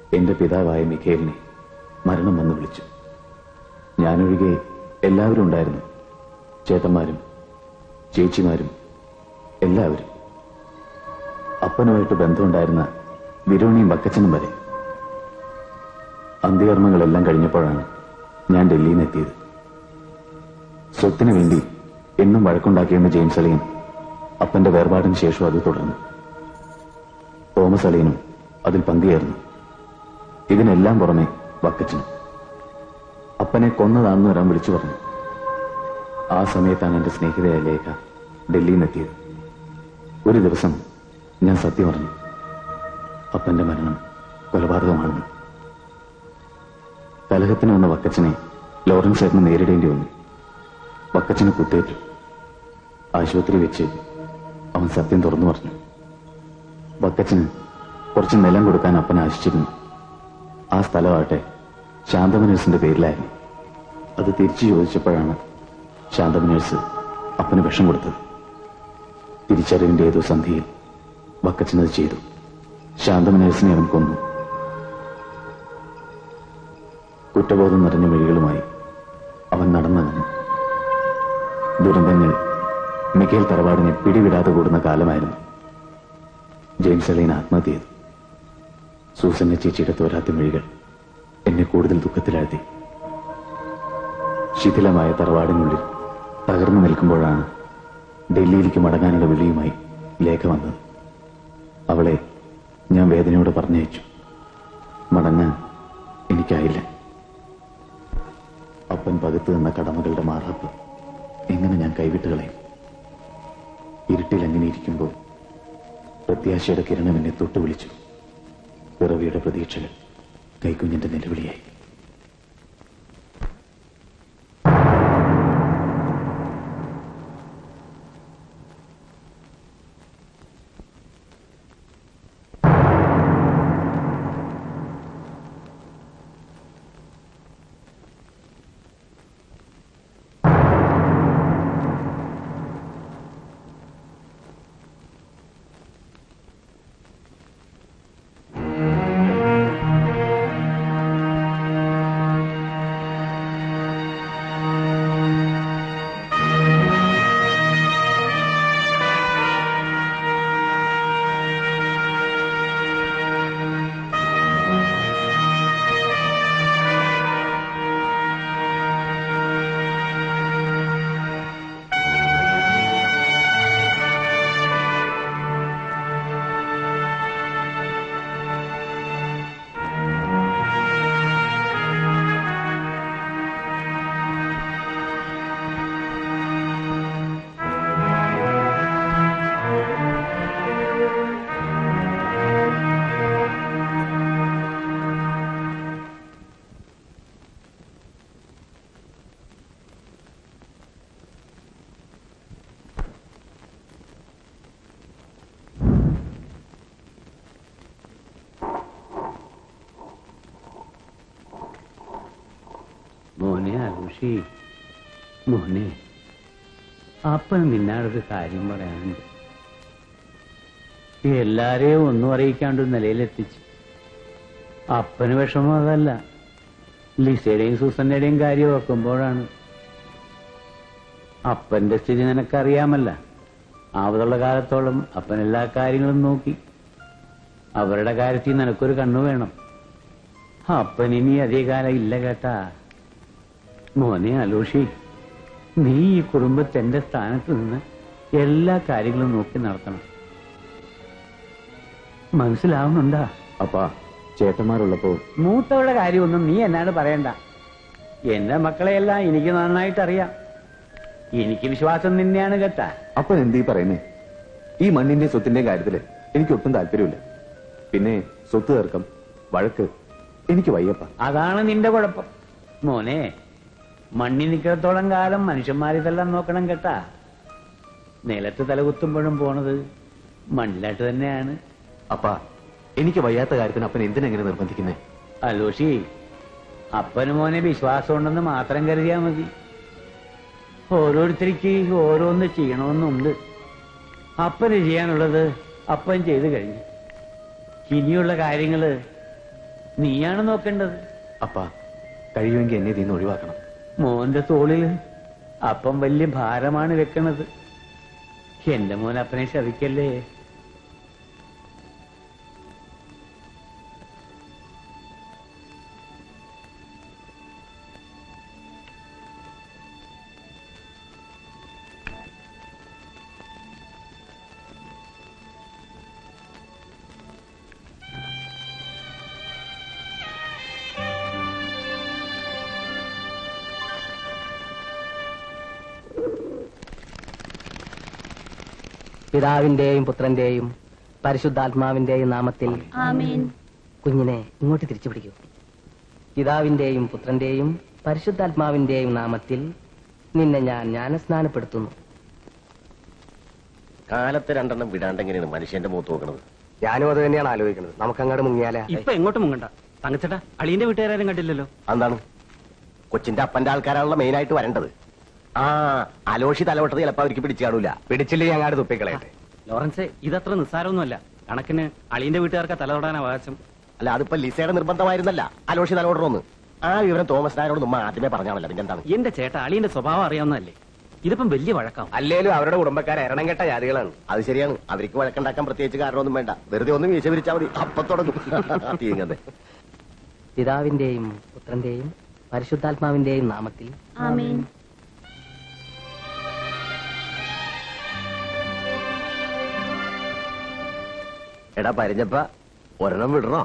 എന്റെ പിതാവായ മിഖേലിനെ മരണം വന്ന് വിളിച്ചു ഞാനൊഴികെ എല്ലാവരും ഉണ്ടായിരുന്നു ചേട്ടന്മാരും ചേച്ചിമാരും എല്ലാവരും അപ്പനുമായിട്ട് ബന്ധമുണ്ടായിരുന്ന വിരോണിയും വക്കച്ചനും വരെ അന്ത്യകർമ്മങ്ങളെല്ലാം കഴിഞ്ഞപ്പോഴാണ് ഞാൻ ഡൽഹിയിൽ നിന്ന് എത്തിയത് സ്വത്തിനു വേണ്ടി എന്നും വഴക്കുണ്ടാക്കിയെന്ന ജെയിംസ് അലിയൻ അപ്പന്റെ വേർപാടിന് ശേഷം അത് തുടർന്നു തോമസ് അലിയനും അതിൽ പങ്കുചേർന്നു ഇതിനെല്ലാം പുറമെ വക്കച്ചനും അപ്പനെ കൊന്നതാണെന്ന് ഒരാൻ വിളിച്ചു പറഞ്ഞു ആ സമയത്താണ് എന്റെ സ്നേഹിതയായ ലേഖ ഡൽഹിയിൽ നിന്ന് എത്തിയത് ഒരു ദിവസം ഞാൻ സത്യം പറഞ്ഞു അപ്പന്റെ മരണം കൊലപാതകമാണെന്ന് കലഹത്തിന് വന്ന വക്കച്ചനെ ലോറൻസ് ചേട്ടന് നേരിടേണ്ടി വന്നു വക്കച്ചന് കുത്തേറ്റു ആശുപത്രി വെച്ച് അവൻ സത്യം തുറന്നു പറഞ്ഞു വക്കച്ചന് കുറച്ച് നിലം കൊടുക്കാൻ അപ്പൻ ആശിച്ചിരുന്നു ആ സ്ഥലമാകട്ടെ ശാന്തമനേഴ്സിന്റെ പേരിലായിരുന്നു അത് തിരിച്ചു ചോദിച്ചപ്പോഴാണ് ശാന്തമനേഴ്സ് അപ്പന് വിഷം കൊടുത്തത് തിരിച്ചറിവിന്റെ ഏതോ സന്ധിയിൽ വക്കച്ചനത് ചെയ്തു ശാന്തമനേഴ്സിനെ അവൻ കൊന്നു കുറ്റബോധം നിറഞ്ഞ വഴികളുമായി അവൻ നടന്നകന്നു ദുരന്തങ്ങൾ മിക്കേൽ തറവാടിനെ പിടിവിടാതെ കൂടുന്ന കാലമായിരുന്നു ജെയിംസ് അലീൻ ആത്മഹത്യ ചെയ്തു സൂസന്ന ചേച്ചിയുടെ തോരാത്ത മിഴികൾ എന്നെ കൂടുതൽ ദുഃഖത്തിലാഴ്ത്തി ശിഥിലമായ തറവാടിനുള്ളിൽ തകർന്നു നിൽക്കുമ്പോഴാണ് ഡൽഹിയിലേക്ക് മടങ്ങാനുള്ള വിളിയുമായി ലേഖ വന്നത് അവളെ ഞാൻ വേദനയോട് പറഞ്ഞയച്ചു മടങ്ങാൻ എനിക്കായില്ല അപ്പൻ പകുത്തു നിന്ന കടമകളുടെ മാറാപ്പ് എങ്ങനെ ഞാൻ കൈവിട്ട് കളയും ഇരുട്ടിൽ അങ്ങനെ ഇരിക്കുമ്പോൾ പ്രത്യാശയുടെ കിരണം എന്നെ തൊട്ടു വിളിച്ചു പിറവിയുടെ പ്രതീക്ഷകൾ കൈക്കുഞ്ഞിന്റെ നിലവിളിയായി മോനെ അരുഷി മോനെ അപ്പൻ നിന്നാടൊരു കാര്യം പറയാനുണ്ട് ഈ എല്ലാരെയും ഒന്നും അറിയിക്കാണ്ട് ഒരു നിലയിലെത്തിച്ച് അപ്പന് വിഷമം അതല്ല ലിസയുടെയും സൂസന്റെയും കാര്യം ഓർക്കുമ്പോഴാണ് അപ്പന്റെ സ്ഥിതി നിനക്കറിയാമല്ല ആവതുള്ള കാലത്തോളം അപ്പൻ എല്ലാ കാര്യങ്ങളും നോക്കി അവരുടെ കാര്യത്തിൽ നിനക്കൊരു കണ്ണു വേണം അപ്പൻ ഇനി അധികകാലം ഇല്ല കേട്ടാ മോനെ അലോഷി നീ ഈ കുടുംബത്തിന്റെ സ്ഥാനത്ത് നിന്ന് എല്ലാ കാര്യങ്ങളും നോക്കി നടത്തണം മനസ്സിലാവുന്നുണ്ടാ അപ്പാ ചേട്ടന്മാരുള്ളപ്പോ മൂത്തവളുടെ കാര്യമൊന്നും നീ എന്നാണ് പറയണ്ട എന്റെ മക്കളെയെല്ലാം എനിക്ക് നന്നായിട്ട് അറിയാം എനിക്ക് വിശ്വാസം നിന്നെയാണ് കേട്ടാ അപ്പൻ എന്തീ പറയുന്നേ ഈ മണ്ണിന്റെ സ്വത്തിന്റെ കാര്യത്തില് എനിക്ക് ഒട്ടും താല്പര്യമില്ല പിന്നെ സ്വത്ത് തർക്കം വഴക്ക് എനിക്ക് വയ്യപ്പ അതാണ് നിന്റെ കുഴപ്പം മോനെ മണ്ണി നിൽക്കത്തോളം കാലം മനുഷ്യന്മാരിതെല്ലാം നോക്കണം കേട്ടാ നിലത്ത് തലകുത്തുമ്പോഴും പോണത് മണ്ണിലായിട്ട് തന്നെയാണ് അപ്പാ എനിക്ക് വയ്യാത്ത കാര്യത്തിന് അപ്പൻ എന്തിനെങ്ങനെ നിർബന്ധിക്കുന്നേ അലോഷി അപ്പന് മോനെ വിശ്വാസമുണ്ടെന്ന് മാത്രം കരുതിയാ മതി ഓരോരുത്തർക്ക് ഓരോന്ന് ചെയ്യണമെന്നുണ്ട് അപ്പന് ചെയ്യാനുള്ളത് അപ്പൻ ചെയ്തു കഴിഞ്ഞു ഇനിയുള്ള കാര്യങ്ങള് നീയാണ് നോക്കേണ്ടത് അപ്പ കഴിയുമെങ്കിൽ എന്നെ ഇതിൽ നിന്ന് ഒഴിവാക്കണം മോന്റെ തോളില് അപ്പം വലിയ ഭാരമാണ് വെക്കണത് എന്റെ മോൻ അപ്പനെ ശവിക്കല്ലേ പിതാവിന്റെയും പുത്രന്റെയും പരിശുദ്ധാത്മാവിന്റെയും നാമത്തിൽ ആമേൻ കുഞ്ഞിനെ ഇങ്ങോട്ട് തിരിച്ചു പിടിക്കൂ പിതാവിന്റെയും പുത്രന്റെയും പരിശുദ്ധാത്മാവിന്റെയും നാമത്തിൽ നിന്നെ ഞാൻ ജ്ഞാനസ്നാനപ്പെടുത്തുന്നു കാലത്ത് രണ്ടെണ്ണം വിടാണ്ടെങ്ങനെയാണ് മനുഷ്യന്റെ മുഖത്ത് നോക്കണത് ഞാനും അത് തന്നെയാണ് ആലോചിക്കുന്നത് നമുക്ക് അങ്ങോട്ട് മുങ്ങിയാലേ ഇപ്പൊ എങ്ങോട്ടും മുങ്ങണ്ട തങ്കച്ചേട്ടാ അളിയന്റെ വീട്ടുകാരും കണ്ടില്ലല്ലോ എന്താണ് കൊച്ചിന്റെ അപ്പന്റെ ആൾക്കാരാണല്ലോ മെയിൻ ആയിട്ട് വരേണ്ടത് ആ അലോഷി തലവട്ടത് ചിലപ്പോ അവർക്ക് പിടിച്ചു കാണൂല പിടിച്ചില്ലേ അങ്ങാട് തുപ്പിക്കളയട്ടെ ലോറൻസ് ഇതത്ര നിസ്സാരമൊന്നുമല്ല കണക്കിന് അളിയന്റെ വീട്ടുകാർക്ക് തലതൊടാൻ അവകാശം അല്ല അതിപ്പോ ലിസയുടെ നിർബന്ധമായിരുന്നല്ല അലോഷി തലവട്ടറൊന്ന് ആ വിവരം തോമസ് നായരോട് നമ്മ ആദ്യമേ പറഞ്ഞാണല്ലോ അതിന്റെ എന്താണ് എന്റെ ചേട്ടാ അളിയന്റെ സ്വഭാവം അറിയാവുന്നതല്ലേ ഇതിപ്പം വലിയ വഴക്കാം അല്ലേലും അവരുടെ കുടുംബക്കാരെ എരണം കെട്ട ജാതികളാണ് അത് ശരിയാണ് അവർക്ക് വഴക്കുണ്ടാക്കാൻ പ്രത്യേകിച്ച് കാരണമൊന്നും വേണ്ട വെറുതെ ഒന്ന് വീശ വിരിച്ചാൽ മതി അപ്പൊ തുടങ്ങും തീങ്ങതെ പിതാവിന്റെയും പുത്രന്റെയും പരിശുദ്ധാത്മാവിന്റെയും നാമത്തിൽ ആമേൻ എടാ പരിഞ്ഞപ്പ ഒരെണ്ണം വിടണോ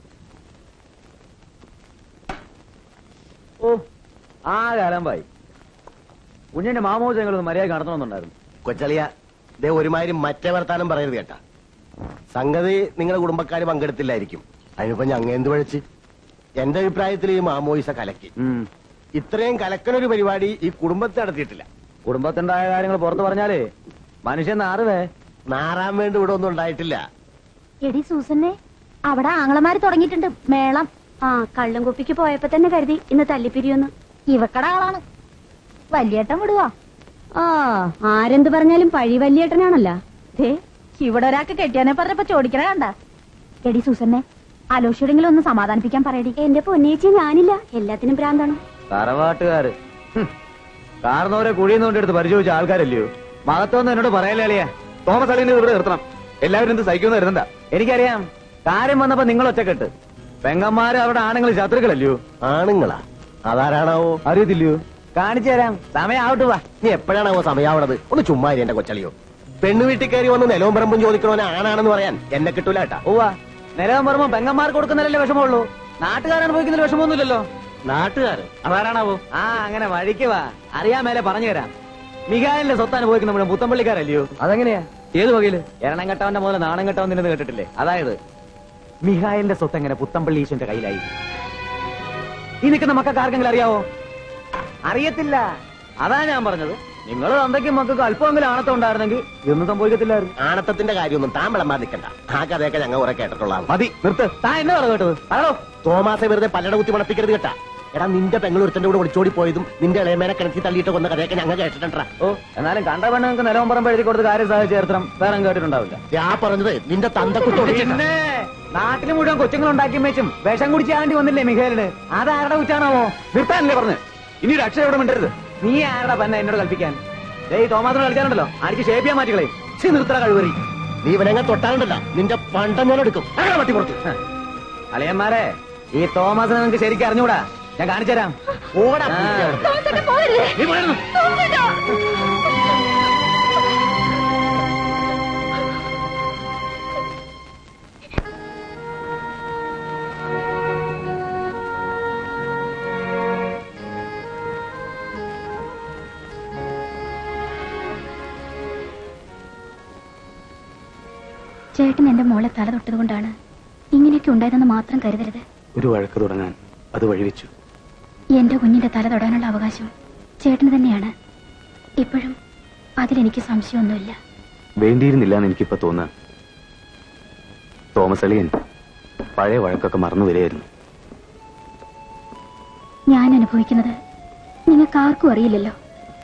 ഓ ആ കാലം പോയി കുഞ്ഞിന്റെ മാമോചങ്ങളൊന്നും മര്യാദ നടത്തണമെന്നുണ്ടായിരുന്നു കൊച്ചളിയ ദേ ഒരുമാതിരി മറ്റേ വർത്താനം പറയരുത് കേട്ടാ സംഗതി നിങ്ങളുടെ കുടുംബക്കാര് പങ്കെടുത്തില്ലായിരിക്കും അതിനിപ്പോ ഞങ്ങ എന്ത് പഴിച്ച് എന്റെ അഭിപ്രായത്തിൽ ഈ മാമോയിസ കലക്കി ഇത്രയും കലക്കനൊരു പരിപാടി ഈ കുടുംബത്തെ നടത്തിയിട്ടില്ല കുടുംബത്തിണ്ടായ കാര്യങ്ങൾ പുറത്തു പറഞ്ഞാലേ മനുഷ്യൻ നാറുവേ നാറാൻ വേണ്ടി ഇവിടെ ഒന്നും ഉണ്ടായിട്ടില്ല എടി സൂസന്നെ അവിടെ ആങ്ങളമാര് തുടങ്ങിയിട്ടുണ്ട് മേളം ആ കള്ളും കുപ്പിക്ക് പോയപ്പോ തന്നെ കരുതി ഇന്ന് തല്ലിപ്പിരിയൊന്ന് ഇവക്കട ആളാണ് വല്യേട്ടൻ വിടുവാ ആ ആരെന്ത് പറഞ്ഞാലും പഴി വല്യേട്ടനാണല്ലോ ദേ ഇവിടെ ഒരാൾക്ക് കെട്ടിയാനെ പറഞ്ഞപ്പോ ചോദിക്കണ കണ്ട എടി സൂസന്നെ അലോഷിയോടെങ്കിലും ഒന്ന് സമാധാനിപ്പിക്കാൻ പറയടി എന്റെ പൊന്നേച്ചി ഞാനില്ല എല്ലാത്തിനും ഭ്രാന്താണ് തറവാട്ടുകാര് ഹും. കാർന്നവരെ കുഴിയിൽ കൊണ്ടെടുത്ത് പരിശോധിച്ച ആൾക്കാരല്ലയോ മഹത്വം എന്നോട് പറയലേ അളിയാ തോമസ് അളിയനെ ഇവിടെ നിർത്തണം എല്ലാവരും എന്ത് സഹിക്കുമെന്ന് കരുതണ്ട എനിക്കറിയാം കാര്യം വന്നപ്പോ നിങ്ങൾ ഒറ്റക്കെട്ട് പെങ്ങന്മാര് അവരുടെ ആണുങ്ങൾ ശത്രുക്കളല്ലയോ ആണുങ്ങളാ അതാരാണാവോ അറിയത്തില്ലയോ കാണിച്ചു തരാം സമയാവട്ടെ വാ നീ എപ്പോഴാണാവോ സമയാവണത് ഒന്ന് ചുമ്മാരി എന്റെ കൊച്ചളിയോ പെണ്ണു വീട്ടിൽ കയറി വന്ന് നിലവും പറമ്പും ചോദിക്കണോനെ ആണാണെന്ന് പറയാൻ എന്നെ കിട്ടൂല കേട്ടാ ഉവ്വാ നിലവും പറയുമ്പോ പെങ്ങന്മാർക്ക് കൊടുക്കുന്നതിലല്ലേ വിഷമമുള്ളൂ നാട്ടുകാരാണ് പോയിക്കുന്നതിൽ വിഷമമൊന്നുമില്ലല്ലോ നാട്ടുകാര് അതാരാണാവോ ആ അങ്ങനെ വഴിക്ക് വാ അറിയാൻ മേലെ പറഞ്ഞു തരാം മികാലിന്റെ സ്വത്താണ് പോയിക്കുന്ന നമ്മുടെ പുത്തമ്പള്ളിക്കാരല്ലയോ അതെങ്ങനെയാ ഏത് വകയില് എരണം കെട്ടവന്റെ മുതൽ നാണം കെട്ടവൻ നിന്നത് കേട്ടിട്ടില്ലേ അതായത് മിഹായിലിന്റെ സ്വത്ത് എങ്ങനെ പുത്തമ്പള്ളി ഈശ്വന്റെ കയ്യിലായി ഈ നിൽക്കുന്ന മക്കൾക്ക് ആർക്കെങ്കിലും അറിയാവോ അറിയത്തില്ല അതാ ഞാൻ പറഞ്ഞത് നിങ്ങൾ തന്തയ്ക്കും മക്കൾക്ക് അല്പമെങ്കിലും ആണത്തം ഉണ്ടായിരുന്നെങ്കിൽ ഇതൊന്നും സംഭവിക്കത്തില്ലായിരുന്നു ആണത്തത്തിന്റെ കാര്യമൊന്നും താൻ വിളമ്പാൻ നിൽക്കണ്ട ആ കഥയൊക്കെ ഞങ്ങൾ കുറെ കേട്ടിട്ടുള്ളതാണ് മതി നിർത്ത് താൻ എന്നെ പറ കേട്ടത് പറയോ തോമാസെ വെറുതെ പല്ലട കുത്തി മണപ്പിക്കരുത് കേട്ടാ എടാ നിന്റെ പെങ്ങളൊരുത്തന്റെ കൂടെ ഒളിച്ചോടി പോയതും നിന്റെ ഇളയമേനെ കിണറ്റി തള്ളിയിട്ട് കൊന്ന കഥയൊക്കെ ഞങ്ങൾ കേട്ടിട്ടുണ്ടാ ഓ എന്നാലും കണ്ട പെണ്ണുങ്ങൾക്ക് നിലവും പറമ്പ് എഴുതി കൊടുത്ത് കാര്യം സാധിച്ചു ചേർത്തണം വേറെ കേട്ടിട്ടുണ്ടാവില്ല ഞാൻ പറഞ്ഞത് നിന്റെ തന്തക്കുത്തോടി പിന്നെ നാട്ടിൽ മുഴുവൻ കൊച്ചുങ്ങൾ ഉണ്ടാക്കി വെച്ചും വിഷം കുടിച്ചാണ്ടി വന്നില്ലേ മിഖേലിന് അതാരുടെ കുറ്റാണാവോ നിർത്താനല്ലേ പറഞ്ഞു ഇനി ഒരു അക്ഷരം ഇവിടെ മിണ്ടരുത് നീ ആരുടെ പന്ന എന്നോട് കൽപ്പിക്കാൻ ഏയ് തോമാസിനോട് കളിച്ചാലുണ്ടല്ലോ അടിച്ച് ഷേപ്പ് ചെയ്യാൻ മാറ്റിക്കളെ ശരി നിർത്തറ കഴിവറി നീ ഇവനെങ്ങ തൊട്ടാണ്ടല്ല നിന്റെ പണ്ടം ഞാൻ എടുക്കും അങ്ങനെ പട്ടി പുറത്ത് അളിയന്മാരെ ഈ തോമസിനെ നിങ്ങൾക്ക് ശരിക്കും അറിഞ്ഞൂടാ ഞാൻ കാണിച്ചു തരാം ഓടാ ആ. നീ പോയിരുന്നു ചേട്ടൻ എന്റെ മോളെ തല തൊട്ടത് കൊണ്ടാണ് ഇങ്ങനെയൊക്കെ ഉണ്ടായതെന്ന് മാത്രം കരുതരുത് ഒരു വഴക്ക് തുടങ്ങാൻ അത് വഴിവെച്ചു എന്റെ കുഞ്ഞിന്റെ തല തൊടാനുള്ള അവകാശം ചേട്ടന് തന്നെയാണ് ഇപ്പോഴും അതിലെനിക്ക് സംശയമൊന്നുമില്ല വേണ്ടിയിരുന്നില്ല എന്ന് എനിക്കിപ്പോ തോന്നാൻ തോമസ് അളിയൻ പഴയ വഴക്കൊക്കെ മറന്നു വരികയായിരുന്നു ഞാൻ അനുഭവിക്കുന്നത് നിങ്ങൾക്ക് ആർക്കും അറിയില്ലല്ലോ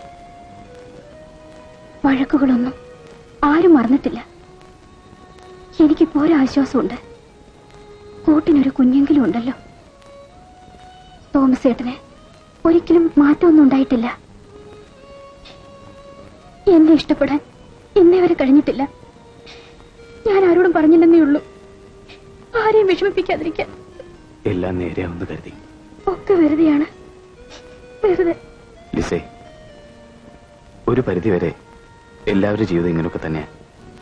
വഴക്കുകളൊന്നും ആരും മറന്നിട്ടില്ല എനിക്കിപ്പോ ഒരു ആശ്വാസമുണ്ട് കൂട്ടിനൊരു കുഞ്ഞെങ്കിലും ഉണ്ടല്ലോ തോമസ് ചേട്ടന് ഒരിക്കലും മാറ്റമൊന്നും ഉണ്ടായിട്ടില്ല എന്നെ ഇഷ്ടപ്പെടാൻ ഇന്നേ വരെ കഴിഞ്ഞിട്ടില്ല ഞാൻ ആരോടും പറഞ്ഞില്ലെന്നേ ഉള്ളൂ ആരെയും വിഷമിപ്പിക്കാതിരിക്കാൻ എല്ലാം നേരെയാവുന്ന കരുതി ഒക്കെ വെറുതെയാണ് വെറുതെ ലിസേ ഒരു പരിധിവരെ എല്ലാവരുടെ ജീവിതം ഇങ്ങനെയൊക്കെ തന്നെയാ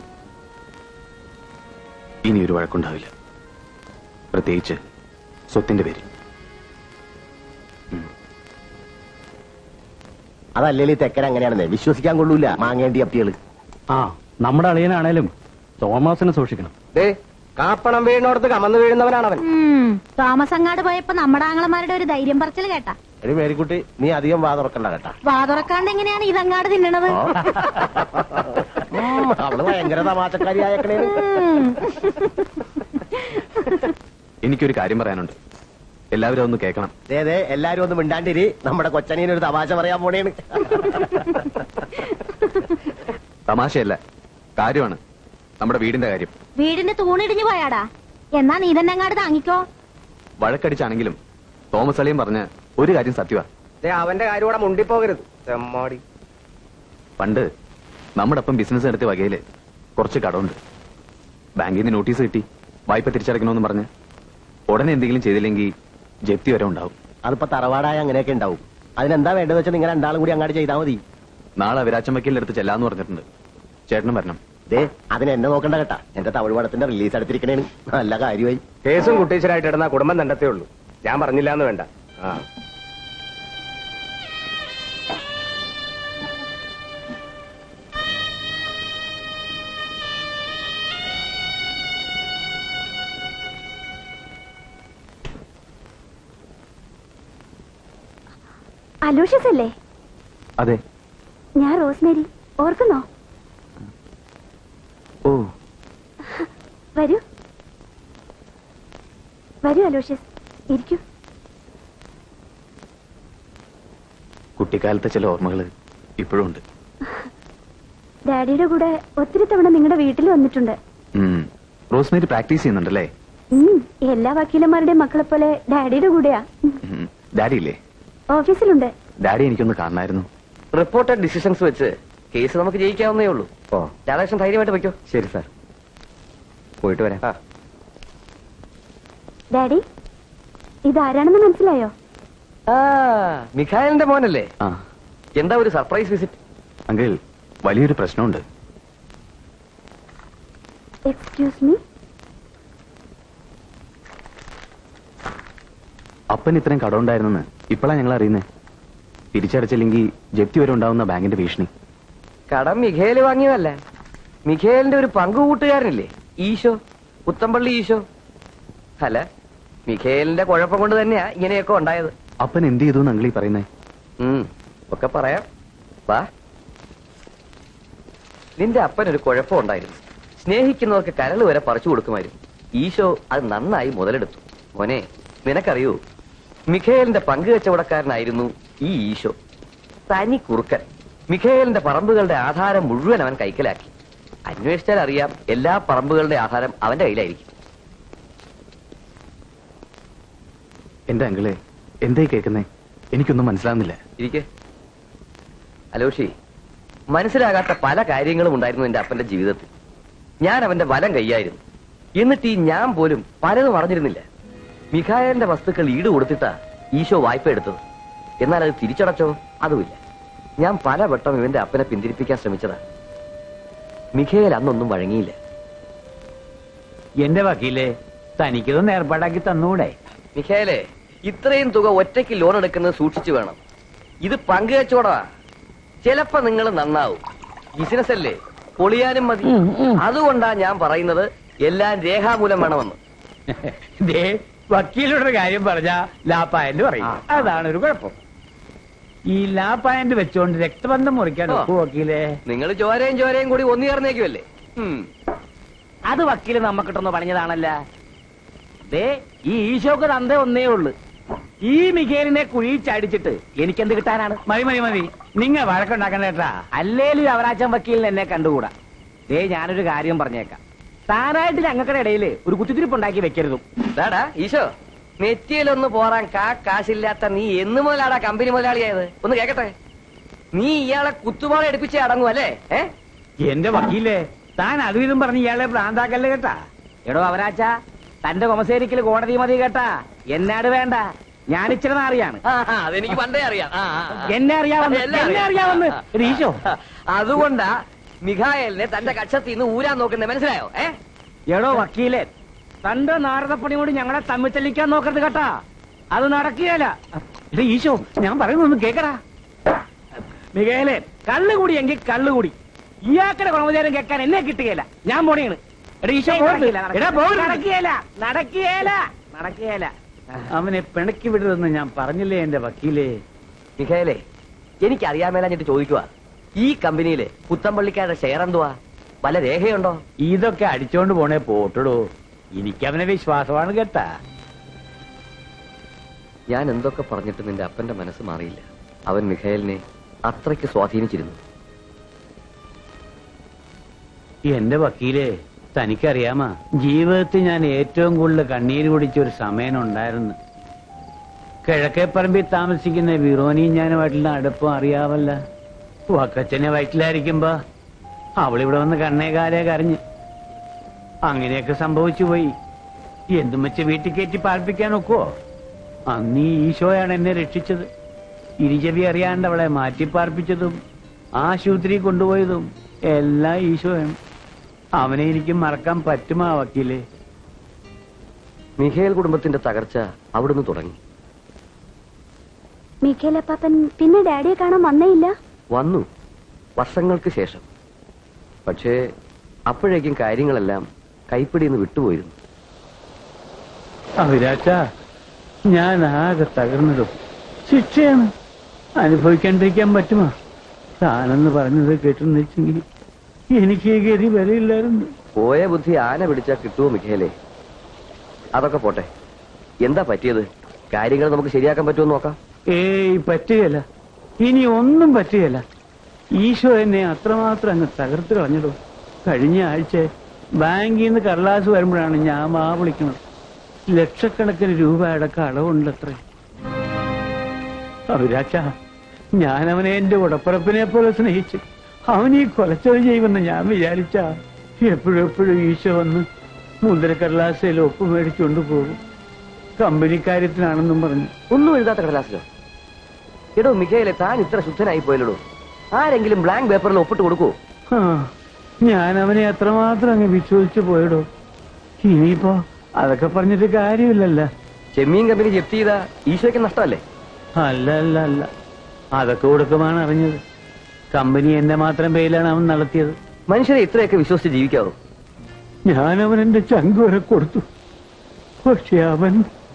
ഇനി ഒരു വഴക്കുണ്ടാവില്ല പ്രത്യേകിച്ച് സ്വത്തിന്റെ പേരിൽ അതല്ലേ തെക്കൻ അങ്ങനെയാണെന്ന് വിശ്വസിക്കാൻ കൊള്ളൂല മാങ്ങേണ്ടി അപ്പികള് ആ നമ്മുടെ അളിയനാണേലും തോമസിനെ സൂക്ഷിക്കണം ദേ കാപ്പണം വീഴുന്നോടത്ത് കമന്ന് വീഴുന്നവനാണവൻ തോമസ് അങ്ങാട് പോയപ്പോ നമ്മുടെ ആങ്ങളമാരുടെ ഒരു ധൈര്യം പറച്ചിൽ കേട്ടാ എടി മേരിക്കുട്ടി നീ അധികം വാ തുറക്കണ്ട കേട്ടാ വാ തുറക്കാണ്ട് എങ്ങനെയാണ് ഇതങ്ങാട് തിന്നണത് ഉം, അവള് ഭയങ്കര തമാശക്കാരി ആയക്കണേന് എനിക്കൊരു കാര്യം പറയാനുണ്ട് എല്ലാവരും ഒന്ന് കേൾക്കണം ദേ ദേ എല്ലാരും ഒന്ന് മിണ്ടാണ്ടിരി നമ്മുടെ കൊച്ചനീന് ഒരു തമാശ പറയാൻ പോണേണ് തമാശയല്ല കാര്യമാണ് നമ്മുടെ വീടിന്റെ കാര്യം വീടിന്റെ തൂണിടിഞ്ഞു പോയാടാ എന്നാ നീ തന്നെ അങ്ങാട് താങ്ങിക്കോ വഴക്കടിച്ചാണെങ്കിലും തോമസ് അളിയും പറഞ്ഞ ഒരു കാര്യം സത്യവാ ദേ അവന്റെ കാര്യം കൂടെ മുണ്ടിപ്പോകരുത് തെമ്മാടി പണ്ട് നമ്മുടെ ഒപ്പം ബിസിനസ് നടത്തിയ വകയില് കുറച്ച് കടമുണ്ട് ബാങ്കിൽ നിന്ന് നോട്ടീസ് കിട്ടി വായ്പ തിരിച്ചടയ്ക്കണമെന്ന് പറഞ്ഞ് ഉടനെ എന്തെങ്കിലും ചെയ്തില്ലെങ്കിൽ ജപ്തി വരെ ഉണ്ടാവും അതിപ്പോ തറവാടായ അങ്ങനെയൊക്കെ ഉണ്ടാവും അതിനെന്താ വേണ്ടത് വെച്ചാൽ നിങ്ങൾ രണ്ടാളും കൂടി അങ്ങാട്ട് ചെയ്താൽ മതി നാളെ അവരാച്ചൻ വക്കീലിന്റെ അടുത്ത് ചെല്ലാന്ന് പറഞ്ഞിട്ടുണ്ട് ചേട്ടനും വരണം ദേ അതിന് എന്നെ നോക്കണ്ട കേട്ടാ എന്റെ തമിഴ് പടത്തിന്റെ റിലീസ് അടുത്തിരിക്കണേന് നല്ല കാര്യമായി കേസും കുട്ടീശ്വരായിട്ട് ഇടുന്ന കുടുംബം തണ്ടത്തേ ഉള്ളൂ ഞാൻ പറഞ്ഞില്ല എന്ന് വേണ്ട ആ അലൂഷ്യസ് അല്ലേ അതെ ഞാൻ റോസ്മേരി ഓർക്കുന്നോ ഓ വരൂ വരൂ അലോഷ്യസ് ഇരിക്കൂ കുട്ടിക്കാലത്തെ ചില ഓർമ്മകൾ ഇപ്പോഴും ഉണ്ട് ഡാഡിയുടെ കൂടെ ഒത്തിരി തവണ നിങ്ങളുടെ വീട്ടിൽ വന്നിട്ടുണ്ട് ഉം. റോസ്മേരി പ്രാക്ടീസ് ചെയ്യുന്നുണ്ടല്ലേ ഉം, എല്ലാ വക്കീലന്മാരുടെയും മക്കളെ പോലെ ഡാഡിയുടെ കൂടെയാ ഉം, ഉം. ഡാഡി ഇല്ലേ ഓഫീസിലുണ്ട് ഡാഡി എനിക്കൊന്ന് കാണണമായിരുന്നു റിപ്പോർട്ടഡ് ഡിസിഷൻസ് വെച്ച് കേസ് നമുക്ക് ജയിക്കാവുന്നേ ഉള്ളൂ ഓ രാധാകൃഷ്ണൻ ധൈര്യമായിട്ട് വയ്ക്കോ ശരി സാർ പോയിട്ട് വരാം ആ ഡാഡി ഇതാരാണെന്ന് മനസ്സിലായോ ആ മിഖായലിന്റെ മോനല്ലേ ആ എന്താ ഒരു സർപ്രൈസ് വിസിറ്റ് അങ്കിൾ വലിയൊരു പ്രശ്നമുണ്ട് എക്സ്ക്യൂസ് മീ അപ്പൻ ഇത്രയും കടമുണ്ടായിരുന്നെന്ന് ഇപ്പോഴാ ഞങ്ങൾ അറിയുന്നേ തിരിച്ചടച്ചില്ലെങ്കിൽ ജപ്തി വരെ ഉണ്ടാവുന്ന ബാങ്കിന്റെ ഭീഷണി കടം മിഖേല് വാങ്ങിയതല്ല മിഖേലിന്റെ ഒരു പങ്കു കൂട്ടുകാരനില്ലേ ഈശോ പുത്തമ്പള്ളി ഈശോ അല്ല മിഖേലിന്റെ കുഴപ്പം കൊണ്ട് തന്നെയാ ഇങ്ങനെയൊക്കെ ഉണ്ടായത് അപ്പൻ എന്ത് ചെയ്തു അങ്കിൾ ഈ പറയുന്നേ ഉം, ഒക്കെ പറയാം വാ നിന്റെ അപ്പനൊരു കുഴപ്പമുണ്ടായിരുന്നു സ്നേഹിക്കുന്നവർക്ക് കരൾ വരെ പറിച്ചു കൊടുക്കുമായിരുന്നു ഈശോ അത് നന്നായി മുതലെടുത്തു മോനെ നിനക്കറിയൂ മിഖേലിന്റെ പങ്ക് കച്ചവടക്കാരനായിരുന്നു ഈ ഈശോ തനി കുറുക്കൻ മിഖേലിന്റെ പറമ്പുകളുടെ ആധാരം മുഴുവൻ അവൻ കൈക്കലാക്കി അന്വേഷിച്ചാൽ അറിയാം എല്ലാ പറമ്പുകളുടെ ആധാരം അവന്റെ കയ്യിലായിരിക്കും എന്റെ അങ്കിളെ എന്തായി കേൾക്കുന്നേ എനിക്കൊന്നും മനസ്സിലാവുന്നില്ല ഇരിക്കെ അലോഷി മനസ്സിലാകാത്ത പല കാര്യങ്ങളും ഉണ്ടായിരുന്നു എന്റെ അപ്പന്റെ ജീവിതത്തിൽ ഞാൻ അവന്റെ വലം കൈയായിരുന്നു എന്നിട്ട് ഈ ഞാൻ പോലും പലതും അറിഞ്ഞിരുന്നില്ല മിഖായലിന്റെ വസ്തുക്കൾ ഈട് കൊടുത്തിട്ടാ ഈശോ വായ്പ എടുത്തത് എന്നാൽ അത് തിരിച്ചടച്ചോ അതുമില്ല ഞാൻ പലവട്ടം ഇവന്റെ അപ്പനെ പിന്തിരിപ്പിക്കാൻ ശ്രമിച്ചതാ മിഖേൽ അന്നൊന്നും വഴങ്ങിയില്ല എന്റെ വക്കീലെ തനിക്കിതൊന്ന് ഏർപ്പാടാക്കി തന്നൂടെ മിഖേലെ ഇത്രയും തുക ഒറ്റയ്ക്ക് ലോൺ എടുക്കുന്നത് സൂക്ഷിച്ചു വേണം ഇത് പങ്കുവെച്ചോടാ ചിലപ്പോ നിങ്ങൾ നന്നാവും ബിസിനസ് അല്ലേ പൊളിയാനും മതി അതുകൊണ്ടാ ഞാൻ പറയുന്നത് എല്ലാം രേഖാമൂലം വേണമെന്ന് ദേ വക്കീലുടെ കാര്യം പറഞ്ഞ ലാപ്പായന്റ് പറയും അതാണ് ഒരു കുഴപ്പം ഈ ലാപ്പായന്റ് വെച്ചോണ്ട് രക്തബന്ധം മുറിക്കാൻ ഓ. ഒക്കു വക്കീലേ നിങ്ങൾ ചോരയും ചോരയും കൂടി ഒന്നു ചേർന്നേക്കുമല്ലേ ഉം. അത് വക്കീല് നമ്മക്കിട്ടൊന്ന് പണിഞ്ഞതാണല്ല ദേ ഈ ഈശോക്ക് തന്തേ ഒന്നേ ഉള്ളു ഈ മികേലിനെ കുഴി ചാടിച്ചിട്ട് എനിക്കെന്ത് കിട്ടാനാണ് മതി മതി മതി നിങ്ങൾ വഴക്കുണ്ടാക്കണ്ടേട്ടാ അല്ലേലും അവരാച്ചൻ വക്കീലിന് എന്നെ കണ്ടുകൂടാ ദേ ഞാനൊരു കാര്യം പറഞ്ഞേക്കാം താനായിട്ട് ഞങ്ങളുടെ ഇടയിൽ ഒരു കുത്തിത്തിരിപ്പ് ഉണ്ടാക്കി വെക്കരുതും ദാടാ ഈശോ നെറ്റിയിലൊന്ന് പോറാൻ കാ കാശില്ലാത്ത നീ എന്ന് മുതലാടാ കമ്പനി മുതലാളിയായത് ഒന്ന് കേക്കട്ടെ നീ ഇയാളെ കുത്തുപാള എടുപ്പിച്ചേ അടങ്ങും അല്ലേ ഏ എന്റെ വക്കീലേ താൻ അതും ഇതും പറഞ്ഞ് ഇയാളെ ഭ്രാന്താക്കല്ലേ കേട്ടാ എടോ അവരാച്ച തന്റെ കൊമസേരിക്കൽ കോടതി മതി കേട്ടാ എന്നാട് വേണ്ട ഞാൻ ഇച്ചിരി നാറിയാണ് ആ, ആ, അതെനിക്ക് പണ്ടേ അറിയാം ആ, ആ, ആ. എന്നെ അറിയാമെന്ന് എല്ലാം എന്നെ അറിയാം. അറിയാമെന്ന് എടീ ഈശോ അതുകൊണ്ടാ മിഖായലിനെ തന്റെ കക്ഷത്തിൽ നിന്ന് ഊരാൻ നോക്കുന്നത് മനസ്സിലായോ ഏ എടോ വക്കീലെ തന്റെ നാരദപ്പണി കൊണ്ട് ഞങ്ങളെ തമ്മിൽ തെല്ലിക്കാൻ നോക്കരുത് കേട്ടാ അത് നടക്കുകയല്ല എടാ ഈശോ ഞാൻ പറയുന്നൊന്ന് കേക്കടാ മികേലെ കള്ളുകൂടി എങ്കിൽ കള്ളുകൂടി ഇയാക്കടെ കുളമചാരം കേൾക്കാൻ എന്നെ കിട്ടുകയില്ല ഞാൻ പോണേണ് എടാ ഈശോ പോകരുത്. എടാ പോകരുത്. നടക്കുകയല്ല നടക്കുകയല്ല നടക്കുകയല്ല അവനെ പിണക്കി വിടരുതെന്ന് ഞാൻ പറഞ്ഞില്ലേ എന്റെ വക്കീലേ മിഖായലേ എനിക്ക് അറിയാൻ മേലാഞ്ഞിട്ട് ചോദിക്കുക ഈ കമ്പനിയില് പുത്തമ്പള്ളിക്കാരുടെ ഷെയർ എന്തുവാ വല്ല രേഖയുണ്ടോ ഇതൊക്കെ അടിച്ചോണ്ട് പോണേ പോട്ടടോ എനിക്കവനെ വിശ്വാസമാണ് കേട്ടാ ഞാൻ എന്തൊക്കെ പറഞ്ഞിട്ട് നിന്റെ അപ്പന്റെ മനസ്സ് മാറിയില്ല അവൻ മിഖായലിനെ അത്രയ്ക്ക് സ്വാധീനിച്ചിരുന്നു എന്റെ വക്കീലേ തനിക്കറിയാമാ ജീവിതത്തിൽ ഞാൻ ഏറ്റവും കൂടുതൽ കണ്ണീര് കുടിച്ച ഒരു സമയം ഉണ്ടായിരുന്നു കിഴക്കേപ്പറമ്പിൽ താമസിക്കുന്ന വിറോനിയും ഞാനുമായിട്ടുള്ള അടുപ്പം അറിയാവല്ല വക്കച്ചനെ വയറ്റിലായിരിക്കുമ്പോ അവളിവിടെ വന്ന് കണ്ണേ കാലേ കരഞ്ഞ് അങ്ങനെയൊക്കെ സംഭവിച്ചു പോയി എന്തും വെച്ച് വീട്ടിൽ കയറ്റി പാർപ്പിക്കാൻ ഒക്കുവോ അന്ന് ഈ ഈശോയാണ് എന്നെ രക്ഷിച്ചത് ഇരുചെവി അറിയാണ്ട് അവളെ മാറ്റിപ്പാർപ്പിച്ചതും ആശുപത്രി കൊണ്ടുപോയതും എല്ലാം ഈശോയാണ് അവനെ എനിക്ക് മറക്കാൻ പറ്റുമാ വക്കീലേ മിഖേൽ കുടുംബത്തിന്റെ തകർച്ച അവിടുന്ന് തുടങ്ങി മിഖേലപ്പാപ്പൻ പിന്നെ ഡാഡിയെ കാണാൻ വന്നേയില്ല വന്നു വർഷങ്ങൾക്ക് ശേഷം പക്ഷേ അപ്പോഴേക്കും കാര്യങ്ങളെല്ലാം കൈപ്പിടിയിൽ നിന്ന് വിട്ടുപോയിരുന്നു അവിരാച്ച ഞാൻ ആകെ തകർന്നതും ശിക്ഷയാണ് അനുഭവിക്കാണ്ടിരിക്കാൻ പറ്റുമോ താനെന്ന് പറഞ്ഞത് കേട്ടെന്ന് വെച്ചെങ്കിൽ എനിക്ക് ഈ ഗതി വരയില്ലായിരുന്നു പോയ ബുദ്ധി ആന പിടിച്ചാ കിട്ടുമോ മിഖേലെ അതൊക്കെ പോട്ടെ എന്താ പറ്റിയത് കാര്യങ്ങൾ നമുക്ക് ശരിയാക്കാൻ പറ്റുമോ നോക്കാം ഏയ് പറ്റുകയില്ല ഇനി ഒന്നും പറ്റുകയില്ല ഈശോ എന്നെ അത്രമാത്രം അങ്ങ് തകർത്ത് കളഞ്ഞിടും കഴിഞ്ഞ ആഴ്ച ബാങ്കിൽ നിന്ന് കടലാസ് വരുമ്പോഴാണ് ഞാൻ വാ വിളിക്കുന്നത് ലക്ഷക്കണക്കിന് രൂപയുടെ കടവുണ്ടത്രേ അവിരാച്ച ഞാൻ അവനെ എന്റെ ഉടപ്പറപ്പിനെ പോലെ സ്നേഹിച്ച് അവൻ ഈ കൊലച്ചത് ചെയ്യുമെന്ന് ഞാൻ വിചാരിച്ച എപ്പോഴും എപ്പോഴും ഈശോ വന്ന് മുദ്രക്കടലാസയിൽ ഒപ്പ് മേടിച്ചുകൊണ്ട് പോകും കമ്പനി കാര്യത്തിനാണെന്നും പറഞ്ഞു ഒന്നും എഴുതാത്ത കടലാസിലോ എടോ മിഖേലെ താൻ ഇത്ര ശുദ്ധനായി പോയല്ലോ ആരെങ്കിലും ബ്ലാങ്ക് പേപ്പറിൽ ഒപ്പിട്ട് കൊടുക്കൂ ആ, ഞാൻ അവനെ അത്രമാത്രം അങ്ങ് വിശ്വസിച്ചു പോയടോ ഇനിയിപ്പോ അതൊക്കെ പറഞ്ഞിട്ട് കാര്യമില്ലല്ല ചെമ്മീൻ കമ്പനി ജപ്തി ചെയ്ത ഈശോയ്ക്ക് നഷ്ടമല്ലേ അല്ല അല്ല അല്ല അതൊക്കെ കൊടുക്കുമാണ് അറിഞ്ഞത് കമ്പനി എന്റെ മാത്രം പേരിലാണ് അവൻ നടത്തിയത് മനുഷ്യരെ ഇത്രയൊക്കെ വിശ്വസിച്ച് ജീവിക്കാവോ ഞാൻ അവൻ എന്റെ ചങ്ക് വരെ കൊടുത്തു പക്ഷെ അവൻ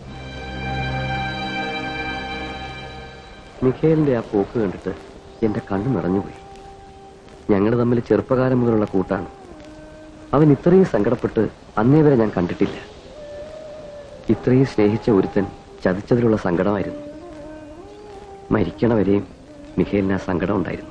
മിഖേലിന്റെ ആ പോക്ക് കണ്ടിട്ട് എന്റെ കണ്ണ് നിറഞ്ഞുപോയി ഞങ്ങൾ തമ്മിൽ ചെറുപ്പകാലം മുതലുള്ള കൂട്ടാണ് അവൻ ഇത്രയും സങ്കടപ്പെട്ട് അന്നേ വരെ ഞാൻ കണ്ടിട്ടില്ല ഇത്രയും സ്നേഹിച്ച ഒരുത്തൻ ചതിച്ചതിലുള്ള സങ്കടമായിരുന്നു മരിക്കണവരെയും മിഖേലിന് ആ സങ്കടം ഉണ്ടായിരുന്നു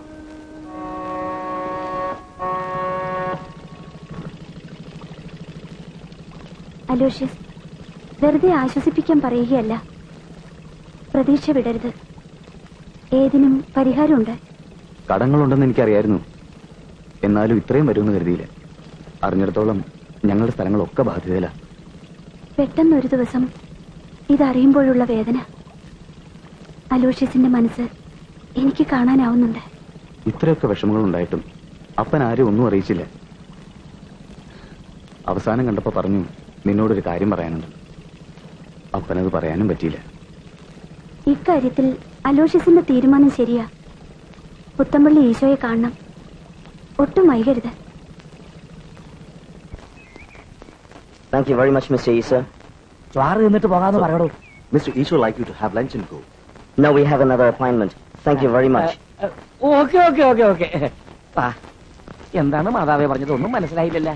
അലോഷ്യസ് വെറുതെ ആശ്വസിപ്പിക്കാൻ പറയുകയല്ല പ്രതീക്ഷ വിടരുത് ഏതിനും പരിഹാരമുണ്ട് കടങ്ങളുണ്ടെന്ന് എനിക്കറിയായിരുന്നു എന്നാലും ഇത്രയും വരുമെന്ന് കരുതിയില്ല അറിഞ്ഞിടത്തോളം ഞങ്ങളുടെ സ്ഥലങ്ങളൊക്കെ ബാധ്യതയില്ല പെട്ടെന്നൊരു ദിവസം ഇതറിയുമ്പോഴുള്ള വേദന അലോഷ്യസിന്റെ മനസ്സ് എനിക്ക് കാണാനാവുന്നുണ്ട് ഇത്രയൊക്കെ വിഷമങ്ങൾ ഉണ്ടായിട്ടും അപ്പൻ ആരും ഒന്നും അറിയിച്ചില്ല അവസാനം കണ്ടപ്പോ പറഞ്ഞു നിന്നോടൊരു കാര്യം പറയാനുണ്ട് അപ്പനത് പറയാനും പറ്റിയില്ല ഇക്കാര്യത്തിൽ അലോഷ്യസിന്റെ തീരുമാനം ശരിയാ പുത്തമ്പള്ളി ഈശോയെ കാണണം ഒട്ടും വൈകരുത് Thank you very much, Mr. Issa. സ്വാറ് നിന്നിട്ട് പോകാന്ന് പറയടോ mister Issa like you to have lunch and go No, we have another appointment. Thank you very much. Okay okay okay okay ആ എന്താണ് മാതാവേ പറഞ്ഞത് ഒന്നും മനസ്സിലായില്ലല്ല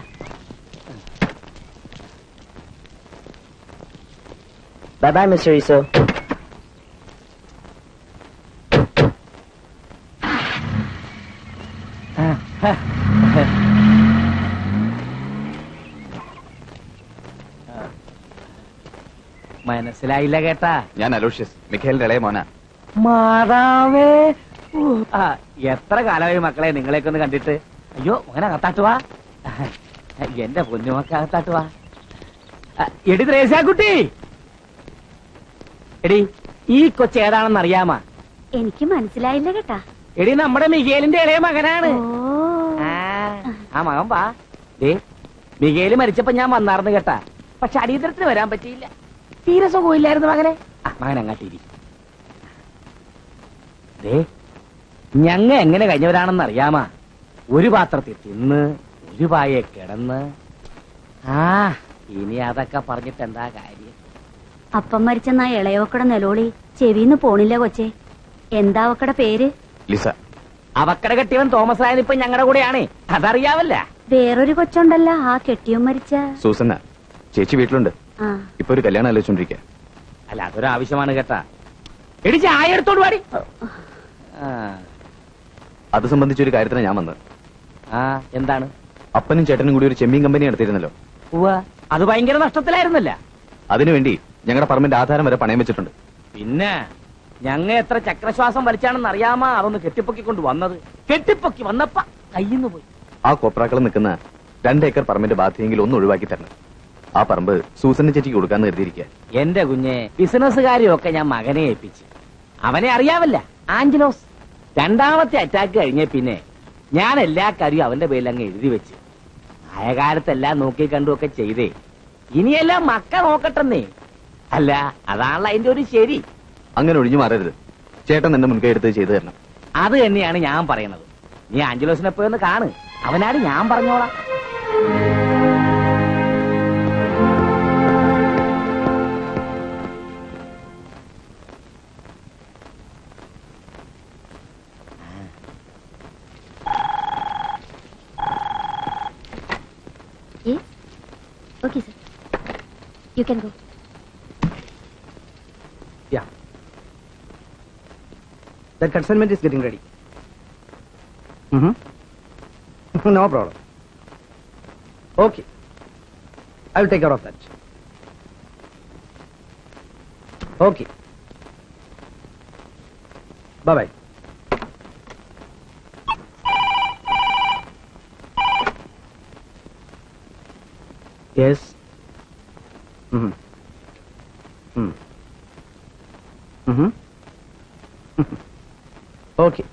Bye bye, Mr. Issa. Minus മനസ്സിലായില്ല കേട്ടാ ഞാൻ അലോഷ്യസ് മിഖേലിന്റെ ഇളയ മോന മാതാവേ ഊ, ആ, എത്ര കാലമായി മക്കളെ നിങ്ങളെയൊക്കെ ഒന്ന് കണ്ടിട്ട് അയ്യോ മോനെ അകത്താട്ടുവാ എന്റെ പൊന്നുമക്ക അകത്താട്ടുവാ ആ, എടി ത്രേസ്യാക്കുട്ടി എടി ഈ കൊച്ചു ഏതാണെന്ന് അറിയാമാ എനിക്ക് മനസ്സിലായില്ല കേട്ടാ എടി നമ്മുടെ മികേലിന്റെ ഇളയ മകനാണ് ഓ ആ, ആ മകൻ വാ ദേ മികേല് മരിച്ചപ്പോ ഞാൻ വന്നാർന്ന് കേട്ടാ പക്ഷെ അടിയന്തരത്തിന് വരാൻ പറ്റിയില്ല തീരെ സുഖമില്ലായിരുന്നു മകനെ ആ, മകൻ അങ്ങാട്ടിരി ദേ ഞങ്ങ എങ്ങനെ കഴിഞ്ഞവരാണെന്ന് അറിയാമാ ഒരു പാത്രത്തിൽ തിന്ന് ഒരു പായെ കിടന്ന് ആ ഇനി അതൊക്കെ പറഞ്ഞിട്ട് എന്താ കാര്യം അപ്പം മരിച്ചെന്ന ഇളയവക്കടെ നിലോളി ചെവിന്ന് പോണില്ല കൊച്ചേ എന്താ അവക്കടെ പേര് ലിസ അവക്കട കെട്ടിയവൻ തോമസ് ആയൻ ഇപ്പൊ ഞങ്ങളുടെ കൂടെയാണ് അതറിയാവല്ല വേറൊരു കൊച്ചുണ്ടല്ലോ ആ കെട്ടിയും മരിച്ച സൂസന്ന ചേച്ചി വീട്ടിലുണ്ട് ആ ഇപ്പൊ ഒരു കല്യാണം ആലോചിച്ചോണ്ടിരിക്കുക അല്ല അതൊരു ആവശ്യമാണ് കേട്ടാ എടി ചായ എടുത്തോണ്ട് പാടി ആ, അത് സംബന്ധിച്ച ഒരു കാര്യത്തിന് ഞാൻ വന്നത് ആ എന്താണ് അപ്പനും ചേട്ടനും കൂടി ഒരു ചെമ്മീൻ കമ്പനി നടത്തിയിരുന്നല്ലോ ഉവ്വ അത് ഭയങ്കര നഷ്ടത്തിലായിരുന്നല്ല അതിനുവേണ്ടി ഞങ്ങളുടെ പറമ്പിന്റെ ആധാരം വരെ പണയം വെച്ചിട്ടുണ്ട് പിന്നെ ഞങ്ങ എത്ര ചക്രശ്വാസം വലിച്ചാണെന്ന് അറിയാമോ അതൊന്ന് കെട്ടിപ്പൊക്കിക്കൊണ്ട് വന്നത് കെട്ടിപ്പൊക്കി വന്നപ്പ കയ്യിന്ന് പോയി ആ കോപ്രാക്കൾ നിൽക്കുന്ന രണ്ട് ഏക്കർ പറമ്പിന്റെ ബാധ്യയെങ്കിലും ഒന്ന് ഒഴിവാക്കി തരണം ആ പറമ്പ് സൂസന്റെ ചേച്ചിക്ക് കൊടുക്കാന്ന് കരുതിയിരിക്കുക എന്റെ കുഞ്ഞെ ബിസിനസ്സുകാരെയൊക്കെ ഞാൻ മകനെ ഏൽപ്പിച്ചു അവനെ അറിയാവല്ല ആഞ്ചലോസ് രണ്ടാമത്തെ അറ്റാക്ക് കഴിഞ്ഞ പിന്നെ ഞാൻ എല്ലാ കാര്യവും അവന്റെ പേരിൽ അങ്ങ് എഴുതി വെച്ച് ആയ കാലത്തെല്ലാം നോക്കി കണ്ടുമൊക്കെ ചെയ്തേ ഇനിയെല്ലാം മക്ക നോക്കട്ടെന്നേ അല്ല അതാണല്ലോ അതിന്റെ ഒരു ശരി അങ്ങനെ ഒഴിഞ്ഞു മാറരുത് ചേട്ടൻ എന്നെ മുൻകൈ എടുത്ത് ചെയ്തു തരണം അത് തന്നെയാണ് ഞാൻ പറയണത് നീ ആഞ്ചലോസിനെ പോയി ഒന്ന് കാണ് അവനാട് ഞാൻ പറഞ്ഞോളാം Yes? Okay, sir. You can go. Yeah. That consignment is getting ready. Mm-hmm. no problem. Okay. I will take care of that. Okay. Bye bye. Yes. Mm-hmm. Hmm. Mm-hmm. okay.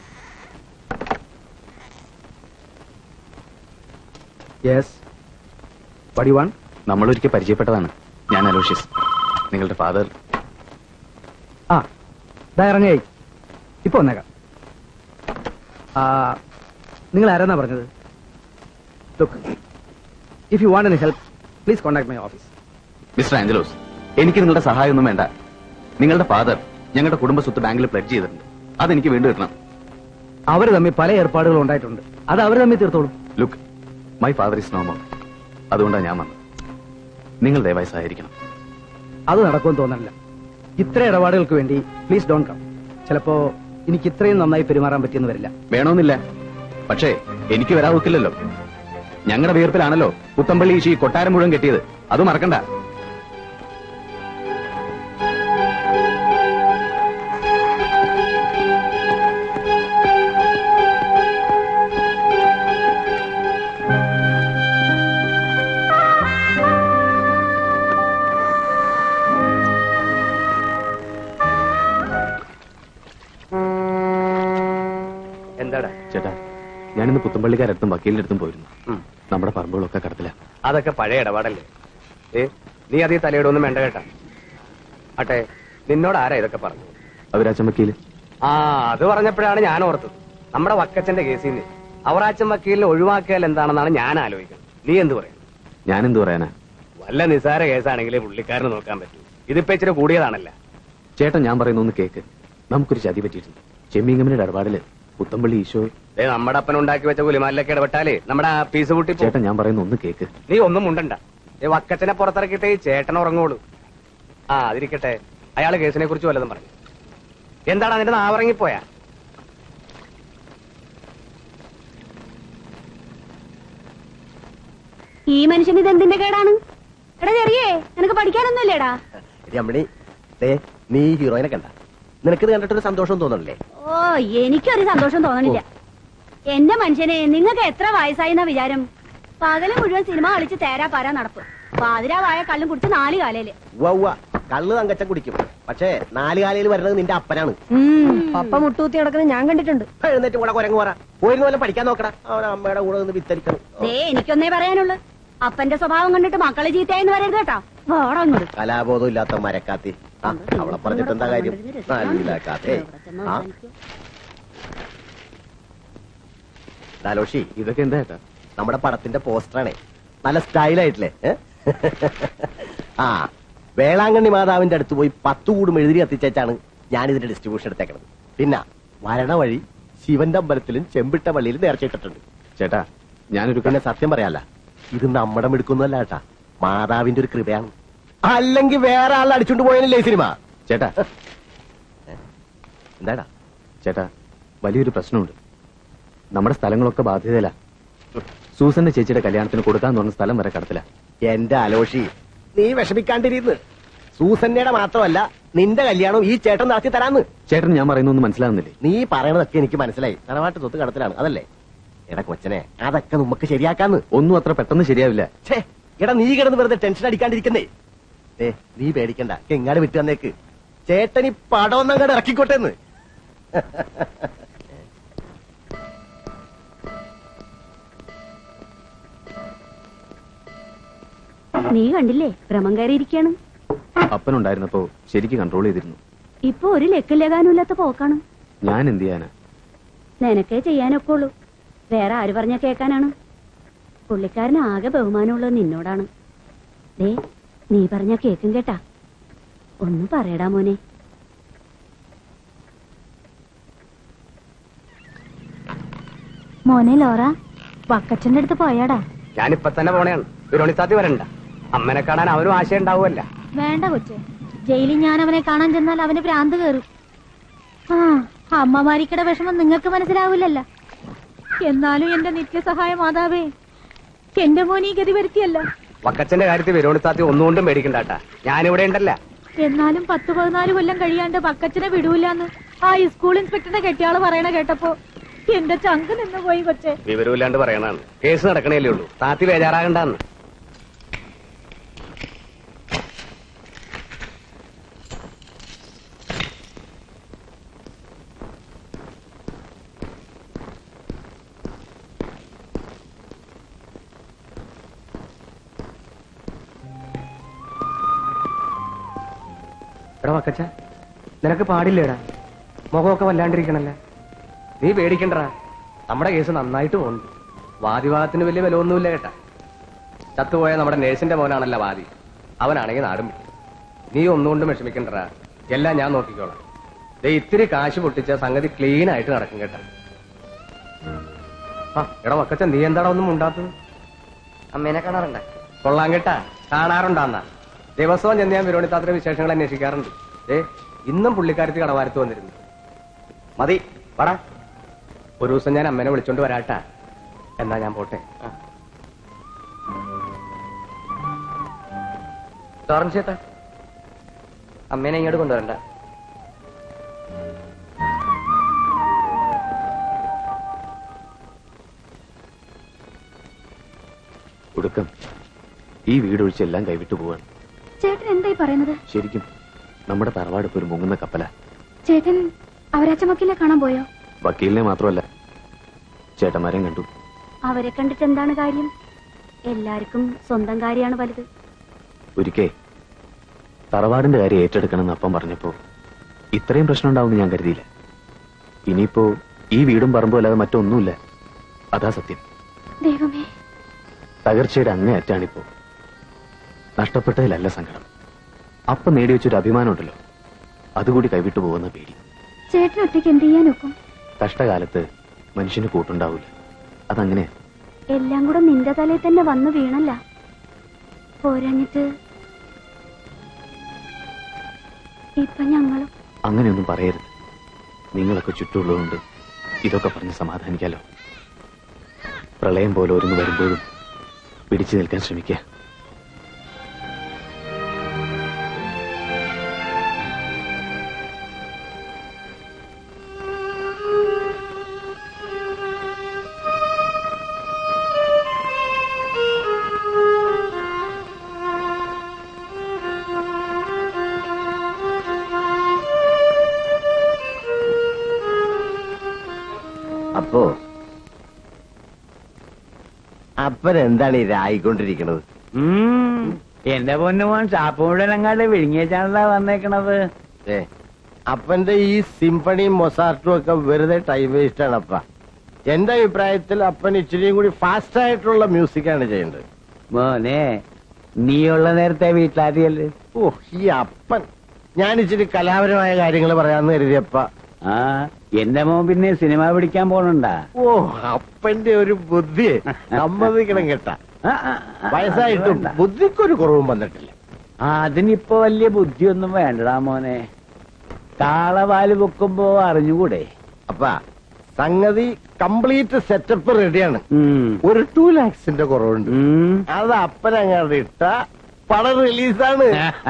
Yes. What do you want? നമ്മളൊരിക്കൽ പരിചയപ്പെട്ടതാണ് ഞാൻ Aloysius നിങ്ങളുടെ father ആ ദാ ഇറങ്ങായി ഇപ്പൊ വന്നേക്കാം ആ നിങ്ങൾ ആരാന്നാ പറഞ്ഞത് look if you want any help please contact my office mister Angelos എനിക്ക് നിങ്ങളുടെ സഹായമൊന്നും വേണ്ട നിങ്ങളുടെ ഫാദർ ഞങ്ങളുടെ കുടുംബ സ്വത്ത് ബാങ്കിൽ പ്ലഡ് ചെയ്തിട്ടുണ്ട് അതെനിക്ക് വീണ്ടും കിട്ടണം അവർ തമ്മിൽ പല ഏർപ്പാടുകളും ഉണ്ടായിട്ടുണ്ട് അത് അവർ തമ്മിൽ തീർത്തോളും ലുക്ക് മൈ ഫാദർ ഇസ് നോമോ അതുകൊണ്ടാണ് ഞാൻ വന്നത് നിങ്ങൾ ദയവായി സഹായിക്കണം അത് നടക്കുമെന്ന് തോന്നണില്ല ഇത്ര ഇടപാടുകൾക്ക് വേണ്ടി പ്ലീസ് ഡോൺ കം ചിലപ്പോ എനിക്ക് ഇത്രയും നന്നായി പെരുമാറാൻ പറ്റിയെന്ന് വരില്ല വേണമെന്നില്ല പക്ഷേ എനിക്ക് വരാൻ ഒക്കില്ലല്ലോ ഞങ്ങളുടെ വിയർപ്പിലാണല്ലോ പുത്തമ്പള്ളി ഈ കൊട്ടാരം മുഴുവൻ കെട്ടിയത് അത് മറക്കണ്ട എന്താടാ ചേട്ടാ ഞാനിന്ന് പുത്തമ്പള്ളിക്കാരടുത്തും വക്കീലിന്റെ അടുത്തും പോയിരുന്നു നമ്മുടെ പറമ്പുകളൊക്കെ കടത്തില്ല അതൊക്കെ പഴയ ഇടപാടല്ലേ ഏ നീ അതീ തലയിടൊന്നും വേണ്ട കേട്ടാ ആട്ടെ നിന്നോട് ആരാ ഇതൊക്കെ പറഞ്ഞു അവരാച്ചൻ വക്കീല് ആ അത് പറഞ്ഞപ്പോഴാണ് ഞാൻ ഓർത്തത് നമ്മുടെ വക്കച്ചന്റെ കേസിൽ നിന്ന് അവറാച്ചൻ വക്കീലിനെ ഒഴിവാക്കിയാൽ എന്താണെന്നാണ് ഞാൻ ആലോചിക്കുന്നത് നീ എന്ത് പറയും ഞാനെന്ത് പറയാനാ വല്ല നിസാര കേസാണെങ്കിലേ പുള്ളിക്കാരന് നോക്കാൻ പറ്റൂ ഇതിപ്പോ ഇച്ചിരി കൂടിയതാണല്ല ചേട്ടൻ ഞാൻ പറയുന്ന ഒന്ന് കേക്ക് നമുക്കൊരു ചതി പറ്റിയിട്ടുണ്ട് ചെമ്മീങ്കമ്മിന്റെ ഇടപാടില് പുത്തമ്പള്ളി ഈശോ ദേ നമ്മുടെ അപ്പൻ ഉണ്ടാക്കി വെച്ച കുലിമാലിലൊക്കെ ഇടപെട്ടാലേ നമ്മുടെ ആ പീസ് കൂട്ടി പോകും. ചേട്ടൻ ഞാൻ പറയുന്ന ഒന്ന് കേക്ക് നീ ഒന്നും മുണ്ടണ്ട ഈ വക്കച്ചനെ പുറത്തിറക്കിയിട്ടേ ഈ ചേട്ടൻ ഉറങ്ങുള്ളൂ ആ അതിരിക്കട്ടെ അയാള് കേസിനെ കുറിച്ച് വല്ലതും പറഞ്ഞു എന്താണ് അതിന്റെ നാവിറങ്ങിപ്പോയാ ഈ മനുഷ്യന് ഇത് എന്തിന്റെ കേടാണ് എടാ ചെറിയേ നിനക്ക് പഠിക്കാനൊന്നുമില്ലേടാ രമണി ദേ നീ ഈ ഹീറോയിനെ കണ്ട നിനക്കിത് കണ്ടിട്ടൊരു സന്തോഷം തോന്നണില്ലേ ഓ എനിക്കൊരു സന്തോഷം തോന്നണില്ല എന്റെ മനുഷ്യനെ നിങ്ങൾക്ക് എത്ര വയസ്സായിന്ന വിചാരം പകല് മുഴുവൻ സിനിമ കളിച്ച് തേരാ പാരാ നടപ്പ് പാതിരാവായ കള്ളും കുടിച്ച് നാല് കാലയില് ഉവ്വ ഉവ്വ കള്ള് തങ്കച്ചൻ കുടിക്കും പക്ഷേ നാല് കാലയിൽ വരുന്നത് നിന്റെ അപ്പനാണ് പപ്പ മുട്ടൂത്തി കിടക്കുന്നത് ഞാൻ കണ്ടിട്ടുണ്ട് എഴുന്നേറ്റ് കൂടെ കുരങ്ങ് പറ പോയിരുന്നു പോലെ പഠിക്കാൻ നോക്കടാ അവൻ അമ്മയുടെ കൂടെ നിന്ന് വിത്തരിക്കണം ദേ എനിക്കൊന്നേ പറയാനുള്ളൂ അപ്പന്റെ സ്വഭാവം കണ്ടിട്ട് മക്കള് ചീത്തയെന്ന് പറയരുത് കേട്ടോ വാടങ്ങോട്ട് കലാബോധം ഇല്ലാത്ത മരക്കാത്തി ആ, അവളെ പറഞ്ഞിട്ട് എന്താ കാര്യം നല്ല കഥേ ആ ഡാലോഷി ഇതൊക്കെ എന്താ ഏട്ടാ നമ്മുടെ പടത്തിന്റെ പോസ്റ്ററാണേ നല്ല സ്റ്റൈലായിട്ടില്ലേ ഏ? ആ വേളാങ്കണ്ണി മാതാവിന്റെ അടുത്ത് പോയി പത്തു കൂടും എഴുതി കത്തിച്ചാണ് ഞാൻ ഇതിന്റെ ഡിസ്ട്രിബ്യൂഷൻ എടുത്തേക്കണത് പിന്നെ വരണ വഴി ശിവന്റെ അമ്പലത്തിലും ചെമ്പിട്ട പള്ളിയിലും നേർച്ചയിട്ടിട്ടുണ്ട് ചേട്ടാ ഞാനൊരു പിന്നെ സത്യം പറയാല്ല ഇത് നമ്മുടെ മിടുക്കൊന്നുമല്ല കേട്ടാ മാതാവിന്റെ ഒരു കൃപയാണ് അല്ലെങ്കിൽ വേറെ ആൾ അടിച്ചുകൊണ്ട് പോയനല്ലേ ഈ സിനിമ ചേട്ടാ എന്താടാ ചേട്ടാ വലിയൊരു പ്രശ്നമുണ്ട് നമ്മുടെ സ്ഥലങ്ങളൊക്കെ ബാധ്യതയില സൂസന്റെ ചേച്ചിയുടെ കല്യാണത്തിന് കൊടുക്കാന്ന് പറഞ്ഞ സ്ഥലം വരെ കടത്തില്ല എന്റെ അലോഷി നീ വിഷമിക്കാണ്ടിരുന്ന് സൂസന്നയുടെ മാത്രമല്ല നിന്റെ കല്യാണം ഈ ചേട്ടൻ നടത്തി തരാന്ന് ചേട്ടൻ ഞാൻ പറയുന്നൊന്നും മനസ്സിലാകുന്നില്ലേ നീ പറയണതൊക്കെ എനിക്ക് മനസ്സിലായി തറവാട്ട് സ്വത്ത് കടത്തിലാണ് അതല്ലേ എടാ കൊച്ചനെ അതൊക്കെ നമുക്ക് ശരിയാക്കാന്ന് ഒന്നും അത്ര പെട്ടെന്ന് ശരിയാവില്ല ഛേ എടാ നീ കിടന്ന് വെറുതെ ടെൻഷൻ അടിക്കാണ്ടിരിക്കുന്നേ ഏ നീ പേടിക്കണ്ട എങ്ങാട് വിട്ടു തന്നേക്ക് ചേട്ടൻ ഈ പടം ഒന്നങ്ങാട് ഇറക്കിക്കോട്ടെ എന്ന് നീ കണ്ടില്ലേ ഭ്രമം കയറിയിരിക്കാണ് അപ്പനുണ്ടായിരുന്നപ്പോ ശരിക്ക് കൺട്രോൾ ചെയ്തിരുന്നു ഇപ്പൊ ഒരു ലക്കില്ലകാനുമില്ലാത്ത പോക്കാണ് ഞാൻ എന്ത് ചെയ്യാനാ നിനക്കേ ചെയ്യാനൊക്കെ ഉള്ളൂ വേറെ ആര് പറഞ്ഞ കേക്കാനാണ് പുള്ളിക്കാരന് ആകെ ബഹുമാനമുള്ളത് നിന്നോടാണ് ദേ നീ പറഞ്ഞ കേക്കും കേട്ടാ ഒന്ന് പറയടാ മോനെ മോനെ ലോറ വക്കച്ചന്റെ അടുത്ത് പോയാടാ ഞാനിപ്പൊ തന്നെ പോണേണ് വിരോണിത്താത്തി വരണ്ട അമ്മനെ കാണാൻ അവനും ആശ ഉണ്ടാവുമല്ല വേണ്ട കൊച്ചെ ജയിലിൽ ഞാൻ അവനെ കാണാൻ ചെന്നാൽ അവന് ഭ്രാന്ത് കയറും ആ അമ്മമാരിക്കടെ വിഷമം നിങ്ങൾക്ക് മനസ്സിലാവില്ലല്ല എന്നാലും എന്റെ നിത്യസഹായ മാതാവേ എന്റെ മോനീ ഗതി വരുത്തിയല്ല വക്കച്ചന്റെ കാര്യത്തിൽ വിരോണിത്താത്തി ഒന്നുകൊണ്ടും പേടിക്കണ്ടാട്ടാ ഞാനിവിടെ ഉണ്ടല്ല എന്നാലും പത്ത് പതിനാല് കൊല്ലം കഴിയാണ്ട് പക്കച്ചനെ വിടൂലെന്ന് ആ സ്കൂൾ ഇൻസ്പെക്ടറുടെ കെട്ടിയാള് പറയണ കേട്ടപ്പോ എന്റെ ചങ്ക് നിന്ന് പോയി കൊച്ചെ വിവരമില്ലാണ്ട് പറയണാണ് കേസ് നടക്കണേലേ ഉള്ളൂ താത്തി ബേജാറാകണ്ടാന്ന് എടാ വക്കച്ച നിനക്ക് പാടില്ലേടാ മുഖമൊക്കെ വല്ലാണ്ടിരിക്കണല്ലേ നീ പേടിക്കണ്ടടാ നമ്മുടെ കേസ് നന്നായിട്ട് പോകുന്നു വാദിവാദത്തിന് വലിയ വിലയൊന്നുമില്ല കേട്ടാ ചത്തുപോയ നമ്മുടെ നേഴ്സിന്റെ മോനാണല്ല വാദി അവനാണെങ്കിൽ നാടും വിട്ടു നീ ഒന്നുകൊണ്ടും വിഷമിക്കണ്ടടാ എല്ലാം ഞാൻ നോക്കിക്കോളാം ദേ ഇത്തിരി കാശ് പൊട്ടിച്ച സംഗതി ക്ലീൻ ആയിട്ട് നടക്കും കേട്ടാ ആ എടാ വക്കച്ച നീ എന്താടാ ഒന്നും ഉണ്ടാത്തത് അമ്മേനെ കാണാറുണ്ട കൊള്ളാം കേട്ടാ കാണാറുണ്ടാന്നാ ദിവസവും ചെന്ന് ഞാൻ വിരോണിത്താത്തിന്റെ വിശേഷങ്ങൾ അന്വേഷിക്കാറുണ്ട് ഏ ഇന്നും പുള്ളിക്കാരത്തി കടവാരത്ത് വന്നിരുന്നു മതി വടാ ഒരു ദിവസം ഞാൻ അമ്മേനെ വിളിച്ചോണ്ട് വരാട്ടാ എന്നാ ഞാൻ പോട്ടെ ലോറൻസ് ചേട്ടാ അമ്മേനെ ഇങ്ങോട്ട് കൊണ്ടുവരണ്ട ഒടുക്കം ഈ വീടൊഴിച്ച് എല്ലാം കൈവിട്ടു പോവാണ് ചേട്ടൻ എന്തായി പറയുന്നത് ശരിക്കും നമ്മുടെ തറവാട് ഇപ്പൊ ഒരു മുങ്ങുന്ന കപ്പല ചേട്ടൻ അവരാച്ച വക്കീലെ കാണാൻ പോയോ വക്കീലിനെ മാത്രമല്ല ചേട്ടന്മാരെയും കണ്ടു അവരെ കണ്ടിട്ട് എന്താണ് കാര്യം എല്ലാവർക്കും സ്വന്തം കാര്യമാണ് വലുത് ഒരിക്കേ തറവാടിന്റെ കാര്യം ഏറ്റെടുക്കണമെന്ന് അപ്പം പറഞ്ഞപ്പോ ഇത്രയും പ്രശ്നം ഉണ്ടാവുമെന്ന് ഞാൻ കരുതിയില്ല ഇനിയിപ്പോ ഈ വീടും പറമ്പും അല്ലാതെ മറ്റൊന്നുമില്ല അതാ സത്യം ദൈവമേ തകർച്ചയുടെ അങ്ങേയറ്റാണിപ്പോ നഷ്ടപ്പെട്ടതിലല്ല സങ്കടം അപ്പം നേടിവെച്ചൊരു അഭിമാനമുണ്ടല്ലോ അതുകൂടി കൈവിട്ടു പോകുന്ന പേടി ചേട്ടൻ ഒറ്റയ്ക്ക് എന്ത് ചെയ്യാനൊക്കും കഷ്ടകാലത്ത് മനുഷ്യന് കൂട്ടുണ്ടാവൂല അതങ്ങനെ എല്ലാം കൂടെ നിന്റെ തലയിൽ തന്നെ വന്നു വീണല്ല പോരാഞ്ഞിട്ട് ഇപ്പൊ ഞങ്ങളും അങ്ങനെയൊന്നും പറയരുത് നിങ്ങളൊക്കെ ചുറ്റുമുള്ളതുകൊണ്ട് ഇതൊക്കെ പറഞ്ഞ് സമാധാനിക്കാലോ പ്രളയം പോലെ ഒരുന്ന് വരുമ്പോഴും പിടിച്ചു നിൽക്കാൻ ശ്രമിക്കുക അപ്പോ അപ്പൻ എന്താണ് ഈ രായിക്കൊണ്ടിരിക്കണത് ഉം. എന്റെ പൊന്നു മോൻ ചാപ്പ് മുഴുവൻ അങ്ങാണ്ട് വിഴുങ്ങിയച്ചാണല്ലോ വന്നേക്കണത് ഏ അപ്പന്റെ ഈ സിംഫണിയും മൊസാർട്ടും ഒക്കെ വെറുതെ ടൈം വേസ്റ്റ് ആണ് അപ്പ എന്റെ അഭിപ്രായത്തിൽ അപ്പൻ ഇച്ചിരിയും കൂടി ഫാസ്റ്റ് ആയിട്ടുള്ള മ്യൂസിക്കാണ് ചെയ്യേണ്ടത് മോനെ നീയുള്ള നേരത്തെ വീട്ടിലാദ്യല്ലേ ഓ ഈ അപ്പൻ ഞാൻ ഇച്ചിരി കലാപരമായ കാര്യങ്ങൾ പറയാന്ന് കരുതിയപ്പ ആ എന്റെ മോൻ പിന്നെ സിനിമ പിടിക്കാൻ പോണുണ്ടാ ഓ അപ്പന്റെ ഒരു ബുദ്ധി സമ്മതിക്കണം കേട്ടാ ആ, ആ, ആ, വയസ്സായിട്ടും വേണ്ട. ബുദ്ധിക്കൊരു കുറവും വന്നിട്ടില്ല ആ, അതിനിപ്പോ വലിയ ബുദ്ധിയൊന്നും വേണ്ടടാ മോനെ കാളവാല് പൊക്കുമ്പോ അറിഞ്ഞുകൂടെ അപ്പ സംഗതി കംപ്ലീറ്റ് സെറ്റപ്പ് റെഡിയാണ് ഉം. ഒരു ടു ലാക്സിന്റെ കുറവുണ്ട് ഉം. അത് അപ്പനങ്ങാണ്ട് ഇട്ട പടം റിലീസാണ്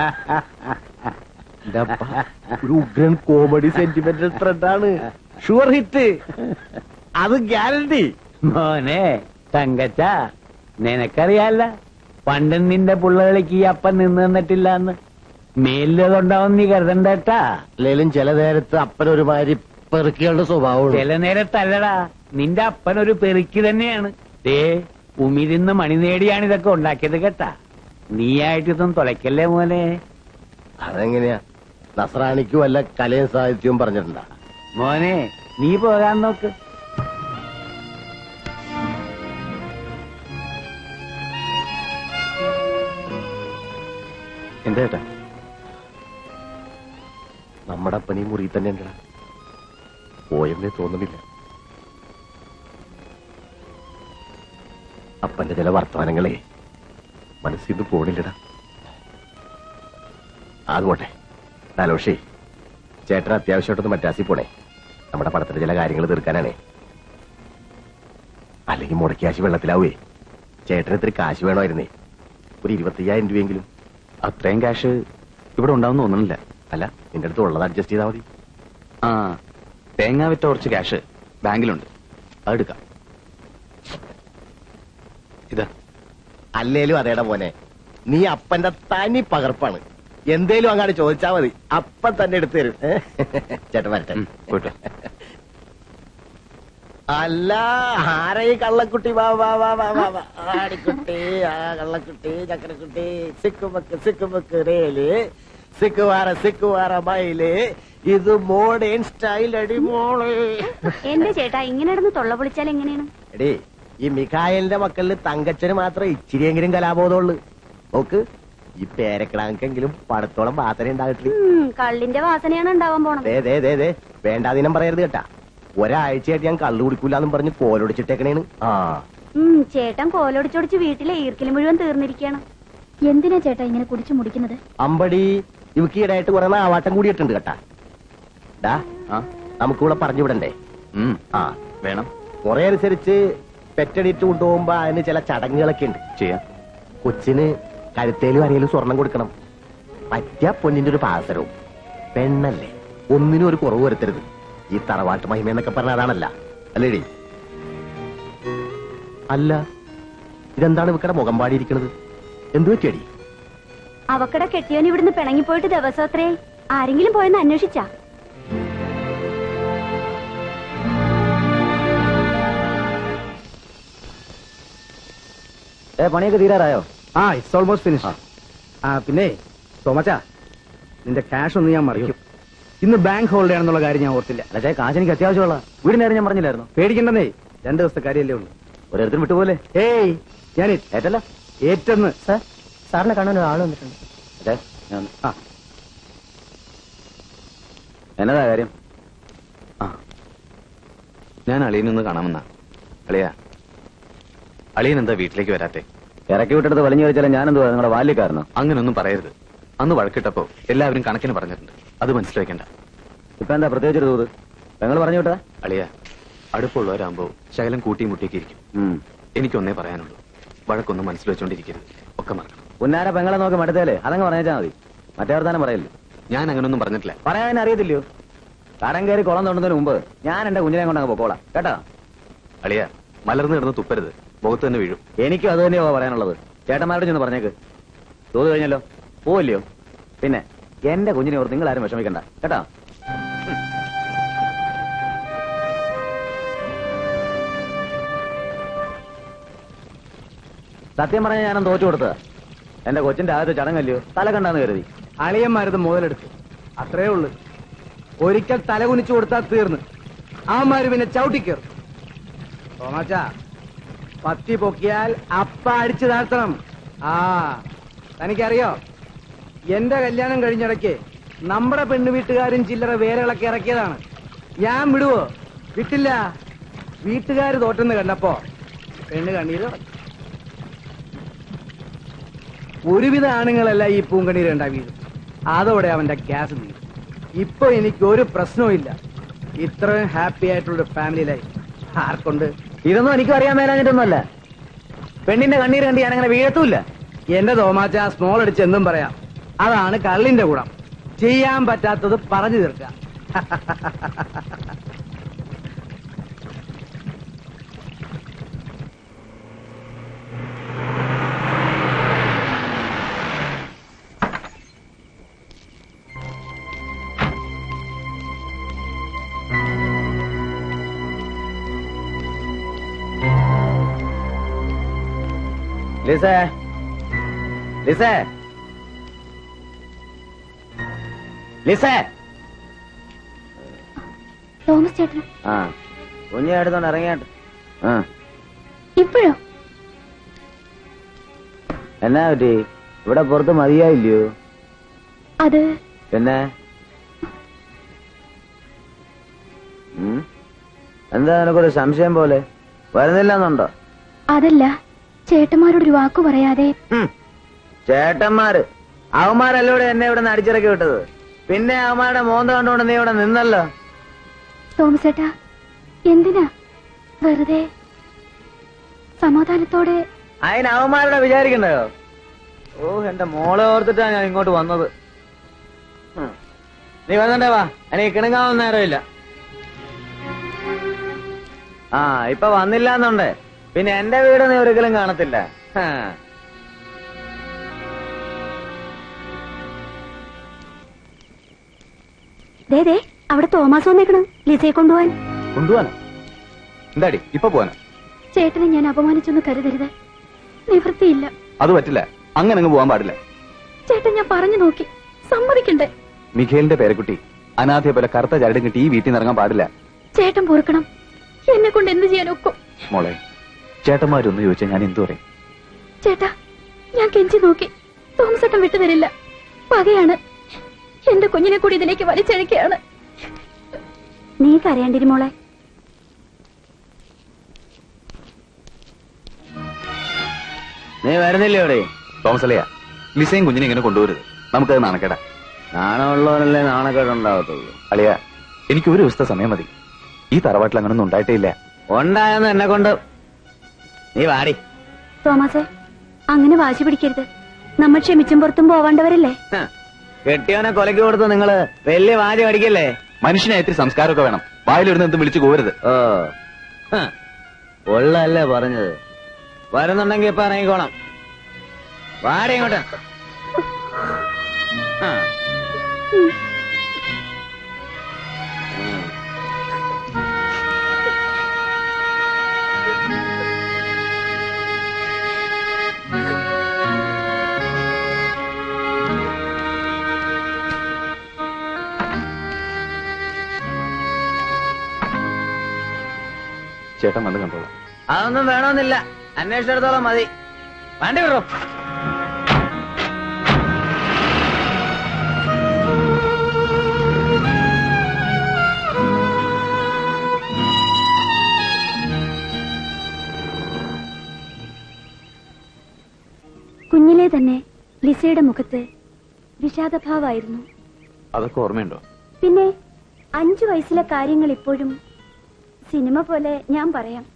ഒരു ഉഗ്രൻ കോമഡി സെന്റിമെന്റൽ ത്രെഡാണ് ഷുവർ ഹിറ്റ് അത് ഗ്യാരണ്ടി മോനെ തങ്കച്ച നിനക്കറിയാല്ല പണ്ട് നിന്റെ പുള്ളകളിക്ക് ഈ അപ്പൻ നിന്ന് തന്നിട്ടില്ല എന്ന് മേലിലതുണ്ടാവും നീ കരുതണ്ടേട്ടാ അല്ലെങ്കിലും ചില നേരത്ത് അപ്പൻ ഒരുമാതിരി പെറുക്കികളുടെ സ്വഭാവമാണ് ചില നേരത്തല്ലടാ നിന്റെ അപ്പൻ ഒരു പെറുക്കി തന്നെയാണ് ദേ ഉമിരുന്ന് മണി നേടിയാണ് ഇതൊക്കെ ഉണ്ടാക്കിയത് കേട്ടാ നീയായിട്ടൊന്നും തുളയ്ക്കല്ലേ മോനെ അതെങ്ങനെയാ നസ്രാണിക്ക് വല്ല കലയും സാഹിത്യവും പറഞ്ഞിട്ടുണ്ടാ മോനെ നീ പോകാൻ നോക്ക് എന്താ ഏട്ടാ നമ്മുടെ അപ്പൻ ഈ മുറി തന്നെ ഉണ്ടടാ പോയെന്നേ തോന്നുന്നില്ല അപ്പന്റെ ചില വർത്തമാനങ്ങളെ മനസ്സിൽ നിന്ന് പോണില്ലടാ അതുകൊട്ടെ നാലോഷേ ചേട്ടൻ അത്യാവശ്യമായിട്ടൊന്ന് മറ്റാസി പോണേ നമ്മുടെ പടത്തിന്റെ ചില കാര്യങ്ങൾ തീർക്കാനാണേ അല്ലെങ്കിൽ മുടക്കിയാശി വെള്ളത്തിലാവേ ചേട്ടന് ഇത്തിരി കാശ് വേണമായിരുന്നേ ഒരു ഇരുപത്തയ്യായിരം രൂപയെങ്കിലും അത്രയും ക്യാഷ് ഇവിടെ ഉണ്ടാവും തോന്നുന്നില്ല അല്ല നിന്റെ അടുത്ത് ഉള്ളത് അഡ്ജസ്റ്റ് ചെയ്താൽ മതി ആ തേങ്ങ വിറ്റ കുറച്ച് ക്യാഷ് ബാങ്കിലുണ്ട് അതെടുക്കാം ഇതാ അല്ലേലും അതേടാ മോനെ നീ അപ്പന്റെ തനി പകർപ്പാണ് എന്തേലും അങ്ങാട് ചോദിച്ചാ മതി അപ്പൻ തന്നെ എടുത്തു തരും ഏ? ചേട്ടൻ വരട്ടെ ഉം, പോയിട്ട് വാ. അല്ല ആരാ ഈ കള്ളക്കുട്ടി വാ വാ വാ വാ വാ വാ ആടിക്കുട്ടി ആ കള്ളക്കുട്ടി ചക്കരക്കുട്ടി സിക്കുമക്ക് സിക്കുമക്ക് റേല് സിക്കുവാറ സിക്കുവാറ മയില് ഇത് മോഡേൺ സ്റ്റൈൽ അടിമോള് എന്റെ ചേട്ടാ ഇങ്ങനെ നടന്ന് തൊള്ള പൊളിച്ചാൽ എങ്ങനെയാണ് എടേ ഈ മിഖായലിന്റെ മക്കളില് തങ്കച്ചന് മാത്രമേ ഇച്ചിരിയെങ്കിലും കലാബോധമുള്ളൂ നോക്ക് ഈ പേരക്കിടാക്കെങ്കിലും പടത്തോളം വാസന ഉണ്ടാകട്ടെ ഉം, കള്ളിന്റെ വാസനയാണ് ഉണ്ടാവാൻ പോണത് ദേ ദേ ദേ ദേ വേണ്ടാതിനം പറയരുത് കേട്ടാ ഒരാഴ്ചയായിട്ട് ഞാൻ കള്ളു കുടിക്കൂലെന്നും പറഞ്ഞ് കോലൊടിച്ചിട്ടേക്കണേന് ആ ഉം ചേട്ടൻ കോലൊടിച്ചൊടിച്ച് വീട്ടിലെ ഈർക്കിൽ മുഴുവൻ തീർന്നിരിക്കുകയാണ് എന്തിനാ ചേട്ടാ ഇങ്ങനെ കുടിച്ചു മുടിക്കുന്നത് അമ്പടി ഇവക്ക് ഈടായിട്ട് കുറെ നാവാട്ടം കൂടിയിട്ടുണ്ട് കേട്ടാ ഡാ ആ നമുക്കിവിടെ പറഞ്ഞു വിടണ്ടേ ഉം, ആ വേണം കുറെ അനുസരിച്ച് പെറ്റടിയിട്ട് കൊണ്ടുപോകുമ്പോ അതിന് ചില ചടങ്ങുകളൊക്കെ ഉണ്ട് ചെയ്യാം കൊച്ചിന് കരുത്തേലും അറിയലും സ്വർണം കൊടുക്കണം പറ്റിയ പൊന്നിന്റെ ഒരു പാസരവും പെണ്ണല്ലേ ഒന്നിനും ഒരു കുറവ് വരുത്തരുത് ഈ തറവാട്ട് മഹിമ എന്നൊക്കെ പറഞ്ഞ അതാണല്ല അല്ലേടി അല്ല ഇതെന്താണ് ഇവക്കടെ മുഖം പാടിയിരിക്കണത് എന്തു പറ്റിയടി അവക്കടെ കെട്ടിയോൻ ഇവിടുന്ന് പിണങ്ങിപ്പോയിട്ട് ദിവസം അത്രേ ആരെങ്കിലും പോയെന്ന് അന്വേഷിച്ചാ ഏ പണിയൊക്കെ തീരാറായോ ആ ഇറ്റ്സ് ഓൾമോസ്റ്റ് ഫിനിഷ് ആ പിന്നെ തോമച്ച നിന്റെ ക്യാഷ് ഒന്ന് ഞാൻ മറിക്കും ഇന്ന് ബാങ്ക് ഹോളിഡേ ആണെന്നുള്ള കാര്യം ഞാൻ ഓർത്തില്ല അല്ലേ കാശ് എനിക്ക് അത്യാവശ്യമുള്ള വീടിന്റെ ഞാൻ പറഞ്ഞില്ലായിരുന്നു പേടിക്കണ്ടെന്നേ രണ്ട് ദിവസത്തെ കാര്യമല്ലേ ഉള്ളൂ ഓരോരുത്തരും വിട്ടുപോലെ ഏയ് ഞാൻ ഏറ്റല്ല ഏറ്റെന്ന് സാർ സാറിനെ കാണാൻ ഒരാൾ വന്നിട്ടുണ്ട് അതെ ഞാൻ ആ എന്നതാ കാര്യം ആ ഞാൻ അളിയനൊന്ന് കാണാമെന്നാ അളിയ അളിയൻ എന്താ വീട്ടിലേക്ക് വരാത്തെ ഇറക്കി വിട്ടെടുത്ത് വലിഞ്ഞു കഴിച്ചാലും ഞാനെന്തുവാ നിങ്ങളുടെ ബാല്യക്കാരനോ അങ്ങനൊന്നും പറയരുത് അന്ന് വഴക്കിട്ടപ്പോ എല്ലാവരും കണക്കിന് പറഞ്ഞിട്ടുണ്ട് അത് മനസ്സിലാക്കണ്ട ഇപ്പൊ എന്താ പ്രത്യേകിച്ചൊരു തോത് പെങ്ങൾ പറഞ്ഞു വിട്ടതാ അളിയ അടുപ്പുള്ളവരാകുമ്പോ ശകലം കൂട്ടിയും മുട്ടിയൊക്കെ ഇരിക്കും ഉം. എനിക്കൊന്നേ പറയാനുള്ളൂ വഴക്കൊന്നും മനസ്സിൽ വെച്ചോണ്ടിരിക്കരുത് ഒക്കെ മറക്കണം പുന്നാര പെങ്ങളെ നോക്കി മടുത്തേലേ അതങ്ങ് പറഞ്ഞാൽ മതി മറ്റേ വർത്താനം പറയല്ലേ ഞാൻ അങ്ങനൊന്നും പറഞ്ഞിട്ടില്ല പറയാൻ അറിയത്തില്ലയോ കടം കയറി കുളം തോണ്ടുന്നതിന് മുമ്പ് ഞാൻ എന്റെ കുഞ്ഞിനെ കൊണ്ട് അങ്ങ് പൊക്കോളാം കേട്ടോ അളിയ മലർന്നു കിടന്ന് തുപ്പരുത് മുഖത്ത് തന്നെ വീഴും എനിക്കും അത് തന്നെയോ പറയാനുള്ളത് ചേട്ടന്മാരോട് ചെന്ന് പറഞ്ഞേക്ക് തോത് കഴിഞ്ഞല്ലോ പോവില്ലയോ പിന്നെ എന്റെ കുഞ്ഞിനെ ഓർത്ത് നിങ്ങൾ ആരും വിഷമിക്കണ്ട കേട്ടോ സത്യം പറഞ്ഞ ഞാനും തോറ്റു കൊടുത്തതാ എന്റെ കൊച്ചിന്റെ ആദ്യത്തെ ചടങ്ങല്ലയോ തല കണ്ടാന്ന് കരുതി അളിയന്മാരത് മുതലെടുത്തു അത്രേ ഉള്ളു ഒരിക്കൽ തല കുനിച്ചു കൊടുത്താൽ തീർന്ന് അവന്മാര് പിന്നെ ചവിട്ടിക്കേറും തോമാച്ചാ പത്തി പൊക്കിയാൽ അപ്പ അടിച്ചു താഴ്ത്തണം ആ തനിക്കറിയോ എന്റെ കല്യാണം കഴിഞ്ഞിടയ്ക്ക് നമ്മുടെ പെണ്ണു വീട്ടുകാരും ചില്ലറ വേലകളൊക്കെ ഇറക്കിയതാണ് ഞാൻ വിടുവോ വിട്ടില്ല വീട്ടുകാർ തോറ്റെന്ന് കണ്ടപ്പോ പെണ്ണ് കണ്ണീര് തുടങ്ങി. ഒരുവിധ ആണുങ്ങളല്ല ഈ പൂങ്കണ്ണീര് കണ്ടാ വീഴും അതോടെ അവന്റെ ഗ്യാസ് തീരും ഇപ്പൊ എനിക്ക് ഒരു പ്രശ്നവും ഇല്ല ഇത്രയും ഹാപ്പി ആയിട്ടുള്ള ഫാമിലി ലൈഫ് ആർക്കുണ്ട് ഇതൊന്നും എനിക്കും അറിയാൻ മേലാഞ്ഞിട്ടൊന്നുമല്ല പെണ്ണിന്റെ കണ്ണീര് കണ്ട് ഞാൻ അങ്ങനെ വീഴത്തുമില്ല എന്റെ തോമാച്ച സ്മോൾ അടിച്ച് എന്തും പറയാം അതാണ് കള്ളിന്റെ ഗുണം ചെയ്യാൻ പറ്റാത്തത് പറഞ്ഞു തീർക്കുക ലിസേ ലിസേ ലിസേ തോമസ് ചേട്ടൻ ആ കുഞ്ഞെ എടുത്തോണ്ട് ഇറങ്ങിയാട്ട് ആ ഇപ്പോഴോ എന്നാ പറ്റി ഇവിടെ പുറത്ത് മതിയായില്ലയോ അത് പിന്നെ ഉം? എന്താ നിനക്കൊരു സംശയം പോലെ വരുന്നില്ലെന്നുണ്ടോ അതല്ല ചേട്ടന്മാരോട് ഒരു വാക്കു പറയാതെ ഉം. ചേട്ടന്മാര് അവന്മാരല്ലൂടെ എന്നെ ഇവിടെ നിന്ന് അടിച്ചിറക്കി വിട്ടത് പിന്നെ അവന്മാരുടെ മോന്ത കണ്ടുകൊണ്ട് നീ ഇവിടെ നിന്നല്ലോ തോമസ് ചേട്ടാ എന്തിനാ വെറുതെ സമാധാനത്തോടെ അതിന് അവന്മാരുടെ വിചാരിക്കണ്ടയോ ഓ എന്റെ മോളെ ഓർത്തിട്ടാ ഞാൻ ഇങ്ങോട്ട് വന്നത് ഉം. നീ വന്നണ്ടേ വാ എനിക്ക് കിണങ്ങാവുന്ന നേരമില്ല ആ ഇപ്പൊ വന്നില്ല എന്നുണ്ടേ പിന്നെ എന്റെ വീട് നീ ഒരിക്കലും കാണത്തില്ല ഹാ. ദേ ദേ അവിടെ തോമസ് വന്നേക്കണ് ലിസയെ കൊണ്ടുപോവാൻ കൊണ്ടുപോവാനോ എന്താടി ഇപ്പൊ പോവാനോ ചേട്ടനെ ഞാൻ അപമാനിച്ചൊന്ന് കരുതരുത് നിവൃത്തിയില്ല അത് പറ്റില്ല അങ്ങനെ അങ്ങ് പോവാൻ പാടില്ല ചേട്ടൻ ഞാൻ പറഞ്ഞു നോക്കി സമ്മതിക്കണ്ടേ മിഖേലിന്റെ പേരക്കുട്ടി അനാഥയെ പോലെ കറുത്ത ചരടും കിട്ടി ഈ വീട്ടിൽ നിന്ന് ഇറങ്ങാൻ പാടില്ല ചേട്ടൻ പൊറുക്കണം എന്നെ കൊണ്ട് എന്ത് ചെയ്യാനൊക്കും മോളെ ചേട്ടന്മാരൊന്ന് ചോദിച്ചാൽ ഞാൻ എന്തു പറയും ചേട്ടാ ഞാൻ കെഞ്ചി നോക്കി തോമസ് ചേട്ടൻ വിട്ടുതരില്ല പകയാണ് എന്റെ കുഞ്ഞിനെ കൂടി ഇതിലേക്ക് വലിച്ചഴക്കുകയാണ് നീ കരയാണ്ടിരി മോളെ നീ വരുന്നില്ലേ ഇവിടെ തോമസ് അല്ലയാ ലിസയും കുഞ്ഞിനെ ഇങ്ങനെ കൊണ്ടുവരുത് നമുക്കത് നാണക്കേടാ നാണമുള്ളവനല്ലേ നാണക്കേടുണ്ടാകത്തുള്ളൂ അളിയ എനിക്ക് ഒരു ദിവസത്തെ സമയം മതി ഈ തറവാട്ടിൽ അങ്ങനൊന്നും ഉണ്ടായിട്ടേ ഇല്ല ഉണ്ടായെന്ന് എന്നെ കൊണ്ട് നീ വാടി തോമസേ അങ്ങനെ വാശി പിടിക്കരുത് നമ്മൾ ക്ഷമിച്ചും പുറത്തും പോവാണ്ടവരല്ലേ ഹ. കെട്ടിയവനെ കൊലക്ക് കൊടുത്ത് നിങ്ങള് വലിയ വാരി അടിക്കല്ലേ മനുഷ്യനെ ഇത്തിരി സംസ്കാരമൊക്കെ വേണം വായിലിരുന്ന് എന്തും വിളിച്ചു പോരുത് ഓ ഹ. ഉള്ളല്ലേ പറഞ്ഞത് വരുന്നുണ്ടെങ്കി ഇപ്പൊ ഇറങ്ങിക്കോണം വാടി ഇങ്ങോട്ട് ആ. ഉം. ചേട്ടൻ വന്ന് കണ്ടോളാം അതൊന്നും വേണമെന്നില്ല അന്വേഷിച്ചിടത്തോളം മതി വണ്ടി വിടോ കുഞ്ഞിലെ തന്നെ ലിസയുടെ മുഖത്ത് വിഷാദഭാവായിരുന്നു അതൊക്കെ ഓർമ്മയുണ്ടോ പിന്നെ അഞ്ചു വയസ്സിലെ കാര്യങ്ങൾ ഇപ്പോഴും സിനിമ പോലെ ഞാൻ പറയാം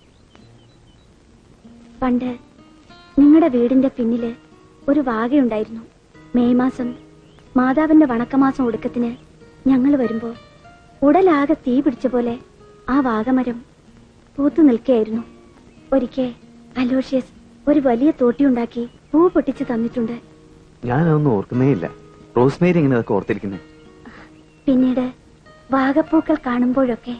പണ്ട് നിങ്ങളുടെ വീടിന്റെ പിന്നില് ഒരു വാഗയുണ്ടായിരുന്നു മെയ് മാസം മാതാവിന്റെ വണക്കമാസം ഒടുക്കത്തിന് ഞങ്ങൾ വരുമ്പോ ഉടലാകെ തീ പിടിച്ച പോലെ ആ വാഗമരം പൂത്തു നിൽക്കുകയായിരുന്നു ഒരിക്കൽ അലോഷ്യസ് ഒരു വലിയ തോട്ടിയുണ്ടാക്കി പൂ പൊട്ടിച്ച് തന്നിട്ടുണ്ട് ഞാനതൊന്നും ഓർക്കുന്നേ ഇല്ല റോസ്മേരി ഇങ്ങനെ അതൊക്കെ ഓർത്തിരിക്കുന്നേ പിന്നീട് വാഗപ്പൂക്കൾ കാണുമ്പോഴൊക്കെ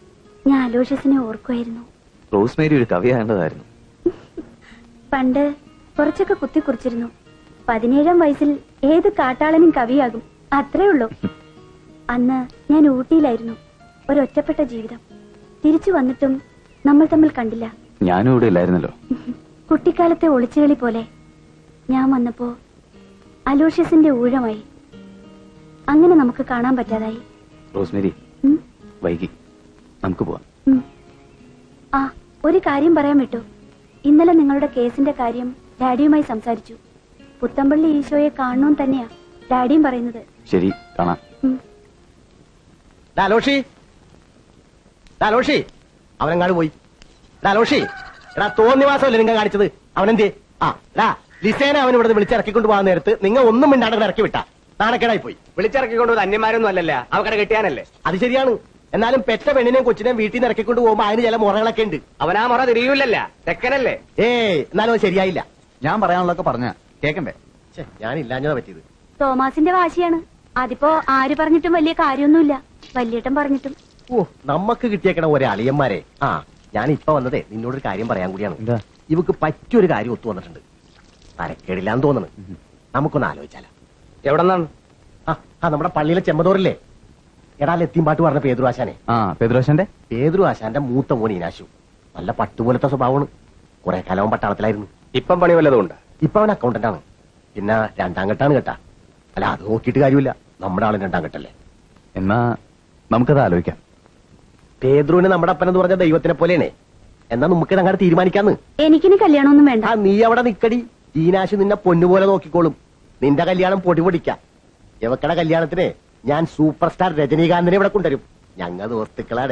ഞാൻ അലോഷ്യസിനെ ഓർക്കുമായിരുന്നു റോസ്മേരി ഒരു കവിയാകേണ്ടതായിരുന്നു പണ്ട് കുറച്ചൊക്കെ കുത്തിക്കുറിച്ചിരുന്നു പതിനേഴാം വയസ്സിൽ ഏത് കാട്ടാളനും കവിയാകും അത്രേ ഉള്ളൂ അന്ന് ഞാൻ ഊട്ടിയിലായിരുന്നു ഒരൊറ്റപ്പെട്ട ജീവിതം തിരിച്ചു വന്നിട്ടും നമ്മൾ തമ്മിൽ കണ്ടില്ല ഞാനും ഇവിടെ ഇല്ലായിരുന്നല്ലോ കുട്ടിക്കാലത്തെ ഒളിച്ചുകളി പോലെ ഞാൻ വന്നപ്പോ അലോഷ്യസിന്റെ ഊഴമായി അങ്ങനെ നമുക്ക് കാണാൻ പറ്റാതായി റോസ്മേരി ഉം, വൈകി നമുക്ക് പോവാം ഉം. ആ ഒരു കാര്യം പറയാൻ വിട്ടു ഇന്നലെ നിങ്ങളുടെ കേസിന്റെ കാര്യം ഡാഡിയുമായി സംസാരിച്ചു പുത്തമ്പള്ളി ഈശോയെ കാണണമെന്ന് തന്നെയാ ഡാഡിയും പറയുന്നത് ശരി കാണാം ഉം. ഡാലോഷി ഡാലോഷി അവനെങ്ങാട് പോയി ഡാലോഷി എടാ തോന്നിവാസമല്ലേ നിങ്ങൾ കാണിച്ചത് അവനെന്തേ ആ ഡാ ലിസേനെ അവൻ ഇവിടെ വിളിച്ചിറക്കിക്കൊണ്ട് പോകാൻ നേരത്ത് നിങ്ങൾ ഒന്നും മിണ്ടാണ്ട് ഇറക്കി വിട്ടാ നാണക്കേടായി പോയി വിളിച്ചിറക്കിക്കൊണ്ട് അന്യന്മാരൊന്നും അല്ലല്ല അവക്കടെ കെട്ടിയാനല്ലേ അത് ശരിയാണ് എന്നാലും പെറ്റ പെണ്ണിനെയും കൊച്ചിനെയും വീട്ടിൽ നിന്ന് ഇറക്കിക്കൊണ്ട് പോകുമ്പോ അതിന് ചില മുറകളൊക്കെ ഉണ്ട് അവനാ മുറ തിരിയൂലല്ല തെക്കനല്ലേ ഏയ് എന്നാലും അത് ശരിയായില്ല ഞാൻ പറയാനുള്ളതൊക്കെ പറഞ്ഞ കേക്കണ്ടേ ഛെ, ഞാനില്ലാഞ്ഞതാ പറ്റിയത് തോമാസിന്റെ വാശിയാണ് അതിപ്പോ ആര് പറഞ്ഞിട്ടും വലിയ കാര്യമൊന്നുമില്ല വല്യേട്ടൻ പറഞ്ഞിട്ടും ഓ നമുക്ക് കിട്ടിയേക്കണ ഒരേ അളിയന്മാരെ ആ ഞാൻ ഇപ്പൊ വന്നതേ നിന്നോടൊരു കാര്യം പറയാൻ കൂടിയാണ് എന്താ? ഇവക്ക് പറ്റിയൊരു കാര്യം ഒത്തു വന്നിട്ടുണ്ട് തരക്കേടില്ലാന്ന് തോന്നുന്നു നമുക്കൊന്ന് ആലോചിച്ചാലോ എവിടെന്നാണ് ആ ആ നമ്മുടെ പള്ളിയിലെ ചെമ്മതോറില്ലേ എടാ ലത്തിയും പാട്ട് പറഞ്ഞ പേതുരാശാനെ ആ പെദ്രോശന്റെ പേതുരാശാന്റെ മൂത്ത മോൻ ഇനാശു നല്ല പട്ടുപോലത്തെ സ്വഭാവമാണ് കുറെ കാലവും പട്ടാളത്തിലായിരുന്നു ഇപ്പം പണി വല്ലതും ഉണ്ട് ഇപ്പൊ അവൻ അക്കൗണ്ടന്റ് ആണ് പിന്നെ രണ്ടാം ഘട്ടാണ് കേട്ടാ അല്ല അത് നോക്കിയിട്ട് കാര്യമില്ല നമ്മുടെ ആളും രണ്ടാം ഘട്ടല്ലേ എന്നാ നമുക്കത് ആലോചിക്കാം പേദ്രുവിന് നമ്മുടെ അപ്പനെന്ന് പറഞ്ഞ ദൈവത്തിനെ പോലെയാണേ എന്നാ നമുക്ക് അങ്ങോട്ട് തീരുമാനിക്കാന്ന് എനിക്കിനി കല്യാണമൊന്നും വേണ്ട ആ നീ അവിടെ നിക്കടി ഈനാശു നിന്നെ പൊന്നുപോലെ നോക്കിക്കോളും നിന്റെ കല്യാണം പൊടി പൊടിക്ക എവക്കടെ കല്യാണത്തിന് ഞാൻ സൂപ്പർ സ്റ്റാർ രജനീകാന്തിനെ ഇവിടെ കൊണ്ടുവരും ഞങ്ങൾ ദോസ്തുക്കളാണ്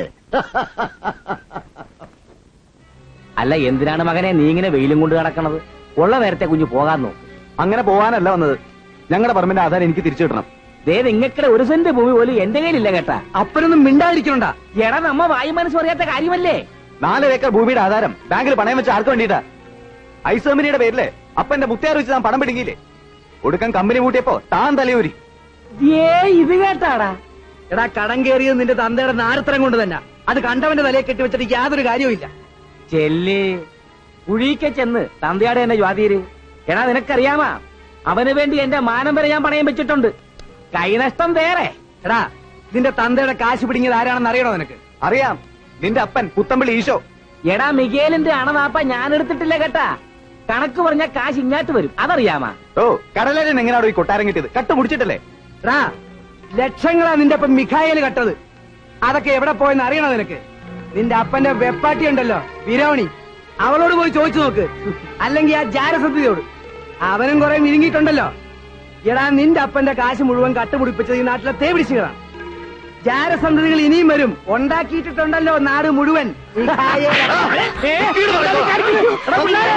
അല്ല എന്തിനാണ് മകനെ നീ ഇങ്ങനെ വെയിലും കൊണ്ട് കിടക്കണത് ഉള്ള നേരത്തെ കുഞ്ഞു പോകാൻ നോക്ക് അങ്ങനെ പോകാനല്ല വന്നത് ഞങ്ങളുടെ പറമ്പിന്റെ ആധാരം എനിക്ക് തിരിച്ചു കിട്ടണം ദേ നിങ്ങൾക്കിടെ ഒരു സെന്റ് ഭൂമി പോലും എന്റെ കയ്യിലില്ല കേട്ടാ അപ്പനൊന്നും മിണ്ടാതിരിക്കണണ്ട എടാ നമ്മ വായു മനസ്സ് പറയാത്ത കാര്യമല്ലേ നാല് ഏക്കർ ഭൂമിയുടെ ആധാരം ബാങ്കിൽ പണയം വെച്ച ആർക്ക് വേണ്ടിയിട്ടാ ഐസ് കമ്പനിയുടെ പേരില് അപ്പന്റെ മുത്തയാർ വെച്ച് താൻ പണം പിടുങ്ങിയില്ലേ ഒടുക്കം കമ്പനി കൂട്ടിയപ്പോ താൻ തലയൂരി ഏ ഇത് കേട്ടാടാ എടാ കടം കയറിയത് നിന്റെ തന്തയുടെ നാരത്തരം കൊണ്ട് തന്നെ അത് കണ്ടവന്റെ തലയെ കെട്ടി വെച്ചിട്ട് യാതൊരു കാര്യവുമില്ല ചെല്ല് കുഴിക്ക ചെന്ന് തന്തയാടെ എന്നെ ജ്വാതീര് എടാ നിനക്കറിയാമാ അവന് വേണ്ടി എന്റെ മാനം വരെ ഞാൻ പണയം വെച്ചിട്ടുണ്ട് കൈനഷ്ടം വേറെ എടാ നിന്റെ തന്തയുടെ കാശ് പിടിങ്ങിയത് ആരാണെന്ന് അറിയണോ നിനക്ക് അറിയാം നിന്റെ അപ്പൻ പുത്തമ്പള്ളി ഈശോ എടാ മികേലിന്റെ അണനാപ്പ ഞാൻ എടുത്തിട്ടില്ല കേട്ടാ കണക്ക് പറഞ്ഞ കാശ് ഇങ്ങാട്ട് വരും അതറിയാമാ ഓ കടലേരൻ എങ്ങനെയാണോ ഈ കൊട്ടാരം കിട്ടിയത് കട്ട് മുടിച്ചിട്ടല്ലേ എടാ ലക്ഷങ്ങളാ നിന്റെ അപ്പം മിഖായേൽ കട്ടത് അതൊക്കെ എവിടെ പോയെന്ന് അറിയണോ നിനക്ക് നിന്റെ അപ്പന്റെ വെപ്പാട്ടി ഉണ്ടല്ലോ വിരോണി അവളോട് പോയി ചോദിച്ചു നോക്ക് അല്ലെങ്കിൽ ആ ജാരസത്യയോട് അവനും കുറെ മിനുങ്ങിയിട്ടുണ്ടല്ലോ എടാ നിന്റെ അപ്പന്റെ കാശ് മുഴുവൻ കട്ടുപിടിപ്പിച്ചത് ഈ നാട്ടിലെ തേപിടിച്ചുകളാണ് ജാരസന്ധതികൾ ഇനിയും വരും ഉണ്ടാക്കിയിട്ടുണ്ടല്ലോ നാട് മുഴുവൻ മിഖായേൽ. ഏ? എടാ പിള്ളേരെ,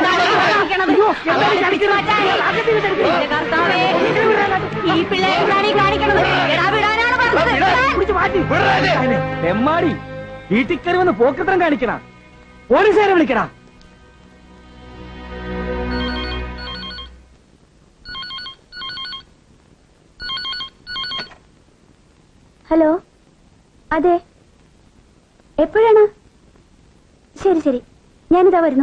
ഈ പിള്ളേരെ കാണിക്കണത് എടാ വിടാനാണ് പറഞ്ഞത് തെമ്മാടി വീട്ടിൽ കയറി വന്ന് പോക്കത്രം കാണിക്കണ പോലീസുകാരെ വിളിക്കടാ ഹലോ അതെ എപ്പോഴാണ് ശരി ശരി ഞാനിതാ വരുന്നു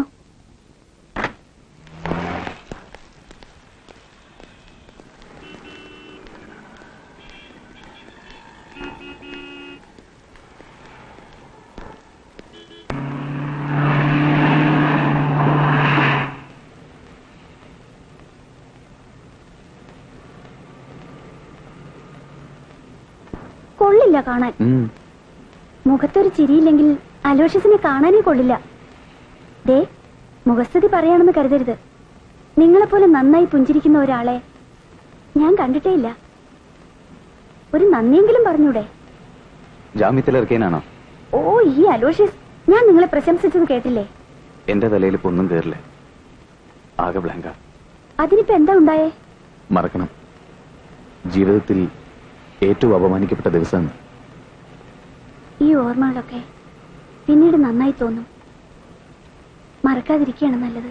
കൊള്ളില്ല കാണാൻ മുഖത്തൊരു ചിരിയില്ലെങ്കിൽ അലോഷ്യസിനെ കാണാനേ കൊള്ളില്ല ദേ മുഖസ്തുതി പറയാണെന്ന് കരുതരുത് നിങ്ങളെപ്പോലെ നന്നായി പുഞ്ചിരിക്കുന്ന ഒരാളെ ഞാൻ കണ്ടിട്ടേ ഇല്ല ഒരു നന്ദിയെങ്കിലും പറഞ്ഞൂടെ ജാമ്യത്തിലിറക്കിയനാണോ ഓ ഈ അലോഷ്യസ് ഞാൻ നിങ്ങളെ പ്രശംസിച്ചത് കേട്ടില്ലേ എന്റെ തലയിൽ ഇപ്പൊ ഒന്നും കയറില്ല ആകെ ബ്ലാങ്ക അതിനിപ്പോ എന്താ ഉണ്ടായേ മറക്കണം ജീവിതത്തിൽ ഏറ്റവും അപമാനിക്കപ്പെട്ട ദിവസം ഈ ഓർമ്മകളൊക്കെ പിന്നീട് നന്നായി തോന്നും മറക്കാതിരിക്കുകയാണ് നല്ലത്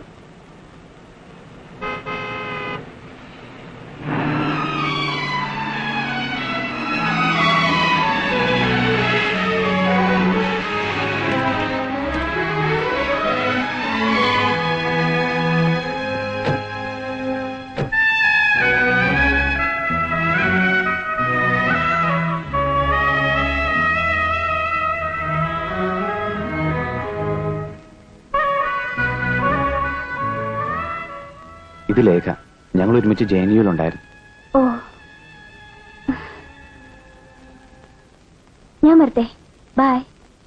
ഇത് ലേഖ ഞങ്ങൾ ഒരുമിച്ച് ജെ എൻ യുവിലുണ്ടായിരുന്നു ഓ ഞാൻ വരട്ടെ ബൈ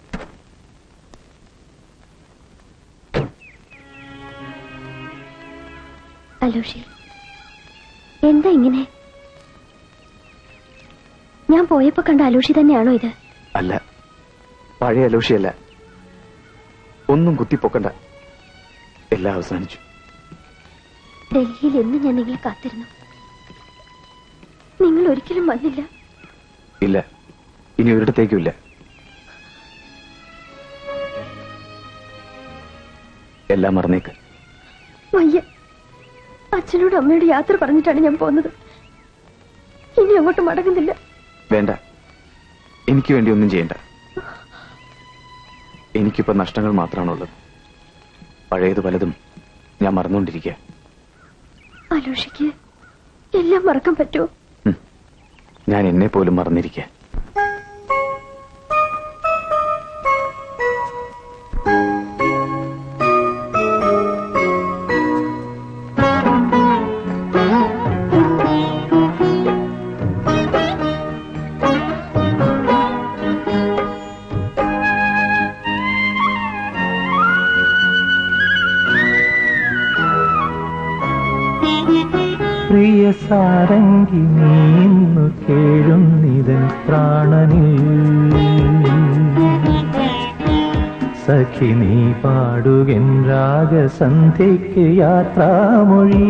അലോഷി എന്താ ഇങ്ങനെ ഞാൻ പോയപ്പോ കണ്ട അലോഷി തന്നെയാണോ ഇത് അല്ല പഴയ അലോഷിയല്ല ഒന്നും കുത്തിപ്പൊക്കണ്ട എല്ലാം അവസാനിച്ചു ഡൽഹിയിൽ എന്നും ഞാൻ നിങ്ങളെ കാത്തിരുന്നു നിങ്ങൾ ഒരിക്കലും വന്നില്ല ഇല്ല ഇനി ഒരിടത്തേക്കും ഇല്ല എല്ലാം മറന്നേക്ക് വയ്യ അച്ഛനോട് അമ്മയോട് യാത്ര പറഞ്ഞിട്ടാണ് ഞാൻ പോകുന്നത് ഇനി അങ്ങോട്ട് മടങ്ങുന്നില്ല വേണ്ട എനിക്ക് വേണ്ടി ഒന്നും ചെയ്യണ്ട എനിക്കിപ്പോ നഷ്ടങ്ങൾ മാത്രമാണുള്ളത് പഴയത് പലതും ഞാൻ മറന്നുകൊണ്ടിരിക്കുക അലോഷിക്ക് എല്ലാം മറക്കാൻ പറ്റുമോ ഞാൻ എന്നെ പോലും മറന്നിരിക്കുക പ്രിയ സാരംഗി നീന്നു കേഴുന്നിതൻ പ്രാണനിൽ സഖി നീ പാടുകൻ രാഗസന്ധ്യയ്ക്ക് യാത്രാമൊഴി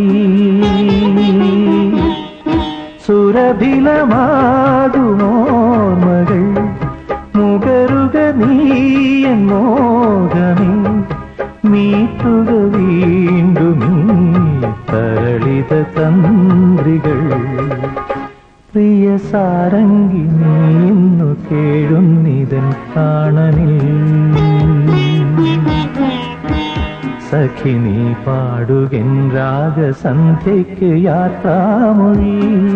സുരഭിലമാകുമോർമകൾ മുകരുക നീയൻ മോഹമേ മീട്ടുക വീണ്ടും ഈ തരളിത തന്ത്രികൾ പ്രിയ സാരംഗി നീന്നു കേഴുന്നിതൻ കാണനിൽ സഖി നീ പാടുകൻ രാഗസന്ധ്യയ്ക്ക് യാത്രാമൊഴി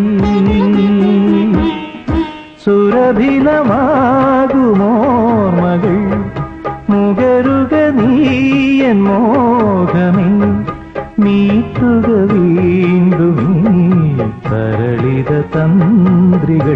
സുരഭിലമാകുമോർമകൾ മുകരുക നീയൻ മോഹമേ മീട്ടുക വീണ്ടും ഈ തരളിത തന്ത്രികൾ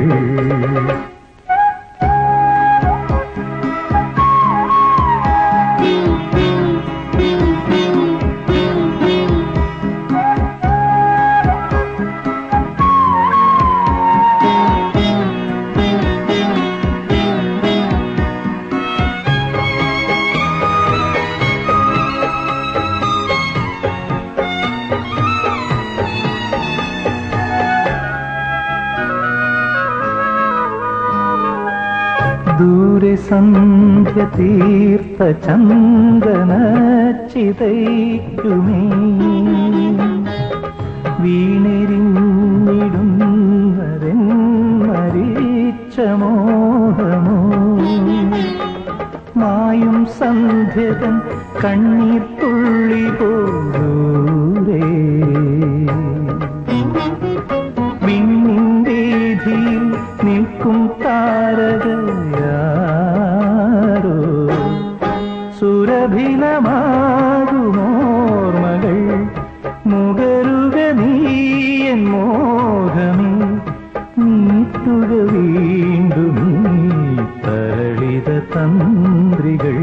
ദൂരെ സന്ധ്യ തീർത്ത ചന്ദന ചിതയ്ക്കുമേ വീണെരിഞ്ഞിടുന്നതെൻ മരിച്ച മോഹമോ മായും സന്ധ്യതൻ കണ്ണീർ തുള്ളി പോരേ വിണ്ണിൻ വീതിയിൽ നിൽക്കും താരകയാരോ സുരഭിലമാകുമോർമകൾ മുകരുക നീയൻ മോഹമേ നീട്ടുക വീണ്ടും ഈ തരളിത തന്ത്രികൾ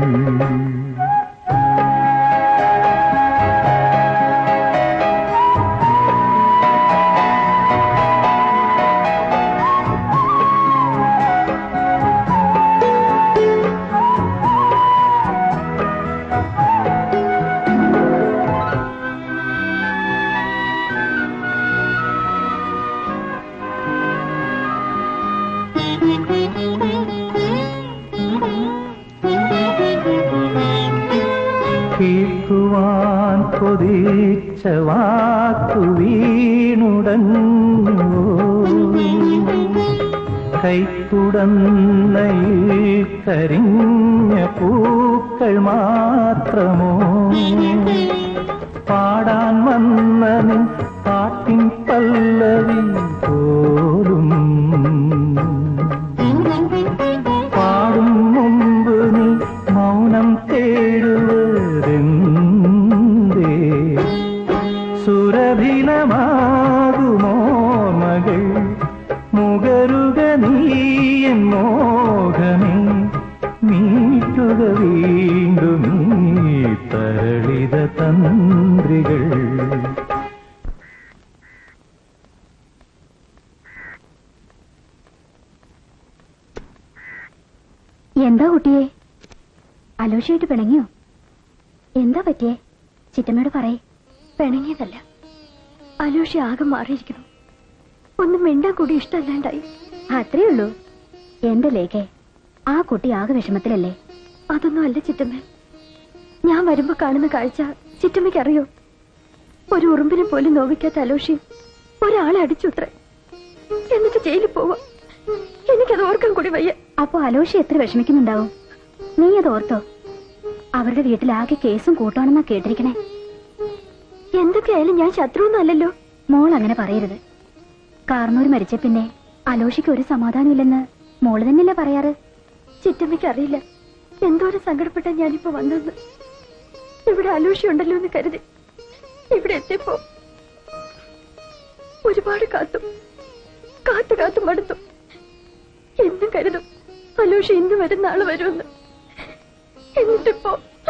കേൾക്കുവാൻ കൊതിച്ച വാക്കു വീണുടഞ്ഞു കൈക്കുടന്നയിൽ കരിഞ്ഞ പൂക്കൾ മാത്രമോ പാടാൻ വന്ന നിൻ പാട്ടിൻ പല്ലവി പോലും പാടും മുമ്പ് നീ മൗനം തേടുവതെന്തേ സുര എൻ മോഹമേ നീട്ടുക വീണ്ടും ഈ തരളിത തന്ത്രികൾ എന്താ കുട്ടിയെ അലോഷിയായിട്ട് പിണങ്ങിയോ എന്താ പറ്റിയേ ചിറ്റമ്മയോട് പറയേ പിണങ്ങിയതല്ല അലോഷി ആകെ മാറിയിരിക്കുന്നു ഒന്നും മിണ്ടാൻ കൂടി ഇഷ്ടമല്ലാണ്ടായി അത്രേ ഉള്ളൂ എന്റെ ലേഖേ ആ കുട്ടി ആകെ വിഷമത്തിലല്ലേ അതൊന്നും അല്ല ചിറ്റമ്മ ഞാൻ വരുമ്പോ കാണുന്ന കാഴ്ച ചിറ്റമ്മയ്ക്ക് അറിയോ ഒരു ഉറുമ്പിനെ പോലും നോവിക്കാത്ത അലോഷി ഒരാളെ അടിച്ചുത്രേ എന്നിട്ട് ജയിലിൽ പോവാ എനിക്കത് ഓർക്കാൻ കൂടി വയ്യ അപ്പൊ അലോഷി എത്ര വിഷമിക്കുന്നുണ്ടാവും നീ അത് ഓർത്തോ അവരുടെ വീട്ടിലാകെ കേസും കൂട്ടാണെന്നാ കേട്ടിരിക്കണേ എന്തൊക്കെയായാലും ഞാൻ ശത്രുവൊന്നും അല്ലല്ലോ മോൾ അങ്ങനെ പറയരുത് കാർന്നൂർ മരിച്ച പിന്നെ അലോഷിക്ക് ഒരു സമാധാനമില്ലെന്ന് മോള് തന്നെയല്ലേ പറയാറ് ചിറ്റമ്മയ്ക്ക് അറിയില്ല എന്തോരം സങ്കടപ്പെട്ട ഞാനിപ്പോ വന്നെന്ന് ഇവിടെ അലൂഷി ഉണ്ടല്ലോ എന്ന് കരുതി ഇവിടെ എത്തിയപ്പോ ഒരുപാട് കാത്തു കാത്തു കാത്തു മടുത്തു എന്നും കരുതും അലൂഷി ഇന്ന് വരും നാളെ വരുമെന്ന് എന്നിട്ടിപ്പോ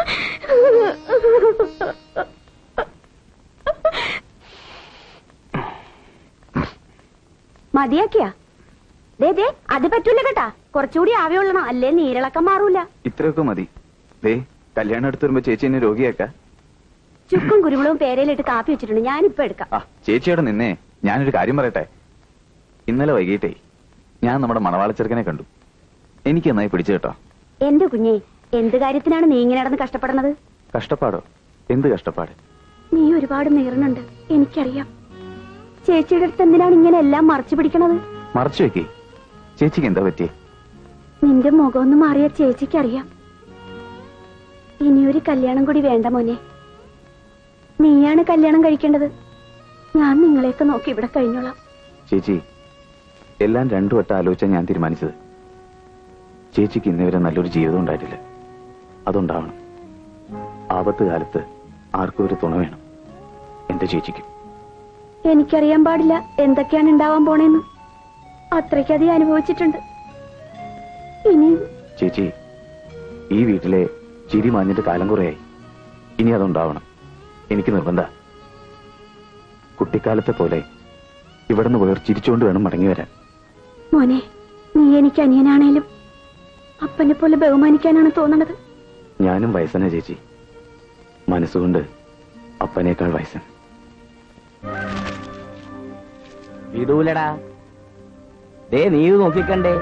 മതിയാക്കിയാ ദേ ദേ അത് പറ്റൂല കേട്ടാ കുറച്ചുകൂടി ആവിയുള്ളണം അല്ലേ നീരിളക്കം മാറൂല ഇത്രയൊക്കെ മതി ദേ കല്യാണം എടുത്ത് വരുമ്പോ ചേച്ചി എന്നെ രോഗിയാക്ക ചുക്കും കുരുമുളകും പേരയിലിട്ട് കാപ്പി വെച്ചിട്ടുണ്ട് ഞാനിപ്പോ എടുക്കാം ആ ചേച്ചിയോടെ നിന്നേ ഞാനൊരു കാര്യം പറയട്ടെ ഇന്നലെ വൈകിട്ടേ ഞാൻ നമ്മുടെ മണവാളച്ചെറുക്കനെ കണ്ടു എനിക്ക് നന്നായി പിടിച്ചു കേട്ടോ എന്റെ കുഞ്ഞെ എന്ത് കാര്യത്തിനാണ് നീ ഇങ്ങനെ നടന്ന് കഷ്ടപ്പെടുന്നത് കഷ്ടപ്പാടോ എന്ത് കഷ്ടപ്പാട് നീ ഒരുപാട് നേർന്നുണ്ട് എനിക്കറിയാം ചേച്ചിയുടെ അടുത്ത് എന്തിനാണ് ഇങ്ങനെ എല്ലാം മറച്ചു പിടിക്കണത് മറച്ചു വെക്കേ ചേച്ചിക്ക് എന്താ പറ്റിയേ നിന്റെ മുഖമൊന്ന് മാറിയ ചേച്ചിക്കറിയാം ഇനിയൊരു കല്യാണം കൂടി വേണ്ട മോനെ നീയാണ് കല്യാണം കഴിക്കേണ്ടത് ഞാൻ നിങ്ങളെയൊക്കെ നോക്കി ഇവിടെ കഴിഞ്ഞോളാം ചേച്ചി എല്ലാം രണ്ടു വട്ടം ആലോചിച്ചാൽ ഞാൻ തീരുമാനിച്ചത് ചേച്ചിക്ക് ഇന്നുവരെ നല്ലൊരു ജീവിതം ഉണ്ടായിട്ടില്ല അതുണ്ടാവണം ആപത്ത് കാലത്ത് ആർക്കും ഒരു തുണ വേണം എന്റെ ചേച്ചിക്കും എനിക്കറിയാൻ പാടില്ല എന്തൊക്കെയാണ് ഉണ്ടാവാൻ പോണേന്ന് അത്രയ്ക്കധികം അനുഭവിച്ചിട്ടുണ്ട് ഇനി ചേച്ചി ഈ വീട്ടിലെ ചിരി മാഞ്ഞിട്ട് കാലം കുറയായി ഇനി അതുണ്ടാവണം എനിക്ക് നിർബന്ധ കുട്ടിക്കാലത്തെ പോലെ ഇവിടുന്ന് വേർ ചിരിച്ചുകൊണ്ട് വേണം മടങ്ങി വരാൻ മോനെ നീ എനിക്ക് അനിയനാണേലും അപ്പനെ പോലെ ബഹുമാനിക്കാനാണ് തോന്നണത് ഞാനും വയസ്സനെ ചേച്ചി മനസ്സുകൊണ്ട് അപ്പനേക്കാൾ വയസ്സൻ വിടൂലടാ ദേ നീ ഇത് നോക്കിക്കണ്ടേ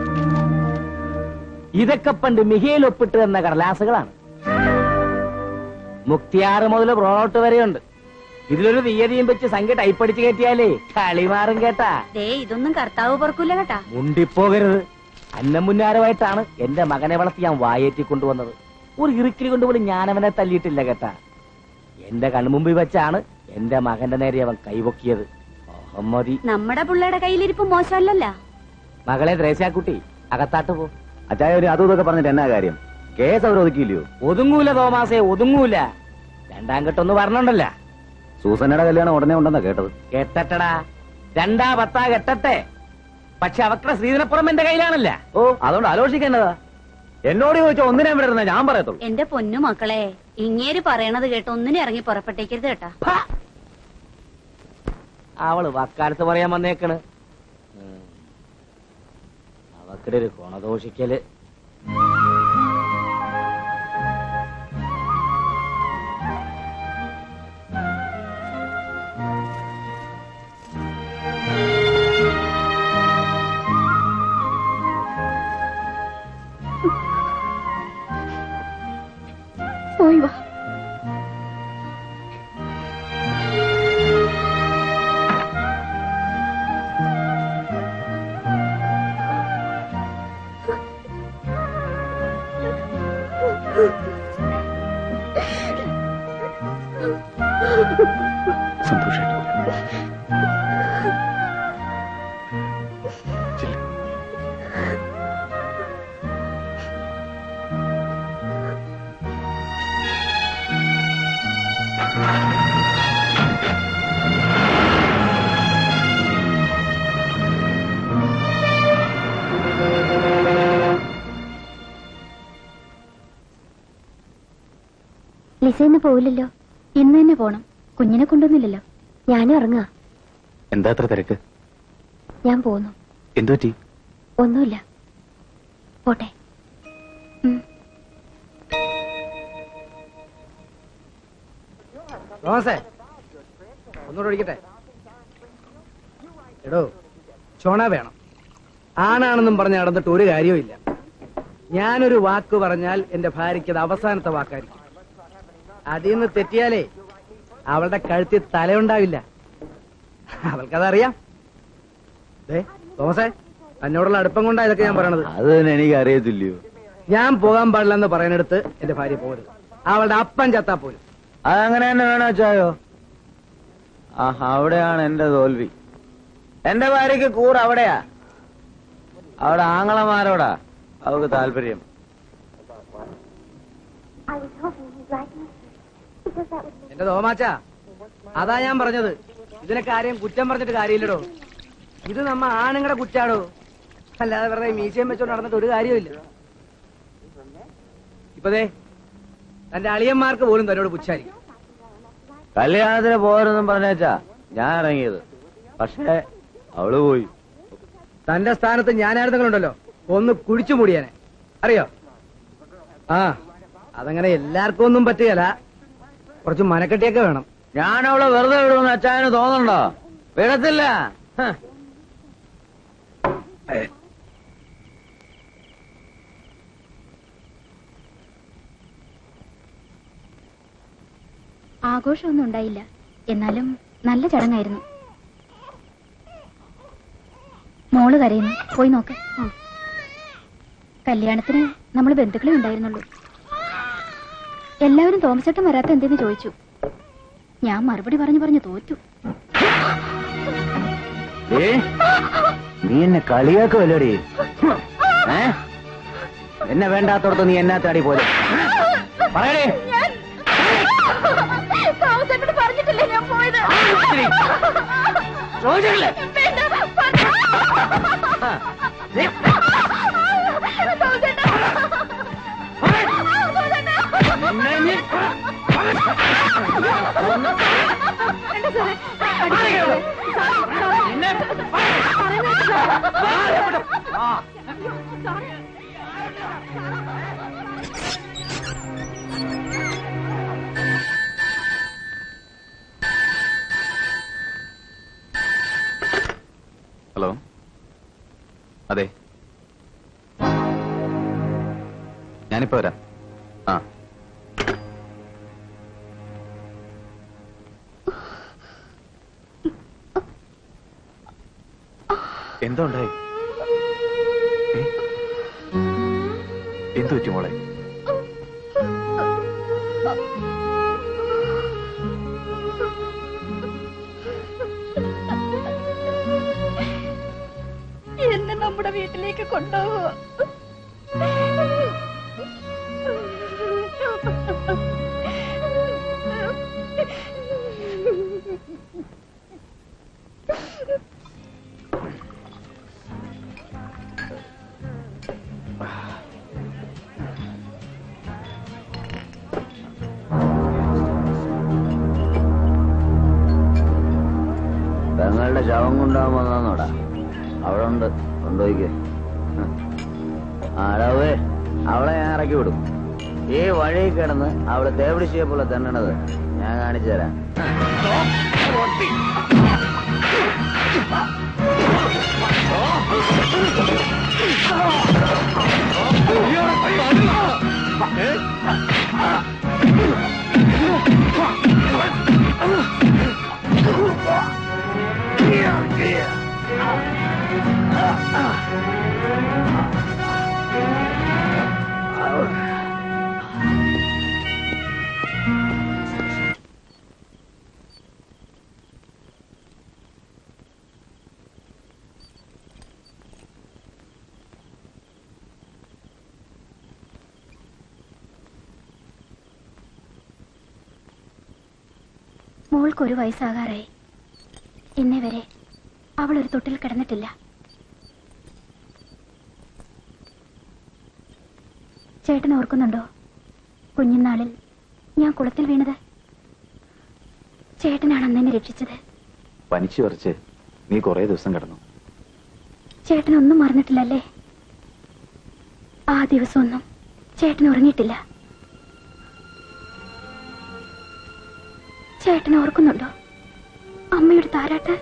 ഇതൊക്കെ പണ്ട് മിഹയിൽ ഒപ്പിട്ട് തന്ന കടലാസുകളാണ് മുക്തിയാറ് മുതൽ ബ്രോട്ട് വരെയുണ്ട് ഇതിലൊരു തീയതിയും വെച്ച് സംഖ്യ ടൈപ്പടിച്ച് കയറ്റിയാലേ കളി മാറും കേട്ടാ ദേ ഇതൊന്നും കർത്താവ് പറക്കൂല കേട്ടാ മുണ്ടിപ്പോകരുത് അന്നമുന്നാരമായിട്ടാണ് എന്റെ മകനെ വളർത്തി ഞാൻ വായേറ്റി കൊണ്ടുവന്നത് ഒരു ഇറുക്കിൽ കൊണ്ടുപോലും ഞാൻ അവനെ തല്ലിയിട്ടില്ല കേട്ടാ എന്റെ കൺമുമ്പിൽ വെച്ചാണ് എന്റെ മകന്റെ നേരെ അവൻ കൈവൊക്കിയത് അഹമ്മതി നമ്മുടെ പിള്ളയുടെ കയ്യിലിരിപ്പ് മോശമല്ലല്ല മകളെ ത്രേസ്യാക്കുട്ടി അകത്താട്ട് പോ അച്ചായ ഒരു അതും ഇതൊക്കെ പറഞ്ഞിട്ട് എന്നാ കാര്യം കേസ് അവർ ഒതുക്കിയില്ലയോ ഒതുങ്ങൂല തോമാസേ ഒതുങ്ങൂല രണ്ടാം കെട്ടൊന്ന് പറഞ്ഞുണ്ടല്ല സൂസന്നയുടെ കല്യാണം ഉടനെ ഉണ്ടെന്നാ കേട്ടത് കെട്ടട്ടടാ രണ്ടാ പത്താ കെട്ടട്ടെ പക്ഷെ അവക്കളുടെ ശ്രീധനപ്പുറം എന്റെ കയ്യിലാണല്ല ഓ അതുകൊണ്ട് ആലോചിക്കേണ്ടതാ എന്നോട് ചോദിച്ചാൽ ഒന്നിനെ വിടരുന്ന ഞാൻ പറയത്തുള്ളൂ എന്റെ പൊന്നു മക്കളെ ഇങ്ങേര് പറയണത് കേട്ട് ഒന്നിനും ഇറങ്ങി പുറപ്പെട്ടേക്കരുത് കേട്ടാ അവള് വക്കാലത്ത് പറയാൻ വന്നേക്കണ് ഉം. അവക്കിടെ ഒരു ഗുണദോഷിക്കല് പോയി വാ സന്തോഷമായിട്ട് ലിസ ഇന്ന് പോവില്ലല്ലോ ഇന്ന് തന്നെ പോണം കുഞ്ഞിനെ കൊണ്ടൊന്നുമില്ലല്ലോ ഞാനും ഇറങ്ങാ എന്താ അത്ര തിരക്ക് ഞാൻ പോന്നു എന്തു പറ്റി ഒന്നുമില്ല പോട്ടെ തോമസേ ഒന്നുകൂടെ ഒഴിക്കട്ടെ എടോ ചൊണ വേണം ആണാണെന്നും പറഞ്ഞ് നടന്നിട്ട് ഒരു കാര്യവുമില്ല ഞാനൊരു വാക്ക് പറഞ്ഞാൽ എന്റെ ഭാര്യയ്ക്ക് അത് അവസാനത്തെ വാക്കായിരിക്കും അതിൽ നിന്ന് തെറ്റിയാലേ അവളുടെ കഴുത്തിൽ തലയുണ്ടാവില്ല അവൾക്കതറിയാം ദേ തോമസേ തന്നോടുള്ള അടുപ്പം കൊണ്ടാ ഇതൊക്കെ ഞാൻ പറയണത് അത് തന്നെ എനിക്ക് അറിയത്തില്ലയോ ഞാൻ പോകാൻ പാടില്ലെന്ന് പറയുന്നിടത്ത് എന്റെ ഭാര്യ പോകരുത് അവളുടെ അപ്പൻ ചത്താ പോലും അതങ്ങനെ തന്നെ വേണോ ചായോ ആ അവിടെയാണ് എന്റെ തോൽവി എന്റെ ഭാര്യക്ക് കൂറ് അവിടെയാ അവിടെ ആങ്ങളമാരോടാ അവർക്ക് താല്പര്യം എന്റെ തോമാച്ച അതാ ഞാൻ പറഞ്ഞത് ഇതിനൊക്കെ ആരെയും കുറ്റം പറഞ്ഞിട്ട് കാര്യമില്ലടോ ഇത് നമ്മ ആണുങ്ങളുടെ കുറ്റാടോ അല്ലാതെ വെറുതെ മീശയും വെച്ചോണ്ട് നടന്നിട്ട് ഒരു കാര്യമില്ല ഇപ്പതേ തന്റെ അളിയന്മാർക്ക് പോലും തന്നോട് പുച്ഛായിരിക്കും കല്യാണത്തിന് പോരെന്നും പറഞ്ഞേച്ചാ ഞാൻ ഇറങ്ങിയത് പക്ഷേ അവള് പോയി തന്റെ സ്ഥാനത്ത് ഞാനായിരുന്നെങ്കിലുണ്ടല്ലോ ഒന്ന് കുഴിച്ചു മൂടിയാനെ അറിയോ ആ അതങ്ങനെ എല്ലാവർക്കും ഒന്നും പറ്റുകയല്ല കുറച്ച് മനക്കെട്ടിയൊക്കെ വേണം ഞാൻ അവളെ വെറുതെ വിടുമെന്ന് അച്ചായന് തോന്നണ്ടോ വിടത്തില്ല ഹ്. ആഘോഷമൊന്നും ഉണ്ടായില്ല എന്നാലും നല്ല ചടങ്ങായിരുന്നു മോള് കരയുന്നു പോയി നോക്ക് കല്യാണത്തിന് നമ്മൾ ബന്ധുക്കളെ ഉണ്ടായിരുന്നുള്ളൂ എല്ലാവരും തോമസേട്ടൻ വരാത്ത എന്തെന്ന് ചോദിച്ചു ഞാൻ മറുപടി പറഞ്ഞു പറഞ്ഞു തോറ്റു ഏ നീ എന്നെ കളിയാക്കുമല്ലോടി ഏ എന്നെ വേണ്ടാത്തോടത്ത് നീ എന്നാ താടി പോലെ പറയണേ പറഞ്ഞിട്ടില്ലേ ഞാൻ പോയത് ചോദിച്ചിട്ടില്ലേ ഹലോ അതെ ഞാനിപ്പോ വരാം ആ എന്താ ഉണ്ടായി ഏ? എന്ത് പറ്റി മോളെ എന്നെ നമ്മുടെ വീട്ടിലേക്ക് കൊണ്ടുപോകുക പെങ്ങളുടെ ശവം കൊണ്ടുപോകാൻ വന്നോടാ അവിടെ ഉണ്ട് കൊണ്ടുപോയിക്കേ അളവേ അവളെ ഞാൻ ഇറക്കി വിടും ഈ വഴി കിടന്ന് അവള് തേവിടിച്ചിയെ പോലെ തന്നണത് ഞാൻ കാണിച്ചു തരാം മോൾക്കൊരു വയസ്സാകാറായി ഇന്നേ വരെ അവൾ ഒരു തൊട്ടിൽ കിടന്നിട്ടില്ല ചേട്ടൻ ഓർക്കുന്നുണ്ടോ കുഞ്ഞുനാളിൽ ഞാൻ കുളത്തിൽ വീണത് ചേട്ടനാണ് അന്ന് എന്നെ രക്ഷിച്ചത് പനിച്ചു വരച്ച് നീ കുറെ ദിവസം കിടന്നു ചേട്ടൻ ഒന്നും മറന്നിട്ടില്ലല്ലേ ആ ദിവസമൊന്നും ചേട്ടൻ ഉറങ്ങിയിട്ടില്ല ചേട്ടൻ ഓർക്കുന്നുണ്ടോ അമ്മയുടെ താരാട്ട്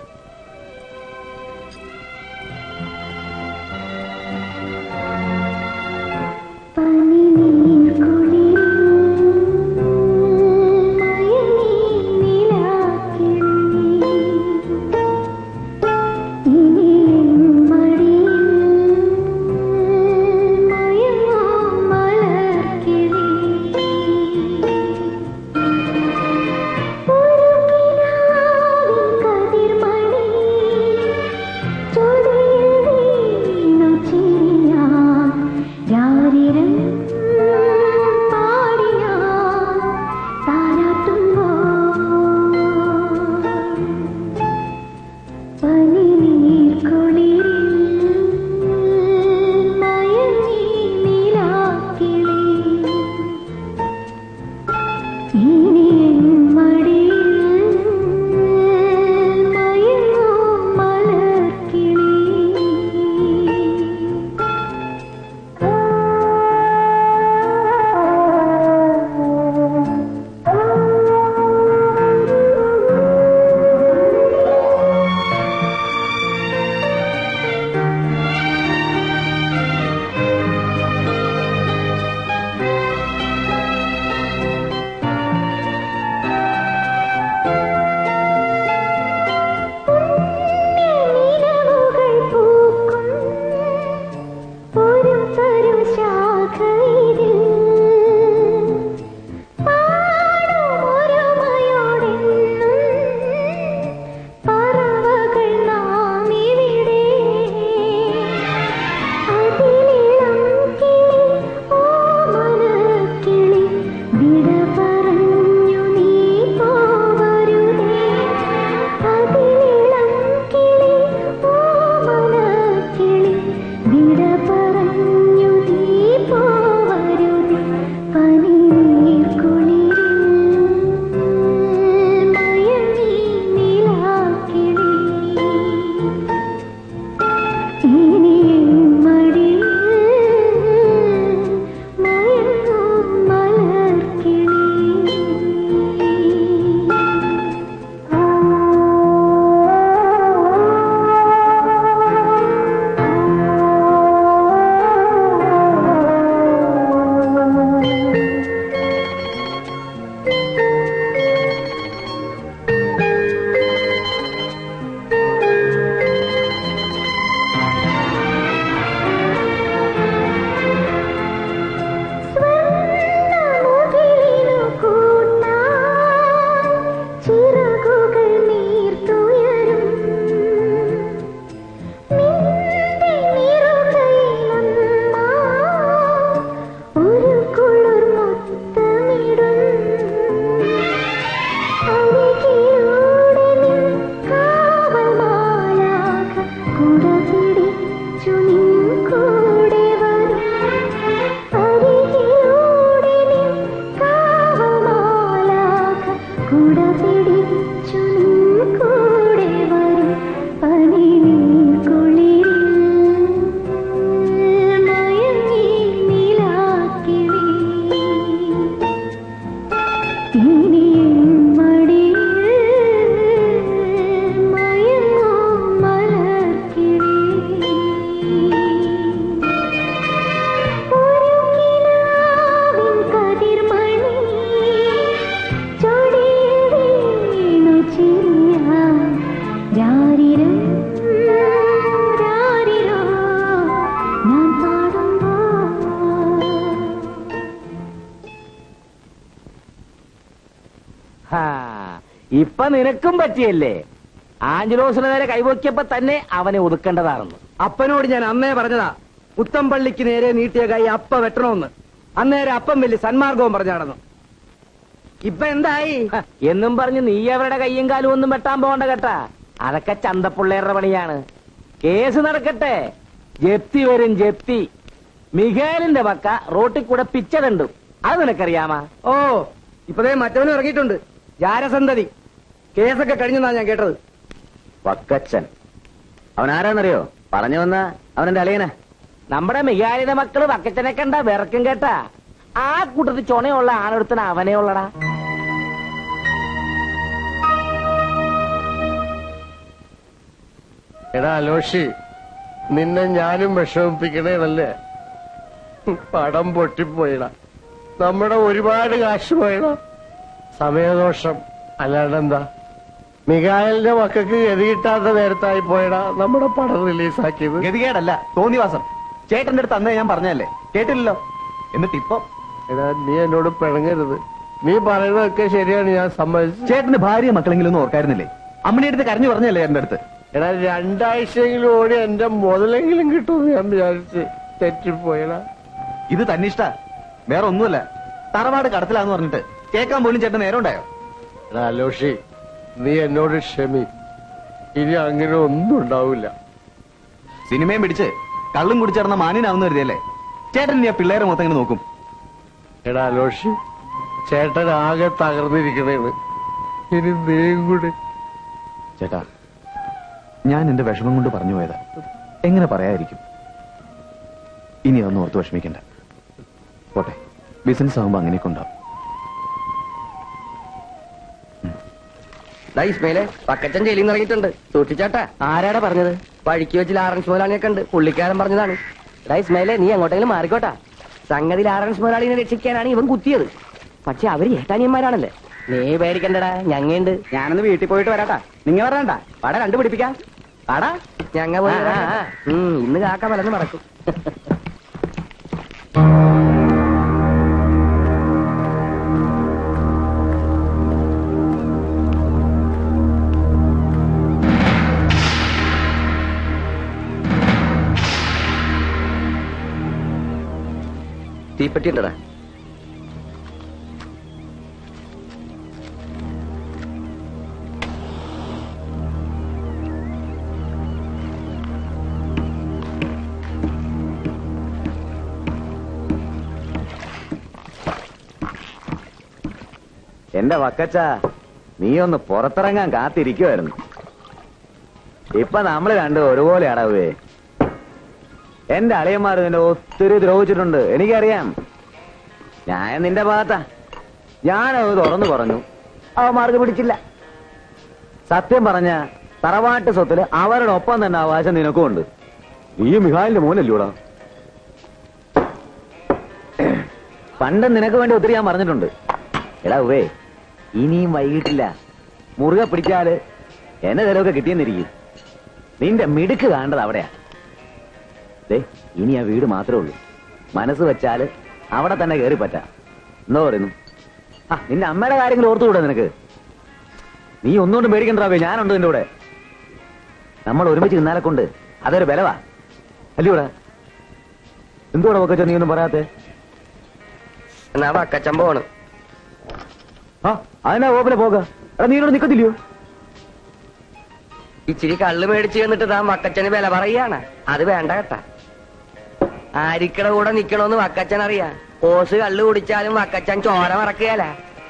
ഹാ, ഇപ്പൊ നിനക്കും പറ്റിയല്ലേ ആഞ്ചലോസിന് നേരെ കൈവയ്ക്കപ്പോ തന്നെ അവനെ ഒതുക്കേണ്ടതാണെന്ന് അപ്പനോട് ഞാൻ അന്നേ പറഞ്ഞതാ പുത്തമ്പള്ളിക്ക് നേരെ നീട്ടിയ കൈ അപ്പ വെട്ടണമെന്ന് അന്നേരം അപ്പം വലിയ സന്മാർഗവും പറഞ്ഞു നടന്നു ഇപ്പൊ എന്തായി ഹ, എന്നും പറഞ്ഞ് നീ അവരുടെ കയ്യും കാലും ഒന്നും വെട്ടാൻ പോകണ്ട കേട്ടാ അതൊക്കെ ചന്തപ്പിള്ളേരുടെ പണിയാണ് കേസ് നടക്കട്ടെ ജപ്തി വരും ജപ്തി മിഖേലിന്റെ വക്ക റോട്ടിൽ കൂടെ പിച്ച കണ്ടു അത് നിനക്കറിയാമാ ഓ ഇപ്പതേ മറ്റവനും ഇറങ്ങിയിട്ടുണ്ട് ജാരസന്തതി കേസൊക്കെ കഴിഞ്ഞെന്നാ ഞാൻ കേട്ടത് വക്കച്ചൻ അവൻ ആരാന്നറിയോ പറഞ്ഞു വന്ന അവനെന്റെ അളിയനാ നമ്മുടെ മികാലിയുടെ മക്കള് വക്കച്ചനെ കണ്ട വിറക്കും കേട്ടാ ആ കൂട്ടത്തിൽ ചുണയുള്ള ആണെടുത്തന അവനെ ഉള്ളടാ എടാ അലോഷി നിന്നെ ഞാനും വിഷമിപ്പിക്കണേനല്ലേ പടം പൊട്ടിപ്പോയിട നമ്മുടെ ഒരുപാട് കാശ് പോയിട സമയദോഷം അല്ലാണ്ടെന്താ മികായലിന്റെ മക്കൾക്ക് ഗതി കിട്ടാത്ത നേരത്തായി പോയടാ നമ്മുടെ പടം റിലീസാക്കിയത് ഗതികേടല്ല തോന്നിവാസം ചേട്ടന്റെ അടുത്ത് അന്നേ ഞാൻ പറഞ്ഞല്ലേ കേട്ടില്ലല്ലോ എന്നിട്ട് ഇപ്പൊ എടാ നീ എന്നോട് പിണങ്ങരുത് നീ പറയുന്നതൊക്കെ ശരിയാണ് ഞാൻ സമ്മതിച്ചു ചേട്ടന്റെ ഭാര്യ മക്കളെങ്കിലും ഒന്നും ഓർക്കായിരുന്നില്ലേ അമ്മയുടെ അടുത്ത് കരഞ്ഞു പറഞ്ഞല്ലേ എന്റെ അടുത്ത് എടാ രണ്ടാഴ്ചയെങ്കിലും ഓടി എന്റെ മുതലെങ്കിലും കിട്ടുമെന്ന് ഞാൻ വിചാരിച്ച് തെറ്റിപ്പോയടാ ഇത് തന്നിഷ്ട വേറെ ഒന്നുമല്ല തറവാട് കടത്തിലാന്ന് പറഞ്ഞിട്ട് കേൾക്കാൻ പോലും ചേട്ടൻ നേരം ഉണ്ടായോ എടാ അലോഷി നീ എന്നോട് ക്ഷമി ഇനി അങ്ങനെ ഒന്നും ഉണ്ടാവില്ല സിനിമയും പിടിച്ച് കള്ളും കുടിച്ചിടന്ന മാനിനാവുന്ന കരുതിയല്ലേ ചേട്ടൻ ഇനി ആ പിള്ളേരെ മൊത്തം ഇങ്ങനെ നോക്കും എടാ അലോഷി ചേട്ടൻ ആകെ തകർന്നിരിക്കണേന്ന് ഇനി നീയും കൂടി ചേട്ടാ ഞാൻ എന്റെ വിഷമം കൊണ്ട് പറഞ്ഞു പോയതാ എങ്ങനെ പറയാതിരിക്കും ഇനി അതൊന്നും ഓർത്ത് വിഷമിക്കണ്ട പോട്ടെ ബിസിനസ് ആകുമ്പോ അങ്ങനെയൊക്കെ ഉണ്ടാവും ദാ ഇസ്മയിലെ പക്കച്ചൻ ജയിലിൽ നിന്ന് ഇറങ്ങിയിട്ടുണ്ട് സൂക്ഷിച്ചാട്ടാ ആരാടാ പറഞ്ഞത് വഴിക്ക് വെച്ച് ലാറൻസ് മുതലാളിയൊക്കെ ഉണ്ട് പുള്ളിക്കാരൻ പറഞ്ഞതാണ് എടാ ഇസ്മയിലെ നീ എങ്ങോട്ടെങ്കിലും മാറിക്കോട്ടാ സംഗതി ലാറൻസ് മുതലാളിനെ രക്ഷിക്കാനാണ് ഇവൻ കുത്തിയത് പക്ഷെ അവര് ഏട്ടാനിയന്മാരാണല്ലേ നീ പേടിക്കണ്ടടാ ഞങ്ങയുണ്ട് ഞാനൊന്ന് വീട്ടിൽ പോയിട്ട് വരാട്ടാ നിങ്ങ പറയണ്ട പട കണ്ടു പിടിപ്പിക്കാം പാടാ ഞങ്ങ പോയി വരാം. ഉം, ഇന്ന് കാക്ക മലന്ന് മടക്കും തീപ്പെട്ടി ഉണ്ടടാ എന്റെ വക്കച്ച നീ ഒന്ന് പുറത്തിറങ്ങാൻ കാത്തിരിക്കുമായിരുന്നു ഇപ്പൊ നമ്മൾ രണ്ടും ഒരുപോലെ അടവേ എന്റെ അളിയന്മാർ നിന്നെ ഒത്തിരി ദ്രോഹിച്ചിട്ടുണ്ട് എനിക്കറിയാം ഞാൻ നിന്റെ ഭാഗത്താ ഞാനത് തുറന്നു പറഞ്ഞു അവന്മാർക്ക് പിടിച്ചില്ല സത്യം പറഞ്ഞ തറവാട്ട് സ്വത്തില് അവരുടെ ഒപ്പം തന്നെ അവകാശം നിനക്കും ഉണ്ട് നീ മിഹാലിന്റെ മോനല്ലൂടാ പണ്ട് നിനക്ക് വേണ്ടി ഒത്തിരി ഞാൻ പറഞ്ഞിട്ടുണ്ട് എടാ ഉവേ ഇനിയും വൈകിട്ടില്ല മുറുകെ പിടിച്ചാല് എന്നെ ചിലവൊക്കെ കിട്ടിയെന്നിരിക്കും നിന്റെ മിടുക്ക് കാണേണ്ടത് അവിടെയാ ദേ ഇനി ആ വീട് മാത്രമേ ഉള്ളൂ മനസ്സ് വെച്ചാല് അവിടെ തന്നെ കയറി പറ്റാം എന്തോ പറയുന്നു ആ നിന്റെ അമ്മയുടെ കാര്യങ്ങൾ ഓർത്തുകൂടെ നിനക്ക് നീ ഒന്നുകൊണ്ടും പേടിക്കണ്ടാവേ ഞാനുണ്ട് നിന്റെ കൂടെ നമ്മൾ ഒരുമിച്ച് നിന്നാലെ കൊണ്ട് അതൊരു ബലവാ അല്ലൂടെ എന്തുകൂടെ ഒക്കെ നീ ഒന്നും പറയാത്തെ എന്നാ പക്കച്ചൻ പോണ് ആ അതിനാ ഓപ്പനെ പോക എടാ നീ ഇവിടെ നിക്കത്തില്ലയോ ഇച്ചിരി കള്ള് മേടിച്ച് എന്നിട്ട് താൻ വക്കച്ചന് വില പറയാണ് അത് വേണ്ട കേട്ടാ ആരിക്കട കൂടെ നിക്കണോന്ന് വക്കച്ചൻ അറിയാ ഓസ് കള്ള് കുടിച്ചാലും വക്കച്ചൻ ചോര മറക്കുകയല്ല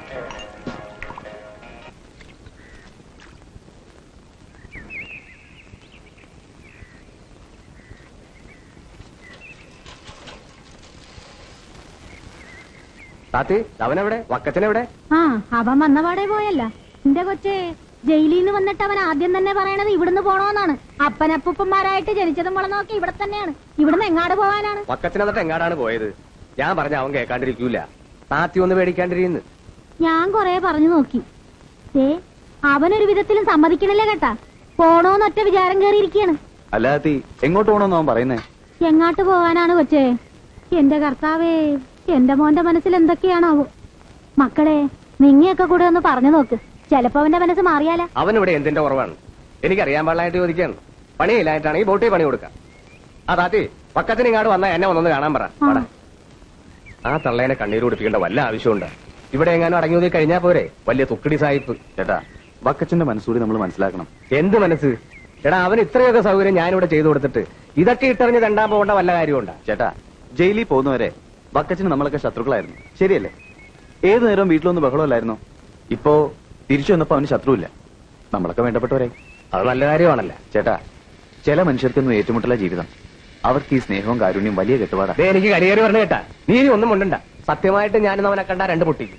താത്തി അവനെവിടെ വക്കച്ചനെവിടെ ആ അവൻ വന്നപാടെ പോയല്ല എന്റെ കൊച്ചേ ജയിലിൽ നിന്ന് വന്നിട്ട് അവൻ ആദ്യം തന്നെ പറയണത് ഇവിടുന്ന് പോണോന്നാണ് അപ്പനപ്പൂപ്പന്മാരായിട്ട് ജനിച്ചതും വളർന്നൊക്കെ ഇവിടെ തന്നെയാണ് ഇവിടുന്ന് എങ്ങാട് പോവാനാണ് വക്കച്ചൻ എന്നിട്ട് എങ്ങാടാണ് പോയത് ഞാൻ പറഞ്ഞ അവൻ കേൾക്കാണ്ടിരിക്കൂല താത്തി ഒന്ന് പേടിക്കാണ്ടിരിക്കുന്നു ഞാൻ കൊറേ പറഞ്ഞു നോക്കി ഏ അവനൊരു വിധത്തിലും സമ്മതിക്കണില്ല കേട്ടാ പോണോന്നൊറ്റ വിചാരം കേറിയിരിക്കാണ് അല്ലാത്തി എങ്ങോട്ട് പോകണമെന്ന് അവൻ പറയുന്നേ എങ്ങാട്ട് പോവാനാണ് കൊച്ചേ എന്റെ കർത്താവേ എന്റെ മോന്റെ മനസ്സിൽ എന്തൊക്കെയാണാവോ മക്കളെ നിങ്ങയൊക്കെ കൂടെ ഒന്ന് പറഞ്ഞു നോക്ക് ചെലപ്പോ അവന്റെ മനസ്സ് മാറിയാല അവനിവിടെ എന്തിന്റെ കുറവാണ് എനിക്കറിയാൻ പാടില്ലായിട്ട് ചോദിക്കാണ് പണിയില്ലായിട്ടാണെങ്കിൽ ബോട്ടിൽ പണി കൊടുക്കാം ആ താത്തി വക്കത്തിന് ഇങ്ങാട് വന്നാ എന്നെ ഒന്നൊന്ന് കാണാൻ പറ വാടാ. ആ തള്ളേനെ കണ്ണീര് കുടിപ്പിക്കേണ്ട വല്ല ആവശ്യമുണ്ട് ഇവിടെ എങ്ങാനും അടങ്ങി ഒതുങ്ങി കഴിഞ്ഞാ പോരെ വലിയ തുക്കടി സായിപ്പ് ചേട്ടാ വക്കച്ചന്റെ മനസ്സുകൂടി നമ്മൾ മനസ്സിലാക്കണം എന്ത് മനസ്സ് എടാ അവന് ഇത്രയൊക്കെ സൗകര്യം ഞാനിവിടെ ചെയ്തു കൊടുത്തിട്ട് ഇതൊക്കെ ഇട്ടറിഞ്ഞ് രണ്ടാൻ പോകേണ്ട വല്ല കാര്യമുണ്ടാ ചേട്ടാ ജയിലിൽ പോകുന്നവരെ വക്കച്ചന് നമ്മളൊക്കെ ശത്രുക്കളായിരുന്നു ശരിയല്ലേ ഏത് നേരവും വീട്ടിലൊന്നും ബഹളമല്ലായിരുന്നോ ഇപ്പോ തിരിച്ചു വന്നപ്പോ അവന് ശത്രുവില്ല നമ്മളൊക്കെ വേണ്ടപ്പെട്ടവരെ അത് നല്ല കാര്യമാണല്ലോ ചേട്ടാ ചില മനുഷ്യർക്കൊന്നും ഏറ്റുമുട്ടല ജീവിതം അവർക്ക് ഈ സ്നേഹവും കാരുണ്യം വലിയ കെട്ടുപാടാ ദേ എനിക്ക് കരിയേറി പറഞ്ഞു കേട്ടാ നീ ഇനി ഒന്നും മുണ്ടണ്ട സത്യമായിട്ട് ഞാനിന്ന് അവനെ കണ്ട രണ്ട് പൊട്ടിക്കും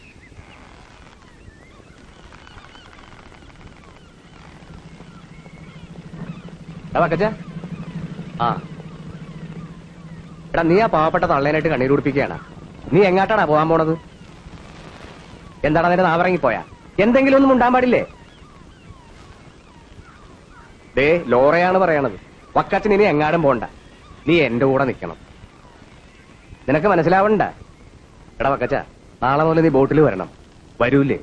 എടാ വക്കച്ച ആ എടാ നീ ആ പാവപ്പെട്ട തള്ളേനായിട്ട് കണ്ണീർ കുടിപ്പിക്കുകയാണ് നീ എങ്ങാട്ടാടാ പോകാൻ പോണത് എന്താണ് അതിന്റെ നാവറങ്ങി പോയാ എന്തെങ്കിലും ഒന്നും ഉണ്ടാൻ പാടില്ലേ ദേ ലോറയാണ് പറയണത് വക്കച്ചൻ ഇനി എങ്ങാടും പോണ്ട നീ എന്റെ കൂടെ നിൽക്കണം നിനക്ക് മനസ്സിലാവണ്ട എടാ വക്കച്ച നാളെ മുതൽ നീ ബോട്ടിൽ വരണം വരൂലേ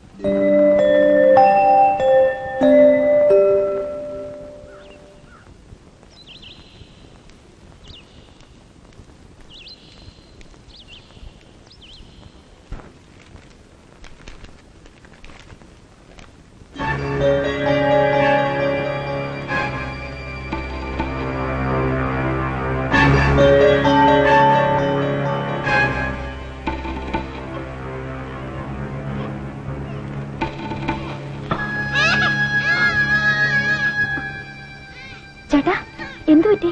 ചേട്ടാ എന്തു പറ്റി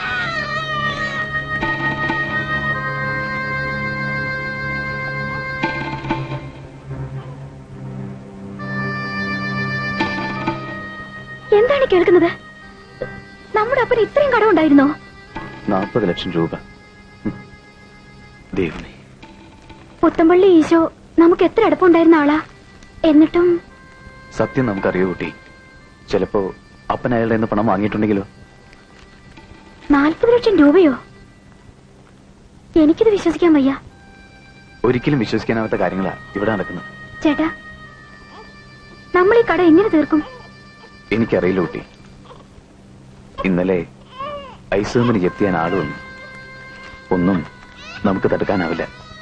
എന്താണ് ഈ കേൾക്കുന്നത് നമ്മുടെ അപ്പന് ഇത്രയും കടമുണ്ടായിരുന്നോ നാൽപ്പത് ലക്ഷം രൂപ ഉം. ദൈവമേ പുത്തമ്പള്ളി ഈശോ നമുക്ക് എത്ര അടുപ്പമുണ്ടായിരുന്ന ആളാ എന്നിട്ടും സത്യം നമുക്കറിയോ കുട്ടി ചിലപ്പോ അപ്പൻ അയാളുടെ നിന്ന് പണം വാങ്ങിയിട്ടുണ്ടെങ്കിലോ നാൽപ്പത് ലക്ഷം രൂപയോ എനിക്കിത് വിശ്വസിക്കാൻ വയ്യ ഒരിക്കലും വിശ്വസിക്കാനാവാത്ത കാര്യങ്ങളാ ഇവിടെ നടക്കുന്നത് ചേട്ടാ നമ്മൾ ഈ കട എങ്ങനെ തീർക്കും എനിക്കറിയില്ല കുട്ടി ഇന്നലെ ഐസോമിന് ജപ്തി ചെയ്യാൻ ആള് വന്നു ഒന്നും നമുക്ക് തടുക്കാനാവില്ല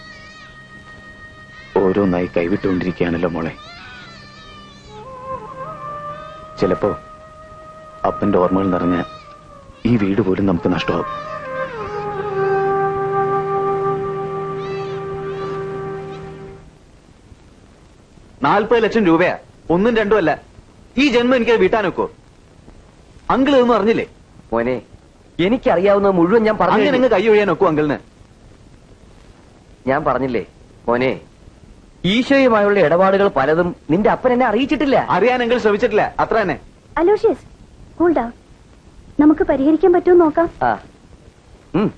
ഓരോന്നായി കൈവിട്ടുകൊണ്ടിരിക്കുകയാണല്ലോ മോളെ ചിലപ്പോ അപ്പന്റെ ഓർമ്മകൾ നിറഞ്ഞ ഈ വീട് പോലും നമുക്ക് നഷ്ടമാവും നാൽപ്പത് ലക്ഷം രൂപയാ ഒന്നും രണ്ടും അല്ല ഈ ജന്മം എനിക്ക് വീട്ടാനൊക്കോ അങ്കിൾ ഇതൊന്നും അറിഞ്ഞില്ലേ മോനെ എനിക്കറിയാവുന്ന മുഴുവൻ ഞാൻ പറഞ്ഞു അങ്ങനെ കഴിഞ്ഞു. അങ്ങ് കൈ ഒഴിയാൻ ഒക്കും അങ്കിളിന് ഞാൻ പറഞ്ഞില്ലേ മോനെ ഈശോയുമായുള്ള ഇടപാടുകൾ പലതും നിന്റെ അപ്പൻ എന്നെ അറിയിച്ചിട്ടില്ല അറിയാൻ അങ്കിൾ ശ്രമിച്ചിട്ടില്ല അത്ര തന്നെ അലോഷ്യസ് കൂൾ ഡൗൺ നമുക്ക് പരിഹരിക്കാൻ പറ്റുമോ നോക്കാം ആ ഉം.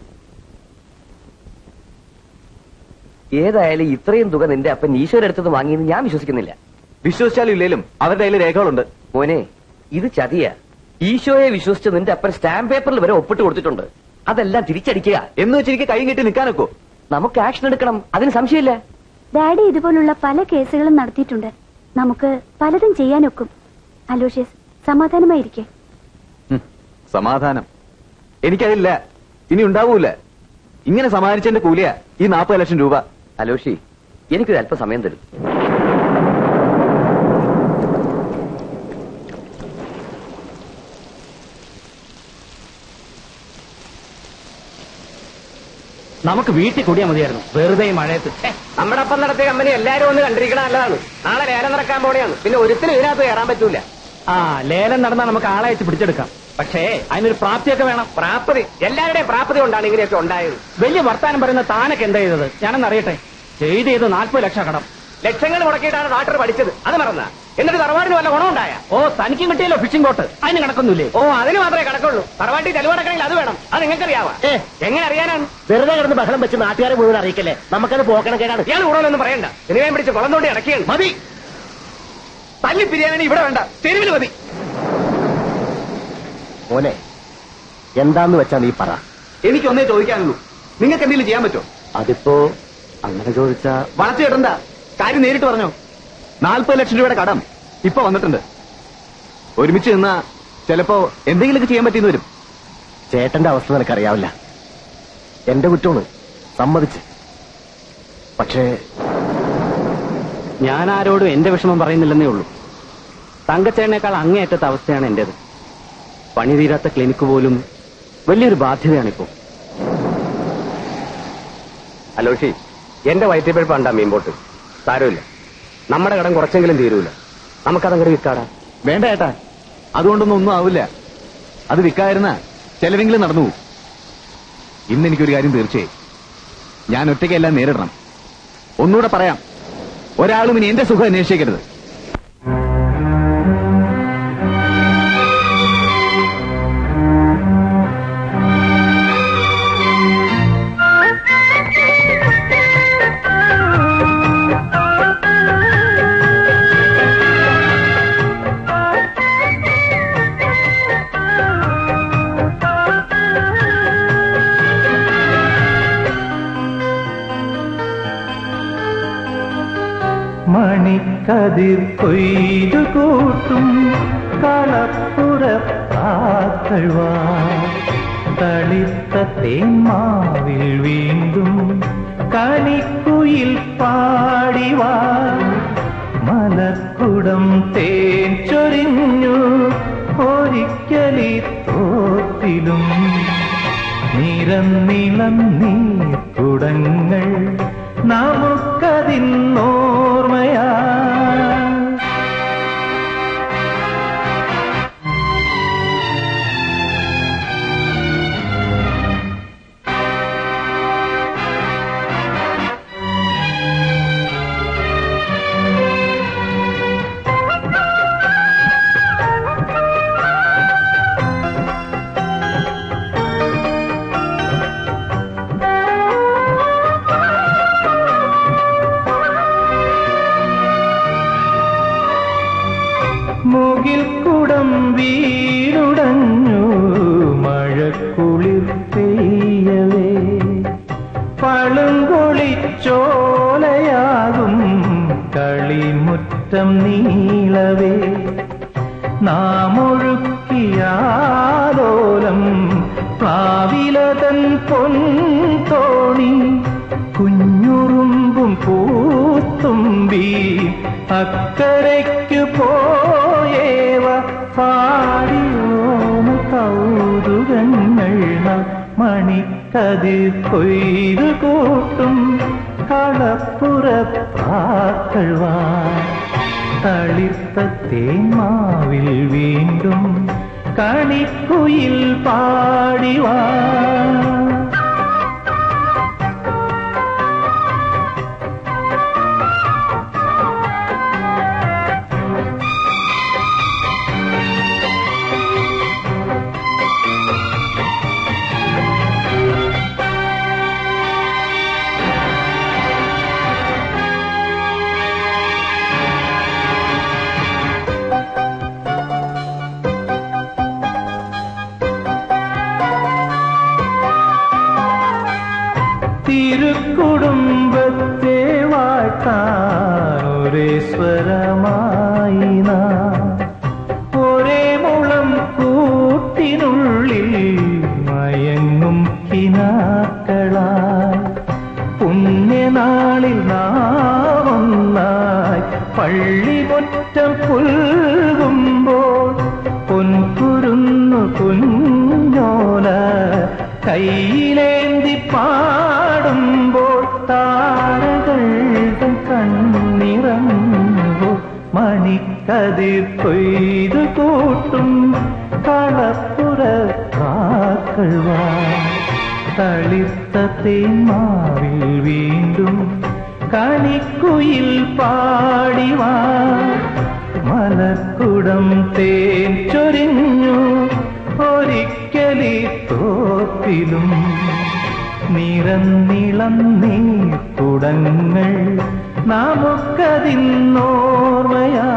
ഏതായാലും ഇത്രയും തുക നിന്റെ അപ്പൻ ഈശോയുടെ അടുത്തത് വാങ്ങിയെന്ന് ഞാൻ വിശ്വസിക്കുന്നില്ല വിശ്വസിച്ചാലും ഇല്ലേലും അവരുടെ കയ്യിൽ രേഖകളുണ്ട് മോനെ ഇത് ചതിയ ഈശോയെ വിശ്വസിച്ച് നിന്റെ അപ്പൻ സ്റ്റാമ്പ് പേപ്പറിൽ വരെ ഒപ്പിട്ട് കൊടുത്തിട്ടുണ്ട് അതെല്ലാം തിരിച്ചടിക്കുക എന്ന് വെച്ച് എനിക്ക് കൈ കെട്ടി നിൽക്കാനൊക്കോ നമുക്ക് ആക്ഷൻ എടുക്കണം അതിന് സംശയമില്ല ഡാഡി ഇതുപോലുള്ള പല കേസുകളും നടത്തിയിട്ടുണ്ട് നമുക്ക് പലതും ചെയ്യാനൊക്കും അലോഷ്യസ് സമാധാനമായിരിക്കെ ഉം, സമാധാനം എനിക്കതില്ല ഇനി ഉണ്ടാവൂല ഇങ്ങനെ സമാധാനിച്ചതിന്റെ കൂലിയാ ഈ നാൽപ്പത് ലക്ഷം രൂപ അലോഷി എനിക്കൊരു അല്പം സമയം തരും നമുക്ക് വീട്ടിൽ കൂടിയാ മതിയായിരുന്നു വെറുതെ ഈ മഴയത്ത് ഏ, നമ്മുടെ ഒപ്പം നടത്തിയ കമ്പനി എല്ലാരും ഒന്ന് കണ്ടിരിക്കണ നല്ലതാണ് നാളെ ലേലം നടക്കാൻ പോണെയാണ് പിന്നെ ഒരുത്തിനും ഇതിനകത്ത് കയറാൻ പറ്റൂല ആ ലേലം നടന്നാൽ നമുക്ക് ആളെ അയച്ച് പിടിച്ചെടുക്കാം പക്ഷേ അതിനൊരു പ്രാപ്തിയൊക്കെ വേണം പ്രാപ്തി എല്ലാവരുടെയും പ്രാപ്തി കൊണ്ടാണ് ഇങ്ങനെയൊക്കെ ഉണ്ടായത് വലിയ വർത്താനം പറയുന്ന താനൊക്കെ എന്താ ചെയ്തത് ഞാനെന്ന് അറിയട്ടെ ചെയ്ത് ചെയ്ത് നാൽപ്പത് ലക്ഷം കടം ലക്ഷങ്ങൾ മുടക്കിയിട്ടാണ് നാട്ടിൽ പഠിച്ചത് അത് മറന്ന എന്നിട്ട് തറവാടിന് വല്ല ഗുണമുണ്ടായ ഓ തനിക്കും കിട്ടിയല്ലോ ഫിഷിംഗ് ബോട്ട് അതിന് കണക്കൊന്നുമില്ലേ ഓ അതിന് മാത്രമേ കണക്കുള്ളൂ തറവാട്ടി ചെലവടക്കണമെങ്കിൽ അത് വേണം അത് നിങ്ങൾക്കറിയാവാ എങ്ങനെ അറിയാനാണ് വെറുതെ കിടന്ന് ബഹളം വെച്ച് നാട്ടുകാരെ മുഴുവൻ അറിയിക്കല്ലേ നമുക്കത് പോക്കണം കേടാണ് ഇയാൾ കൂടുതലൊന്നും പറയണ്ട സിനിമയും പിടിച്ച് കുളം തോണ്ടി ഇടയ്ക്കാണ് മതി തല്ലി പിരിയാനാണ് ഇവിടെ വേണ്ട തെരുവിൽ മതി മോനെ എന്താന്ന് വെച്ചാ നീ പറ എനിക്കൊന്നേ ചോദിക്കാനുള്ളൂ നിങ്ങൾക്ക് എന്തെങ്കിലും ചെയ്യാൻ പറ്റുമോ അതിപ്പോ അങ്ങനെ ചോദിച്ചാ വളച്ചു കേട്ടണ്ട കാര്യം നേരിട്ട് പറഞ്ഞോ നാൽപ്പത് ലക്ഷം രൂപയുടെ കടം ഇപ്പൊ വന്നിട്ടുണ്ട് ഒരുമിച്ച് നിന്നാ ചിലപ്പോ എന്തെങ്കിലുമൊക്കെ ചെയ്യാൻ പറ്റിയെന്ന് വരും ചേട്ടന്റെ അവസ്ഥ നിനക്കറിയാവില്ല എന്റെ കുറ്റമാണ് സമ്മതിച്ച് പക്ഷേ ഞാൻ ആരോടും എന്റെ വിഷമം പറയുന്നില്ലെന്നേ ഉള്ളൂ തങ്കച്ചേനേക്കാൾ അങ്ങേയറ്റത്തെ അവസ്ഥയാണ് എന്റേത് പണി തീരാത്ത ക്ലിനിക്ക് പോലും വലിയൊരു ബാധ്യതയാണിപ്പോ അലോഷി എന്റെ വയറ്റിപ്പഴുപ്പാണ്ടാ മീൻപോട്ട് സാരമില്ല നമ്മുടെ കടം കുറച്ചെങ്കിലും തീരൂല നമുക്കതങ്ങോട്ട് വിൽക്കാടാ വേണ്ട ഏട്ടാ അതുകൊണ്ടൊന്നും ഒന്നും ആവില്ല അത് വിൽക്കായിരുന്ന ചെലവെങ്കിലും നടന്നു പോകും ഇന്ന് എനിക്കൊരു കാര്യം തീർച്ചയായും ഞാൻ ഒറ്റയ്ക്കെല്ലാം നേരിടണം ഒന്നുകൂടെ പറയാം ഒരാളും ഇനി എന്റെ സുഖം അന്വേഷിക്കരുത് മണിക്കതിർ കൊയ്തു കൂട്ടും കളപ്പുറപ്പാക്കൾവാ തളിത്ത തേന്മാവിൽ വീണ്ടും കണിക്കുയിൽ പാടിവാ മലക്കുടം തേൻ ചൊരിഞ്ഞു ഒരിക്കലി തോത്തിലും നിറന്നിളം നീർക്കുടങ്ങൾ നമുക്കതിന്നോർമ്മയാ മുകിൽ കുടം വീടുടഞ്ഞു മഴക്കുളിർ പെയ്യവേ പളുങ്കൊളിച്ചോലയാകും കളിമുറ്റം നീളവേ നാം ഒഴുക്കിയാലോലം പ്ലാവിലതൻ പൊൻതോണി കുഞ്ഞുറുമ്പും പൂത്തുമ്പി അക്കരയ്ക്കു പോയേവ പാടിയോമ കൗതുകങ്ങൾ നാം മണിക്കതിർ കൊയ്തു കൂട്ടും കളപ്പുറപ്പാക്കൾവാ തളിർത്ത തേന്മാവിൽ വീണ്ടും കണിക്കുയിൽ പാടിവാ തിരുക്കുടുംബത്തെ വാഴ്ത്താൻ ഒരേ സ്വരമായി നാം ഒരേ മുളം കൂട്ടിനുള്ളിൽ മയങ്ങും കിനാക്കളായി പുണ്യനാളിൽ നാം ഒന്നായി പള്ളിമുറ്റം പുൽകുമ്പോൾ പൊൻകുരുന്നു കുഞ്ഞോല കയ്യിലേന്തി പാടുമ്പോൾ താരകൾ തൻ കണ്ണിറങ്ങുമ്പോൾ മണിക്കതിർ കൊയ്തു കൂട്ടും കളപ്പുറ കാക്കൾവാ തളിർത്ത തേന്മാവിൽ വീണ്ടും കണിക്കുയിൽ പാടിവാ മലക്കുടം തേൻ ചൊരിഞ്ഞു ഒരിക്കലി തോത്തിലും നിറന്നിളം നീർക്കുടങ്ങൾ നമുക്കതിന്നോർമ്മയാ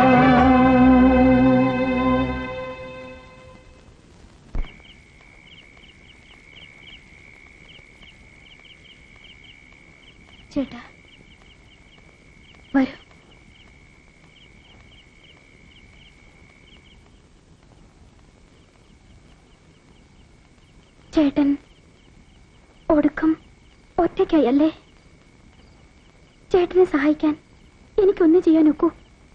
ചേട്ടാ വരൂ ചേട്ടൻ ഒടുക്കം ഒറ്റയ്ക്കായി അല്ലേ ചേട്ടനെ സഹായിക്കാൻ എനിക്കൊന്നും ചെയ്യാൻ ഒക്കൂ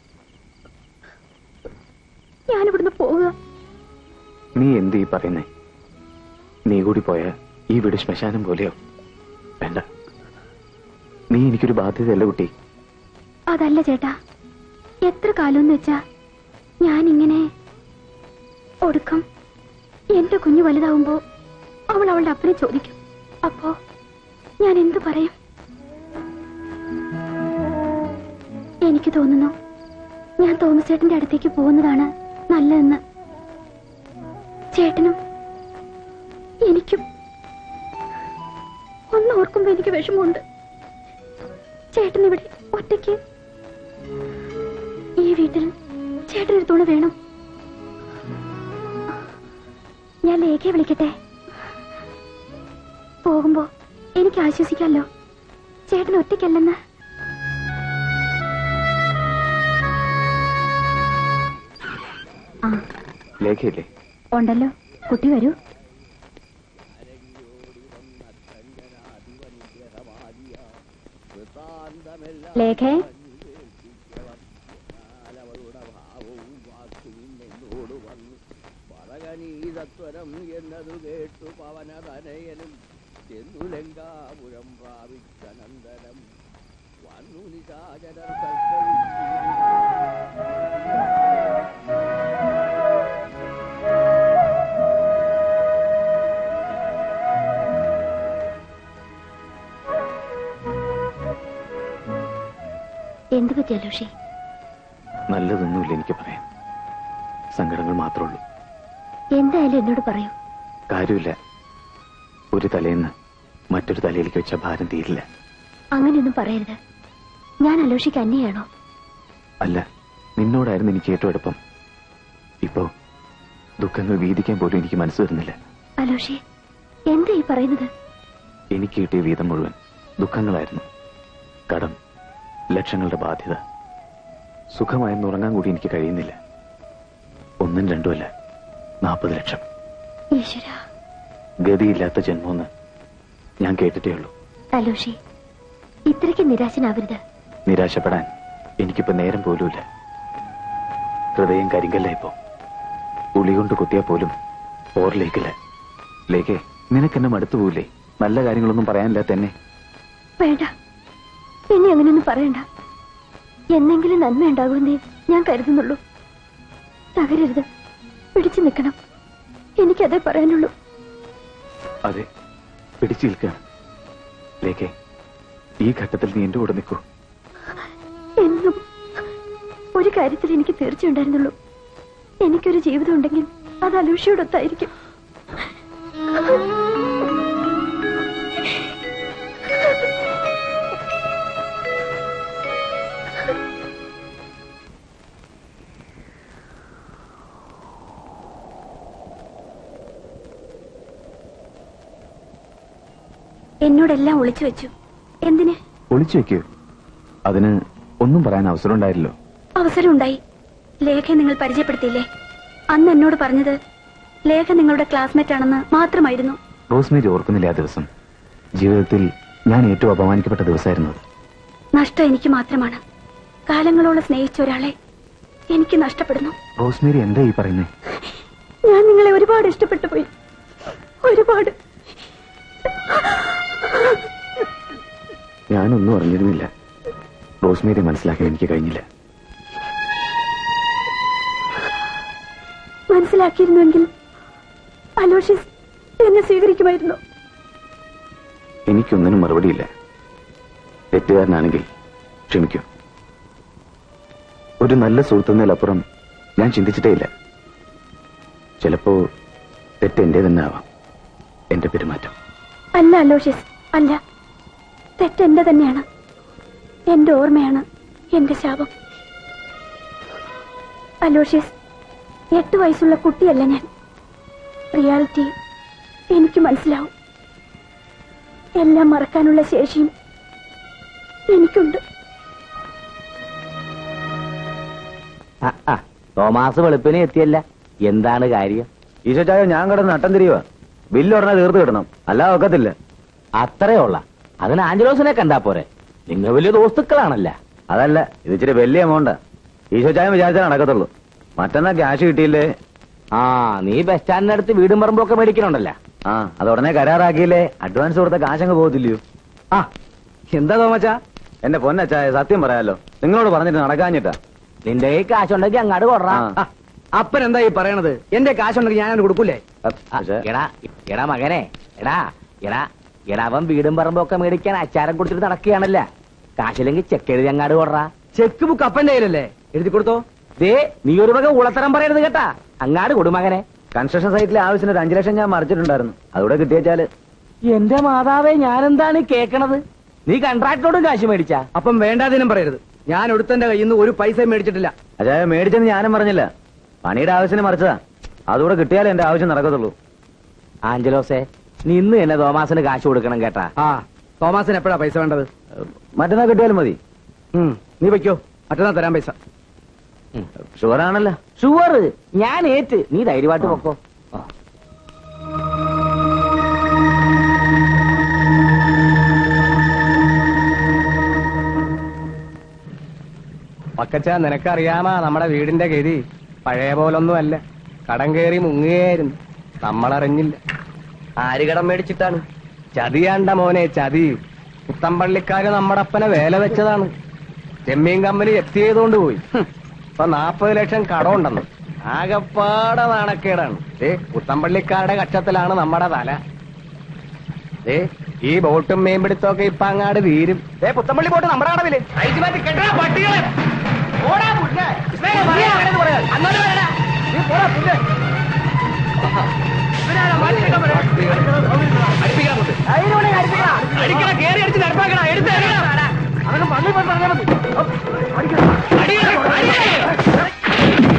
ഞാനിവിടുന്ന് പോവുക നീ എന്ത് ഈ പറയുന്നേ നീ കൂടി പോയ ഈ വീട് ശ്മശാനം പോലെയോ വേണ്ട നീ എനിക്കൊരു ബാധ്യതയല്ല കുട്ടി അതല്ല ചേട്ടാ എത്ര കാലം എന്ന് വെച്ചാ ഞാനിങ്ങനെ ഒടുക്കം എന്റെ കുഞ്ഞു വലുതാവുമ്പോ അവൾ അവളുടെ അപ്പനെ ചോദിക്കും അപ്പോ ഞാൻ എന്തു പറയും എനിക്ക് തോന്നുന്നു ഞാൻ തോമസ് ചേട്ടന്റെ അടുത്തേക്ക് പോകുന്നതാണ് നല്ലതെന്ന് ചേട്ടനും എനിക്കും ഒന്ന് ഓർക്കുമ്പോ എനിക്ക് വിഷമമുണ്ട് ചേട്ടൻ ഇവിടെ ഒറ്റയ്ക്ക് ഈ വീട്ടിൽ ചേട്ടനൊരു തുണ വേണം ഞാൻ ലേഖയെ വിളിക്കട്ടെ പോകുമ്പോ എനിക്ക് ആശ്വസിക്കാമല്ലോ ചേട്ടൻ ഒറ്റയ്ക്കല്ലെന്ന് ആ ലേഖയില്ലേ ഉണ്ടല്ലോ കുട്ടി വരൂ ലേഖേ പരഗണീതത്വരം എന്നതു കേട്ടു പവനതനയനും ചെന്നു ലങ്കാപുരം പ്രാപിച്ചനന്തരം വന്നു നിശാചരർ എന്ത് പറ്റി അലോഷി നല്ലതൊന്നുമില്ല എനിക്ക് പറയാൻ സങ്കടങ്ങൾ മാത്രമേ ഉള്ളൂ എന്തായാലും എന്നോട് പറയൂ കാര്യമില്ല ഒരു തലേന്ന് മറ്റൊരു തലയിലേക്ക് വെച്ച ഭാരം തീരില്ല അങ്ങനെയൊന്നും പറയരുത് ഞാൻ അലോഷിക്ക് അന്യയാണോ അല്ല നിന്നോടായിരുന്നു എനിക്ക് ഏറ്റവും അടുപ്പം ഇപ്പോ ദുഃഖങ്ങൾ വീതിക്കാൻ പോലും എനിക്ക് മനസ്സ് വരുന്നില്ല അലോഷി എന്താ ഈ പറയുന്നത് എനിക്ക് കിട്ടിയ വീതം മുഴുവൻ ദുഃഖങ്ങളായിരുന്നു കടം ലക്ഷങ്ങളുടെ ബാധ്യത സുഖമായെന്ന് ഉറങ്ങാൻ കൂടി എനിക്ക് കഴിയുന്നില്ല ഒന്നും രണ്ടുമല്ല നാൽപ്പത് ലക്ഷം ഈശ്വര ഗതിയില്ലാത്ത ജന്മമെന്ന് ഞാൻ കേട്ടിട്ടേ ഉള്ളൂ അലോഷി ഇത്രയ്ക്ക് നിരാശനാവരുത് നിരാശപ്പെടാൻ എനിക്കിപ്പോ നേരം പോലുമില്ല ഹൃദയം കരിങ്കല്ല ഇപ്പോ ഉളി കൊണ്ട് കുത്തിയാ പോലും ഓർലേക്കില്ല ലേക്കേ നിനക്കെന്നെ മടുത്തു പോവില്ലേ നല്ല കാര്യങ്ങളൊന്നും പറയാനില്ല തന്നെ വേണ്ട ഇനി അങ്ങനെയൊന്നും പറയണ്ട എന്നെങ്കിലും നന്മ ഉണ്ടാകുമെന്നേ ഞാൻ കരുതുന്നുള്ളൂ തകരരുത് പിടിച്ചു നിൽക്കണം എനിക്കതേ പറയാനുള്ളൂ അതെ പിടിച്ചു നിൽക്കാണ് ലേക്കേ ഈ ഘട്ടത്തിൽ നീ എന്റെ കൂടെ നിൽക്കൂ എന്നും ഒരു കാര്യത്തിൽ എനിക്ക് തീർച്ചയുണ്ടായിരുന്നുള്ളൂ എനിക്കൊരു ജീവിതം ഉണ്ടെങ്കിൽ അത് അലൂഷിയോടൊത്തായിരിക്കും എന്നോടെല്ലാം ഒളിച്ചു വെച്ചു എന്തിന് ഒളിച്ചു വെക്കൂ അതിന് ഒന്നും പറയാൻ അവസരം ഉണ്ടായില്ലല്ലോ അവസരമുണ്ടായി ലേഖ നിങ്ങൾ പരിചയപ്പെടുത്തിയില്ലേ അന്ന് എന്നോട് പറഞ്ഞത് ലേഖ നിങ്ങളുടെ ക്ലാസ്മേറ്റ് ആണെന്ന് മാത്രമായിരുന്നു റോസ്മേരി ഓർക്കുന്നില്ല ആ ദിവസം ജീവിതത്തിൽ ഞാൻ ഏറ്റവും അപമാനിക്കപ്പെട്ട ദിവസമായിരുന്നു അത് നഷ്ടം എനിക്ക് മാത്രമാണ് കാലങ്ങളോളം സ്നേഹിച്ച ഒരാളെ എനിക്ക് നഷ്ടപ്പെടുന്നു റോസ്മേരി എന്താ ഈ പറയുന്നേ ഞാൻ നിങ്ങളെ ഒരുപാട് ഇഷ്ടപ്പെട്ടു പോയി ഒരുപാട് ഞാനൊന്നും അറിഞ്ഞിരുന്നില്ല റോസ്മേരി മനസ്സിലാക്കാൻ എനിക്ക് കഴിഞ്ഞില്ല മനസ്സിലാക്കിയിരുന്നുവെങ്കിൽ അലോഷ്യസ് എന്നെ സ്വീകരിക്കുമായിരുന്നു എനിക്കൊന്നിനും മറുപടിയില്ല തെറ്റുകാരനാണെങ്കിൽ ക്ഷമിക്കൂ ഒരു നല്ല സുഹൃത്തുന്നതിലപ്പുറം ഞാൻ ചിന്തിച്ചിട്ടേ ഇല്ല ചിലപ്പോ തെറ്റ് എന്റെ തന്നെ ആവാം എന്റെ പെരുമാറ്റം അല്ല അലോഷ്യസ് അല്ല തെറ്റെന്റെ തന്നെയാണ് എന്റെ ഓർമ്മയാണ് എന്റെ ശാപം അലോഷ്യസ് എട്ട് വയസ്സുള്ള കുട്ടിയല്ല ഞാൻ റിയാലിറ്റി എനിക്ക് മനസ്സിലാവും എല്ലാം മറക്കാനുള്ള ശേഷിയും എനിക്കുണ്ട് ആ, ആ, തോമാസ് വെളുപ്പിനെ എത്തിയല്ല എന്താണ് കാര്യം ഈശോച്ചായ ഞാൻ കിടന്ന് നട്ടം തിരിയുക ബില്ല് ഉടനെ തീർത്ത് കിട്ടണം അല്ലാതെ ഒക്കത്തില്ല അത്രേ ഉള്ള അതിന് ആഞ്ചലോസിനെ കണ്ടാ പോരെ നിങ്ങൾ വലിയ ദോസ്തുക്കളാണല്ല അതല്ല ഇത് ഇച്ചിരി വലിയ എമൗണ്ടാ ഈശോച്ചായ വിചാരിച്ചാൽ നടക്കത്തുള്ളൂ മറ്റന്നാ ക്യാഷ് കിട്ടിയില്ലേ ആ നീ ബസ് സ്റ്റാൻഡിനടുത്ത് വീടും പറമ്പൊക്കെ മേടിക്കണുണ്ടല്ല ആ അത് ഉടനെ കരാറാക്കിയില്ലേ അഡ്വാൻസ് കൊടുത്ത കാശങ്ങ് പോകത്തില്ലയോ ആ എന്താ തോമച്ചാ എന്റെ പൊന്നച്ചായ സത്യം പറയാലോ നിങ്ങളോട് പറഞ്ഞിട്ട് നടക്കാഞ്ഞിട്ടാ നിന്റെ കൈ കാശുണ്ടെങ്കിൽ അങ്ങാട് കൊടറാ ആ. അപ്പൻ എന്താ ഈ പറയണത് എന്റെ കാശുണ്ടെങ്കിൽ ഞാൻ കൊടുക്കൂലേ പക്ഷേ എടാ എടാ മകനെ എടാ എടാ എടാ അവൻ വീടും പറമ്പും ഒക്കെ മേടിക്കാൻ അച്ചാരം കൊടുത്തിട്ട് നടക്കുകയാണല്ല കാശില്ലെങ്കിൽ ചെക്ക് എഴുതി അങ്ങാട് കൊടറാ ചെക്ക് ബുക്ക് അപ്പന്റെ കയ്യിലല്ലേ എഴുതി കൊടുത്തോ ദേ നീ ഒരു വക ഉളത്തരം പറയരുത് കേട്ടാ അങ്ങാട് കൊടു മകനെ കൺസ്ട്രക്ഷൻ സൈറ്റിലെ ആവശ്യത്തിന് ഒരു അഞ്ചു ലക്ഷം ഞാൻ മറിച്ചിട്ടുണ്ടായിരുന്നു അതുകൂടെ കിട്ടിയച്ചാല് എന്റെ മാതാവേ ഞാനെന്താണ് കേക്കണത് നീ കൺട്രാക്ടറോടും കാശ് മേടിച്ചാ അപ്പം വേണ്ടാതിനും പറയരുത് ഞാൻ ഒരുത്തന്റെ കയ്യിൽ നിന്ന് ഒരു പൈസ മേടിച്ചിട്ടില്ല അച്ചായ മേടിച്ചെന്ന് ഞാനും പറഞ്ഞില്ല പണിയുടെ ആവശ്യത്തിന് മറിച്ചതാ അതുകൂടെ കിട്ടിയാലേ എന്റെ ആവശ്യം നടക്കത്തുള്ളൂ ആഞ്ചലോസേ നീ ഇന്ന് തന്നെ തോമാസിന് കാശ് കൊടുക്കണം കേട്ടാ ആ തോമാസിന് എപ്പോഴാ പൈസ വേണ്ടത് മറ്റന്നാ കിട്ടിയാലും മതി ഉം, നീ വയ്ക്കോ മറ്റന്നാ തരാൻ പൈസ ഷുവറാണല്ലോ ഷുവർ ഞാൻ ഏറ്റ് നീ ധൈര്യമായിട്ട് പൊക്കോ പക്കച്ച നിനക്കറിയാമാ നമ്മുടെ വീടിന്റെ ഗതി പഴയ പോലൊന്നും അല്ല കടം കയറി മുങ്ങുകയായിരുന്നു നമ്മളറിഞ്ഞില്ല ആര് കടം മേടിച്ചിട്ടാണ് ചതിയാണ്ട മോനെ ചതി പുത്തമ്പള്ളിക്കാര് നമ്മുടെ അപ്പനെ വേല വെച്ചതാണ് ചെമ്മീൻ കമ്പനി എത്തി ചെയ്തുകൊണ്ട് പോയി ഹും. ഇപ്പൊ നാപ്പത് ലക്ഷം കടമുണ്ടെന്ന് ആകപ്പാടെ നാണക്കേടാണ് ഏ പുത്തമ്പള്ളിക്കാരുടെ കക്ഷത്തിലാണ് നമ്മുടെ തല ഏ ഈ ബോട്ടും മീൻപിടുത്തമൊക്കെ ഇപ്പൊ അങ്ങാട് തീരും ഏ പുത്തമ്പള്ളി ബോട്ട് നമ്മുടെ കടവില് അയച്ചു മാറ്റി കെട്ടടാ പട്ടികളെ ഓടാ പുല്ല്. ഇസ്മായിലേ, പറയാ, അങ്ങനെയൊന്നും പറയാതെ. അങ്ങോട്ട് വരടാ. നീ പോടാ പുല്ല്. ഇവനാരാ മാറ്റി കെട്ടാൻ പറയാ? അടിപ്പിക്കണം അങ്ങോട്ട്. അടിക്കണം, കേറി അടിച്ച് നടപ്പാക്കണം. എടുത്ത് എറിയണം. അവന് പള്ളി പോയി പറഞ്ഞാൽ മതി. അടിക്കണം, അടിക്കണം, അടിക്കണം.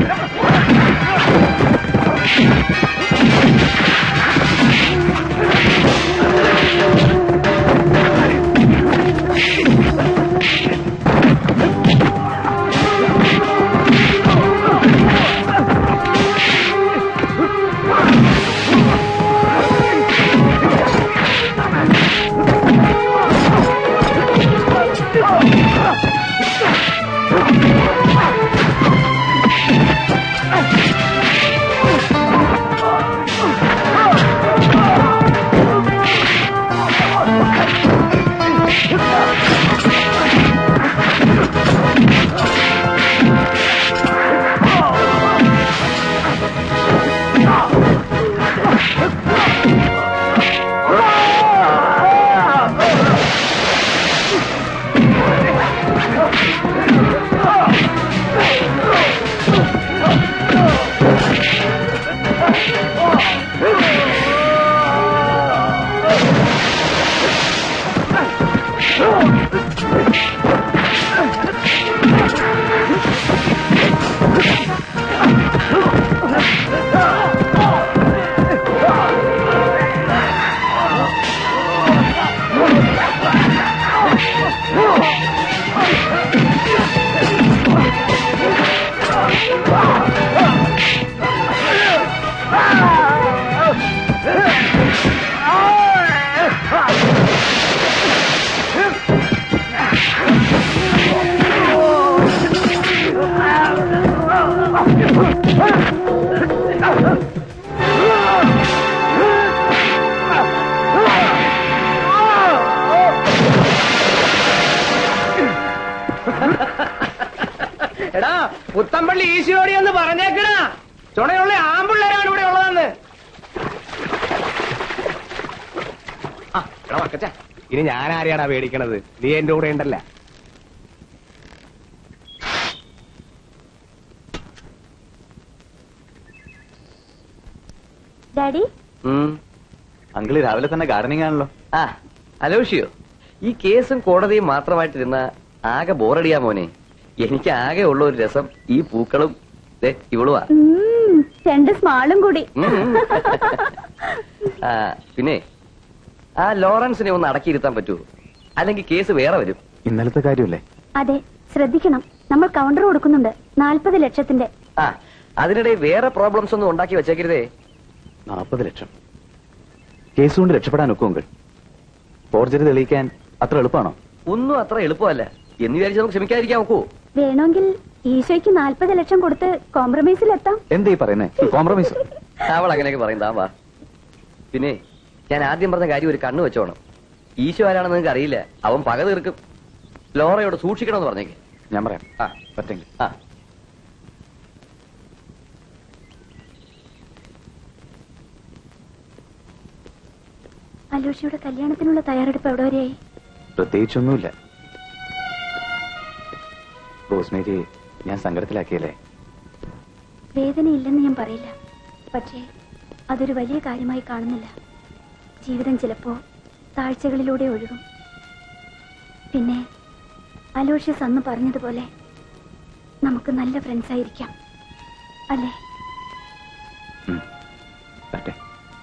എടാ പുത്തമ്പള്ളി ഈശോടി എന്ന് പറഞ്ഞേക്കടാ ചുണയുള്ള ആമ്പിള്ളേരാണ് ഇവിടെ ഉള്ളതെന്ന് ആ, എടാ മക്കച്ച ഇനി ഞാൻ ആരെയാടാ പേടിക്കണത് നീ എന്റെ കൂടെ ഉണ്ടല്ല ഡാഡി അങ്കിള് രാവിലെ തന്നെ ഗാർഡനിങ് ആണല്ലോ ആ അലോഷിയോ ഈ കേസും കോടതിയും മാത്രമായിട്ടിരുന്ന ആകെ ബോറടിയാ മോനെ എനിക്ക് ആകെ ഉള്ള ഒരു രസം ഈ പൂക്കളും ദേ ഇവളുവാ ഉം, രണ്ട് സ്മാളും കൂടി ഉം. ആ, പിന്നെ ആ ലോറൻസിനെ ഒന്ന് അടക്കിയിരുത്താൻ പറ്റുമോ അല്ലെങ്കിൽ കേസ് വേറെ വരും ഇന്നലത്തെ കാര്യമല്ലേ അതെ ശ്രദ്ധിക്കണം നമ്മൾ കൗണ്ടർ കൊടുക്കുന്നുണ്ട് നാൽപ്പത് ലക്ഷത്തിന്റെ ആ അതിനിടെ വേറെ പ്രോബ്ലംസ് ഒന്നും ഉണ്ടാക്കി വെച്ചേക്കരുതേ നാൽപ്പത് ലക്ഷം കേസ് കൊണ്ട് രക്ഷപ്പെടാൻ ഒക്കും അങ്കിൾ ഫോർജറി തെളിയിക്കാൻ അത്ര എളുപ്പമാണോ ഒന്നും അത്ര എളുപ്പമല്ല എന്ന് വിചാരിച്ച് നമുക്ക് ക്ഷമിക്കാതിരിക്കാൻ നോക്കൂ വേണമെങ്കിൽ ഈശോയ്ക്ക് നാൽപ്പത് ലക്ഷം കൊടുത്ത് കോംപ്രമൈസിലെത്താം എന്താ ഈ പറയുന്നേ കോംപ്രമൈസ് അവൾ അങ്ങനെയൊക്കെ പറയുന്നതാ വാ പിന്നെ ഞാൻ ആദ്യം പറഞ്ഞ കാര്യം ഒരു കണ്ണ് വെച്ചോണം ഈശോ ആരാണെന്ന് നിങ്ങൾക്ക് അറിയില്ല അവൻ പക തീർക്കും ലോറയോട് സൂക്ഷിക്കണമെന്ന് പറഞ്ഞേക്ക് ഞാൻ പറയാം ആ പറ്റെങ്കിൽ ആ അലോഷിയുടെ കല്യാണത്തിനുള്ള തയ്യാറെടുപ്പ് എവിടെ വരെയായി പ്രത്യേകിച്ചൊന്നുമില്ല റോസ്മേരി ഞാൻ സങ്കടത്തിലാക്കിയല്ലേ വേദനയില്ലെന്ന് ഞാൻ പറയില്ല പക്ഷേ അതൊരു വലിയ കാര്യമായി കാണുന്നില്ല ജീവിതം ചിലപ്പോ താഴ്ചകളിലൂടെ ഒഴുകും പിന്നെ അലോഷ്യസ് അന്ന് പറഞ്ഞതുപോലെ നമുക്ക് നല്ല ഫ്രണ്ട്സ് ആയിരിക്കാം അല്ലേ പറ്റേ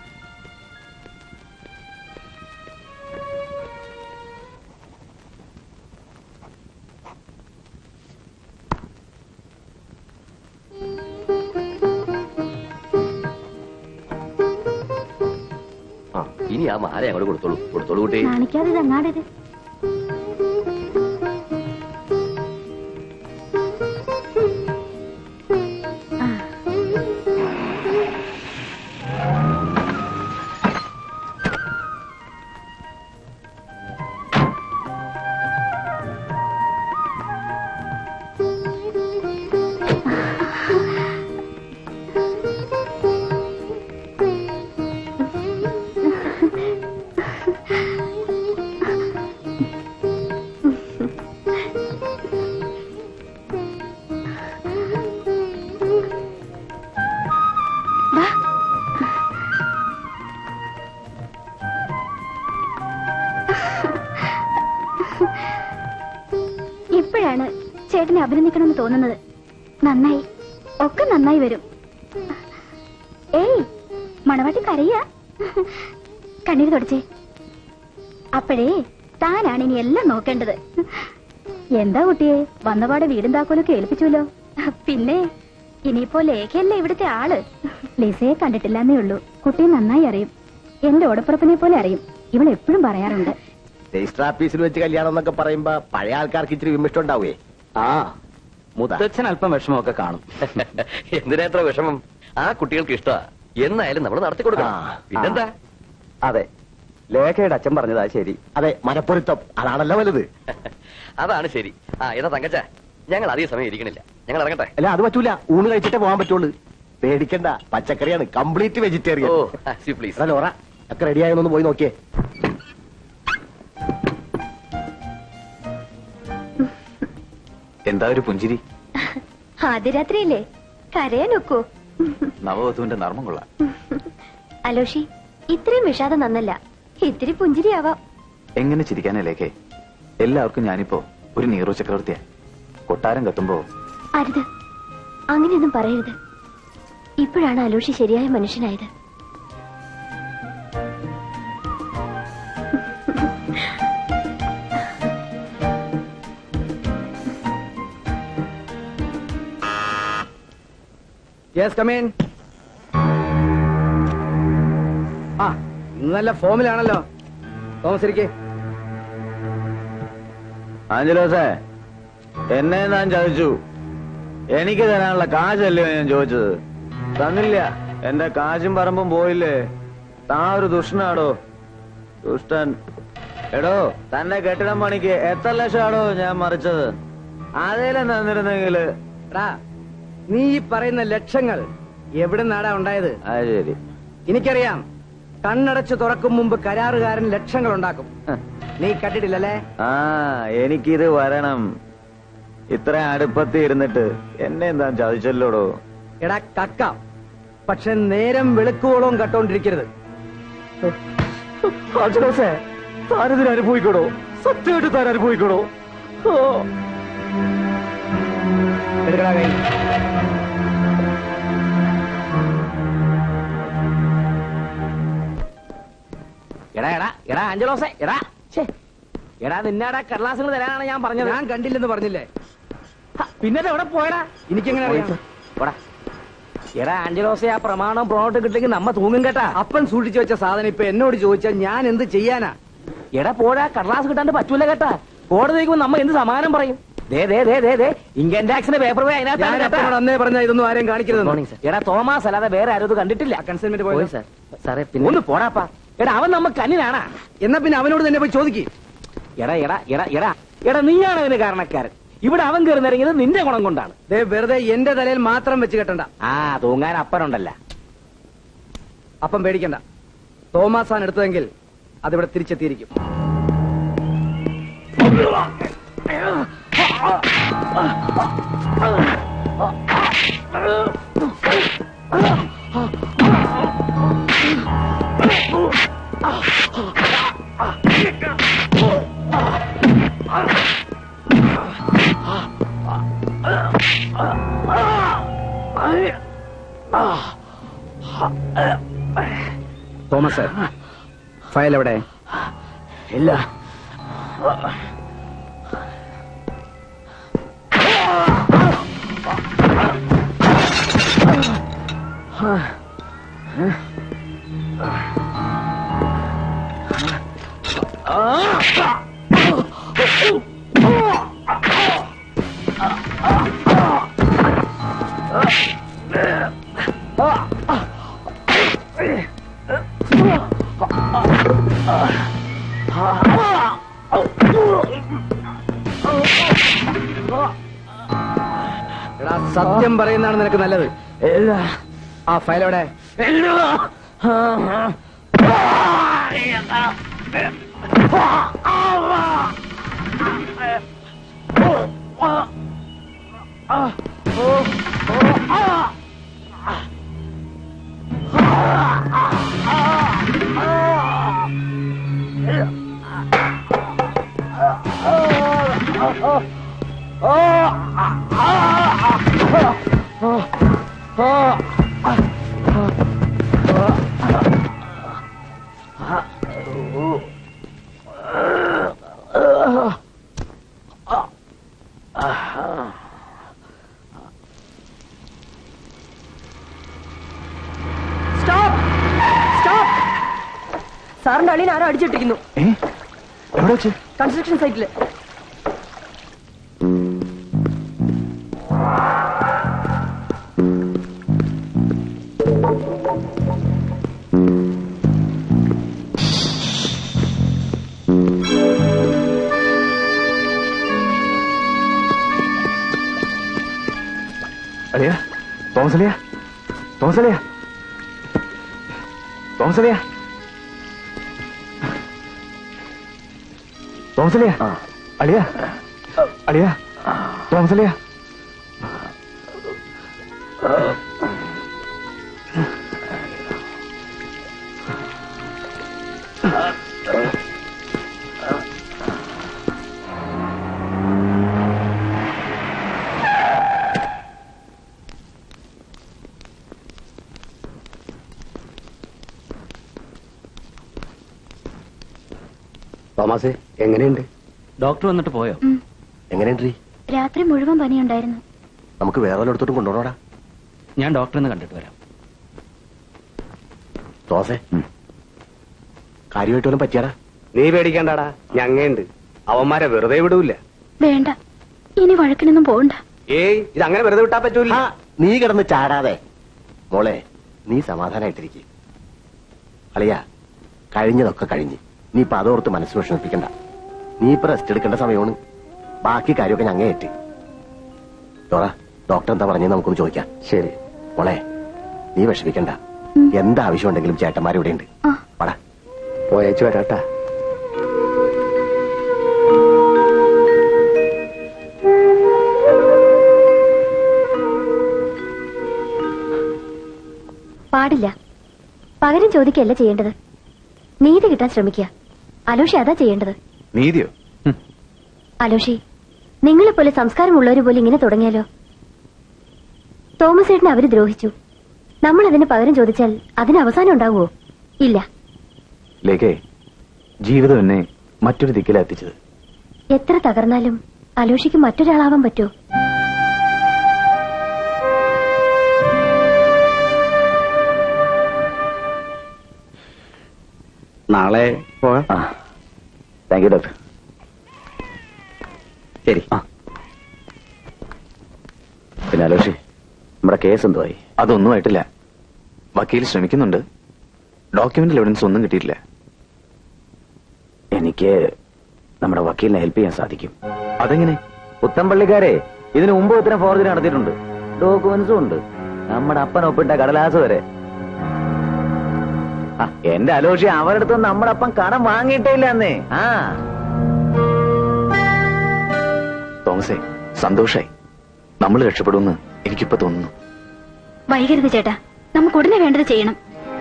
ആ ഇനി ആ മാല അങ്ങോട്ട് കൊടുത്തോളൂ കൊടുത്തോളൂ കുട്ടി കാണിക്കാതെ ഇത് അങ്ങാടത് ഇപ്പോഴാണ് ചേട്ടനെ അഭിനന്ദിക്കണമെന്ന് തോന്നുന്നത് നന്നായി ഒക്കെ നന്നായി വരും ഏയ് മണവാട്ടി കരയാ കണ്ണീര് തുടച്ചേ അപ്പോഴേ താനാണ് ഇനി എല്ലാം നോക്കേണ്ടത് എന്താ കുട്ടിയെ വന്നപാടെ വീടും താക്കോലൊക്കെ ഏൽപ്പിച്ചുല്ലോ പിന്നെ ഇനിയിപ്പോ ലേഖയല്ലേ ഇവിടുത്തെ ആള് ലിസയെ കണ്ടിട്ടില്ലെന്നേ ഉള്ളൂ കുട്ടിയെ നന്നായി അറിയും എന്റെ ഓടപ്പുറപ്പിനെ പോലെ അറിയും ഇവൾ എപ്പോഴും പറയാറുണ്ട് രജിസ്റ്റർ ഓഫീസിൽ വെച്ച് കല്യാണം എന്നൊക്കെ പറയുമ്പോ പഴയ ആൾക്കാർക്ക് ഇച്ചിരി വിമിഷ്ടം ഉണ്ടാവേ ആ മുത്തച്ഛൻ അല്പം വിഷമമൊക്കെ കാണും എന്തിനാ എത്ര വിഷമം ആ കുട്ടികൾക്ക് ഇഷ്ടമാ എന്നായാലും നമ്മൾ നടത്തി കൊടുക്കണം പിന്നെന്താ അതെ ലേഖയുടെ അച്ഛൻ പറഞ്ഞതാ ശരി അതെ മനപ്പൊരുത്തം അതാണല്ലോ വലുത് അതാണ് ശരി ആ ഏതാ തങ്കച്ച ഞങ്ങൾ അധിക സമയം ഇരിക്കണില്ല ഞങ്ങൾ ഇറങ്ങട്ടെ അല്ല അത് പറ്റൂല ഊണ് കഴിച്ചിട്ടേ പോകാൻ പറ്റുള്ളൂ പേടിക്കണ്ട പച്ചക്കറിയാണ് complete vegetarian oh please Laura ഒക്കെ റെഡി ആയെന്നൊന്ന് പോയി നോക്കിയേ എന്താ ഒരു പുഞ്ചിരി ആദ്യരാത്രിയല്ലേ കരയാൻ ഒക്കൂ നവവധുവിന്റെ നർമ്മം കൊള്ളാം അലോഷി ഇത്രയും വിഷാദം നന്നല്ല ഇത്തിരി പുഞ്ചിരിയാവാം എങ്ങനെ ചിരിക്കാനേ ലേഖേ എല്ലാവർക്കും ഞാനിപ്പോ ഒരു നീറോ ചക്രവർത്തിയാ കൊട്ടാരം കത്തുമ്പോ അരുത് അങ്ങനെയൊന്നും പറയരുത് ഇപ്പോഴാണ് അലോഷി ശരിയായ മനുഷ്യനായത് യെസ് കമീൻ ആ ഇന്ന് നല്ല ഫോമിലാണല്ലോ തോമസ് ഇരിക്കേ ആഞ്ചലോസേ എന്നെ ഞാൻ ചതിച്ചു എനിക്ക് തരാനുള്ള കാശല്ലേ ഞാൻ ചോദിച്ചത് തന്നില്ല എന്റെ കാശും പറമ്പും പോയില്ലേ താ ഒരു ദുഷ്ടനാടോ ദുഷ്ടൻ എടോ തന്നെ കെട്ടിടം പണിക്ക് എത്ര ലക്ഷമാടോ ഞാൻ മറിച്ചത് അതേലും തന്നിരുന്നെങ്കില് എടാ നീ ഈ പറയുന്ന ലക്ഷങ്ങൾ എവിടെ നിന്നാടാ ഉണ്ടായത് അത് ശരി എനിക്കറിയാം കണ്ണടച്ച് തുറക്കും മുമ്പ് കരാറുകാരൻ ലക്ഷങ്ങൾ ഉണ്ടാക്കും നീ കണ്ടിട്ടില്ലല്ലേ ആ എനിക്കിത് വരണം ഇത്ര അടുപ്പത്തി ഇരുന്നിട്ട് എന്നെ എന്താ ചതിച്ചല്ലോടോ എടാ കക്ക പക്ഷെ നേരം വെളുക്കുവോളം കട്ടോണ്ടിരിക്കരുത് ആഞ്ചലോസേ താനിതിന് അനുഭവിക്കണോ സത്യമായിട്ട് താൻ അനുഭവിക്കണോ ഓ എടുക്കടാ കൈ എടാ എടാ എടാ അഞ്ചലോസേ എടാ ഛേ എടാ നിന്നാടാ കടലാസുകൾ തരാനാണ് ഞാൻ പറഞ്ഞത് ഞാൻ കണ്ടില്ലെന്ന് പറഞ്ഞില്ലേ പിന്നെ എവിടെ പോയടാ എനിക്കെങ്ങനെ അറിയാം പോടാ എടാ ആഞ്ചലോസെ ആ പ്രമാണം പ്രോണോട്ട് കിട്ടിയെങ്കിൽ നമ്മ തൂങ്ങും കേട്ടാ അപ്പൻ സൂക്ഷിച്ചു വെച്ച സാധനം ഇപ്പൊ എന്നോട് ചോദിച്ചാൽ ഞാൻ എന്ത് ചെയ്യാനാ എടാ പോടാ കടലാസ് കിട്ടാണ്ട് പറ്റൂല കേട്ടാ കോടതിക്ക് നമ്മ എന്ത് സമാനം പറയും ദേ ദേ ദേ ദേ ദേ ഇൻകം ടാക്സിന്റെ പേപ്പർ പോയി ഞാൻ അതിനകത്താണ് അപ്പനോട് കേട്ടാ. അന്നേ പറഞ്ഞ ഇതൊന്നും ആരെയും കാണിക്കരുത് മോർണിംഗ് സർ. എടാ തോമസ് അല്ലാതെ വേറെ ആരും ഇത് കണ്ടിട്ടില്ല കൺസൈൻമെന്റ് പോയി പോയി സർ. സാറേ പിന്നെ ഒന്ന് പോടാപ്പാ എടാ അവൻ നമ്മ കണ്ണിനാണാ എന്നാ പിന്നെ അവനോട് തന്നെ പോയി ചോദിക്ക് എടാ എടാ എടാ എടാ എടാ നീയാണ് അതിന് കാരണക്കാരൻ ഇവിടെ അവൻ കയറുന്നിറങ്ങിയത് നിന്റെ ഗുണം കൊണ്ടാണ് ദേ വെറുതെ എന്റെ തലയിൽ മാത്രം വെച്ച് കെട്ടണ്ട ആ തൂങ്ങാൻ അപ്പനുണ്ടല്ല അപ്പം പേടിക്കണ്ട തോമാസാൻ എടുത്തതെങ്കിൽ അതിവിടെ തിരിച്ചെത്തിയിരിക്കും തോമസ് ഫയൽ എവിടെ ഇല്ല എടാ സത്യം പറയുന്നതാണ് നിനക്ക് നല്ലത് ആ ഫയൽ എവിടെ സാറിന്റെ അളിയൻ ആരോ അടിച്ചിട്ടിരിക്കുന്നു എവിടെ വെച്ച് കൺസ്ട്രക്ഷൻ സൈറ്റില് അളിയ തോമസ് അളിയ തോമസ് അളിയ തോമസ് അളിയ തോമസ് അളിയ അളിയ അളിയ തോമസ് അളിയ തോമസ് എങ്ങനെയുണ്ട് ഡോക്ടർ വന്നിട്ട് പോയോ എങ്ങനെയുണ്ട് രാത്രി മുഴുവൻ പനിയുണ്ടായിരുന്നു നമുക്ക് വേറെ വല്ലയിടത്തോട്ടും കൊണ്ടുപോകണോടാ ഞാൻ ഡോക്ടറിനെ കണ്ടിട്ട് വരാം തോസേ കാര്യമായിട്ട് വല്ലതും പറ്റിയാടാ നീ പേടിക്കണ്ടാടാ ഞങ്ങയുണ്ട് അവന്മാരെ വെറുതെ വിടൂല വേണ്ട ഇനി വഴക്കിനൊന്നും പോകണ്ട ഏയ് ഇത് അങ്ങനെ വെറുതെ വിട്ടാ പറ്റൂല ആ, നീ കിടന്ന് ചാടാതെ മോളെ നീ സമാധാനായിട്ടിരിക്കെ അളിയ കഴിഞ്ഞതൊക്കെ കഴിഞ്ഞ് നീ ഇപ്പൊ അതോർത്ത് മനസ്സ് വിഷമിപ്പിക്കണ്ട നീ ഇപ്പൊ റെസ്റ്റ് എടുക്കേണ്ട സമയമാണ് ബാക്കി കാര്യമൊക്കെ ഞങ്ങ ഏറ്റ് ഡോറ ഡോക്ടർ എന്താ പറഞ്ഞത് നമുക്കൊന്ന് ചോദിക്കാം ശരി മോളെ നീ വിഷമിക്കണ്ട എന്താവശ്യം ഉണ്ടെങ്കിലും ചേട്ടന്മാരിവിടെ ഉണ്ട് പടാ പോയച്ചു വരാട്ടാ പാടില്ല പകരം ചോദിക്കല്ല ചെയ്യേണ്ടത് നീതി കിട്ടാൻ ശ്രമിക്കുക അലോഷി അതാ ചെയ്യേണ്ടത് നീതിയോ അലോഷി നിങ്ങളെപ്പോലെ സംസ്കാരമുള്ളവര് പോലെ ഇങ്ങനെ തുടങ്ങിയാലോ തോമസ് ഏട്ടനെ അവര് ദ്രോഹിച്ചു നമ്മൾ അതിന് പകരം ചോദിച്ചാൽ അതിന് അവസാനം ഉണ്ടാവുമോ ഇല്ല ലേഖേ ജീവിതം എന്നെ മറ്റൊരു ദിക്കിലാ എത്തിച്ചത് എത്ര തകർന്നാലും അലോഷിക്ക് മറ്റൊരാളാവാൻ പറ്റുമോ നാളെ പോവാം താങ്ക് യു ഡോക്ടർ ശരി പിന്നെ അലോഷി നമ്മുടെ കേസ് എന്തുവായി അതൊന്നും ആയിട്ടില്ല വക്കീൽ ശ്രമിക്കുന്നുണ്ട് ഡോക്യുമെന്റൽ എവിഡൻസ് ഒന്നും കിട്ടിയിട്ടില്ല എനിക്ക് നമ്മുടെ വക്കീലിനെ ഹെൽപ്പ് ചെയ്യാൻ സാധിക്കും അതെങ്ങനെ പുത്തമ്പള്ളിക്കാരെ ഇതിനു മുമ്പ് ഇത്തരം ഫോർജറി നടത്തിയിട്ടുണ്ട് ഡോക്യുമെന്റ്സും ഉണ്ട് നമ്മുടെ അപ്പൻ ഒപ്പിട്ട കടലാസ് വരെ ആ, എന്റെ അലോഷി അവരുടെ അടുത്ത് നമ്മുടെ അപ്പം കടം വാങ്ങിയിട്ടേ ഇല്ല അന്നേ ആ തോമസേ സന്തോഷായി നമ്മൾ രക്ഷപ്പെടുമെന്ന് എനിക്കിപ്പോ തോന്നുന്നു വൈകരുത് ചേട്ടാ നമുക്ക് ഉടനെ വേണ്ടത് ചെയ്യണം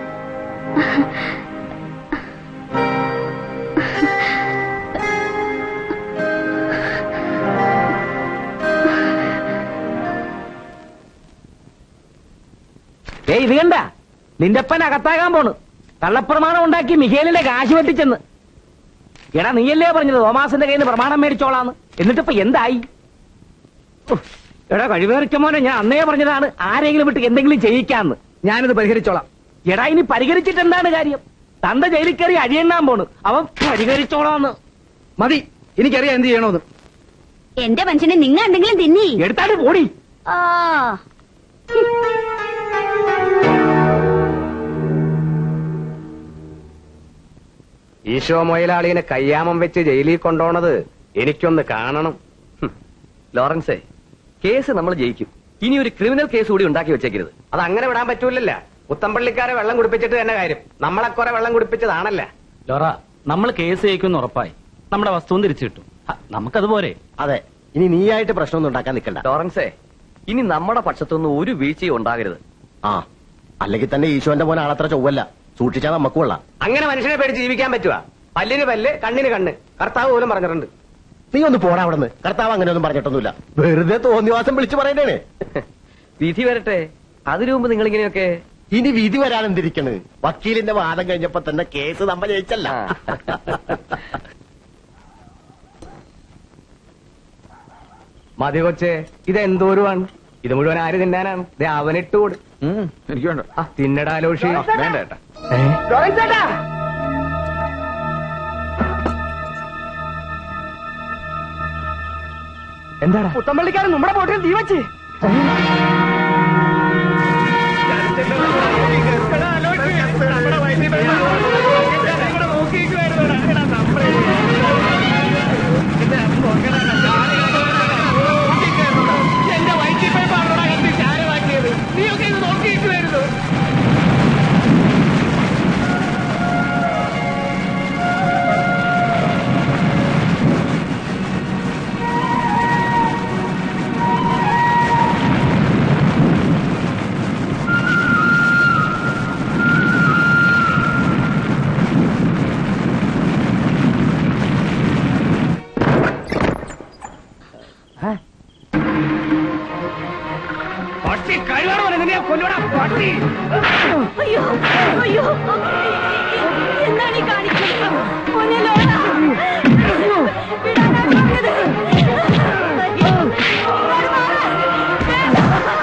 ഏയ് ഇത് കണ്ട നിന്റെ അപ്പൻ അകത്താകാൻ പോണ് കള്ളപ്രമാണം ഉണ്ടാക്കി മിഖേലിന്റെ കാശ് വെട്ടിച്ചെന്ന് എടാ നീയല്ലേ പറഞ്ഞത് തോമാസിന്റെ കയ്യിൽ നിന്ന് പ്രമാണം മേടിച്ചോളാന്ന് എന്നിട്ടിപ്പോ എന്തായി ഉഫ്, എടാ കഴിവേറിച്ച മോനെ ഞാൻ അന്നേ പറഞ്ഞതാണ് ആരെങ്കിലും വിട്ട് എന്തെങ്കിലും ചെയ്യിക്കാന്ന് ഞാനിത് പരിഹരിച്ചോളാം എടാ ഇനി പരിഹരിച്ചിട്ട് എന്താണ് കാര്യം തന്റെ ജയിലിൽ കയറി അഴിയണ്ണാൻ പോണ് അവൻ പരിഹരിച്ചോളാന്ന് മതി എനിക്കറിയാം എന്ത് ചെയ്യണമെന്ന് എന്റെ മനുഷ്യനെ നിങ്ങൾ എന്തെങ്കിലും തിന്നി എടുത്താണ്ട് പോടി ആ ഈശോ മൊയിലാളിനെ കയ്യാമം വെച്ച് ജയിലിൽ കൊണ്ടോണത് എനിക്കൊന്ന് കാണണം ലോറൻസേ കേസ് നമ്മൾ ജയിക്കും ഇനി ഒരു ക്രിമിനൽ കേസ് കൂടി ഉണ്ടാക്കി വെച്ചേക്കരുത് അത് അങ്ങനെ വിടാൻ പറ്റൂലല്ല പുത്തമ്പള്ളിക്കാരെ വെള്ളം കുടിപ്പിച്ചിട്ട് തന്നെ കാര്യം നമ്മളെ കുറെ വെള്ളം കുടിപ്പിച്ചതാണല്ല ലോറ നമ്മൾ കേസ് ജയിക്കുമെന്ന് ഉറപ്പായി നമ്മുടെ വസ്തുവും തിരിച്ചു കിട്ടും ഹ, നമുക്കതുപോലെ അതെ ഇനി നീയായിട്ട് പ്രശ്നമൊന്നും ഉണ്ടാക്കാൻ നിൽക്കണ്ട ലോറൻസേ ഇനി നമ്മുടെ പക്ഷത്തൊന്നും ഒരു വീഴ്ചയും ഉണ്ടാകരുത് ആ അല്ലെങ്കിൽ തന്നെ ഈശോന്റെ മോൻ ആളത്ര ചൊവ്വല്ല സൂക്ഷിച്ചാൽ നമുക്ക് കൊള്ളാം അങ്ങനെ മനുഷ്യനെ പേടിച്ച് ജീവിക്കാൻ പറ്റുവാ പല്ലിന് പല്ല് കണ്ണിന് കണ്ണ് കർത്താവ് പോലും പറഞ്ഞിട്ടുണ്ട് നീ ഒന്ന് പോടാ അവിടെ നിന്ന് കർത്താവ് അങ്ങനെയൊന്നും പറഞ്ഞിട്ടൊന്നുമില്ല വെറുതെ തോന്നിവാസം വിളിച്ചു പറയണേ വിധി വരട്ടെ അതിനു മുമ്പ് നിങ്ങൾ ഇങ്ങനെയൊക്കെ ഇനി വിധി വരാൻ എന്തിരിക്കണ് വക്കീലിന്റെ വാദം കഴിഞ്ഞപ്പോ തന്നെ കേസ് നമ്മ ജയിച്ചല്ല മതി കൊച്ചേ ഇത് എന്തോരുവാണ് ഇത് മുഴുവൻ ആര് തിന്നാനാണ് ദേ അവനിട്ട് കൊടു എനിക്ക് വേണ്ട ആ തിന്നടാലോഷി വേണ്ട ഏട്ടാ എന്താടാ പുത്തമ്പള്ളിക്കാരൻ നമ്മുടെ ബോട്ടിൽ തീ വെച്ച് പട്ടി കഴിവാണ് പോലെ നിന്നെ കൊല്ലുവാടാ പട്ടി അയ്യോ അയ്യോ എന്താണ് ഈ കാണിക്കുന്നത് മോനെ ലോറ വിടാനാ പറഞ്ഞത് അയ്യോ, മോനെ മാറ്. വേണ്ട.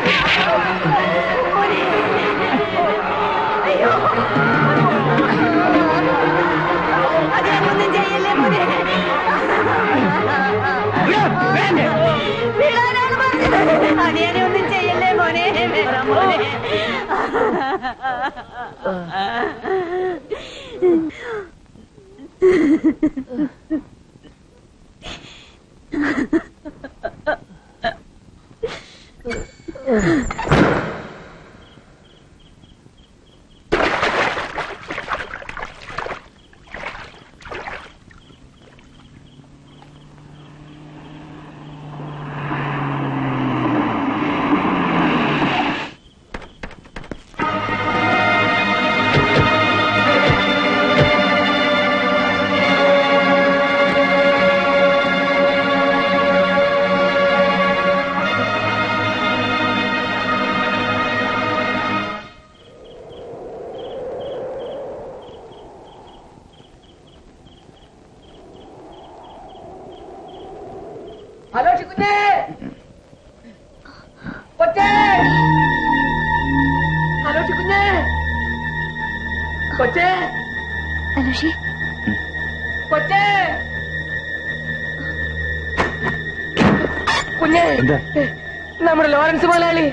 മോനെ. അയ്യോ അതിനൊന്നും ചെയ്യല്ലേ മോനെ വിടാനാണ് പറഞ്ഞത് അതിനെ ഒന്നും ചെയ്യല്ലേ മോനെ വേറെ മോനെ ഹലോ കുഞ്ഞേ കൊച്ചേ ഹലോ കുഞ്ഞേ കൊച്ചേ അലോഷി കൊച്ചേ കുഞ്ഞേ എന്താ നമ്മുടെ ലോറൻസ് മുതലാളി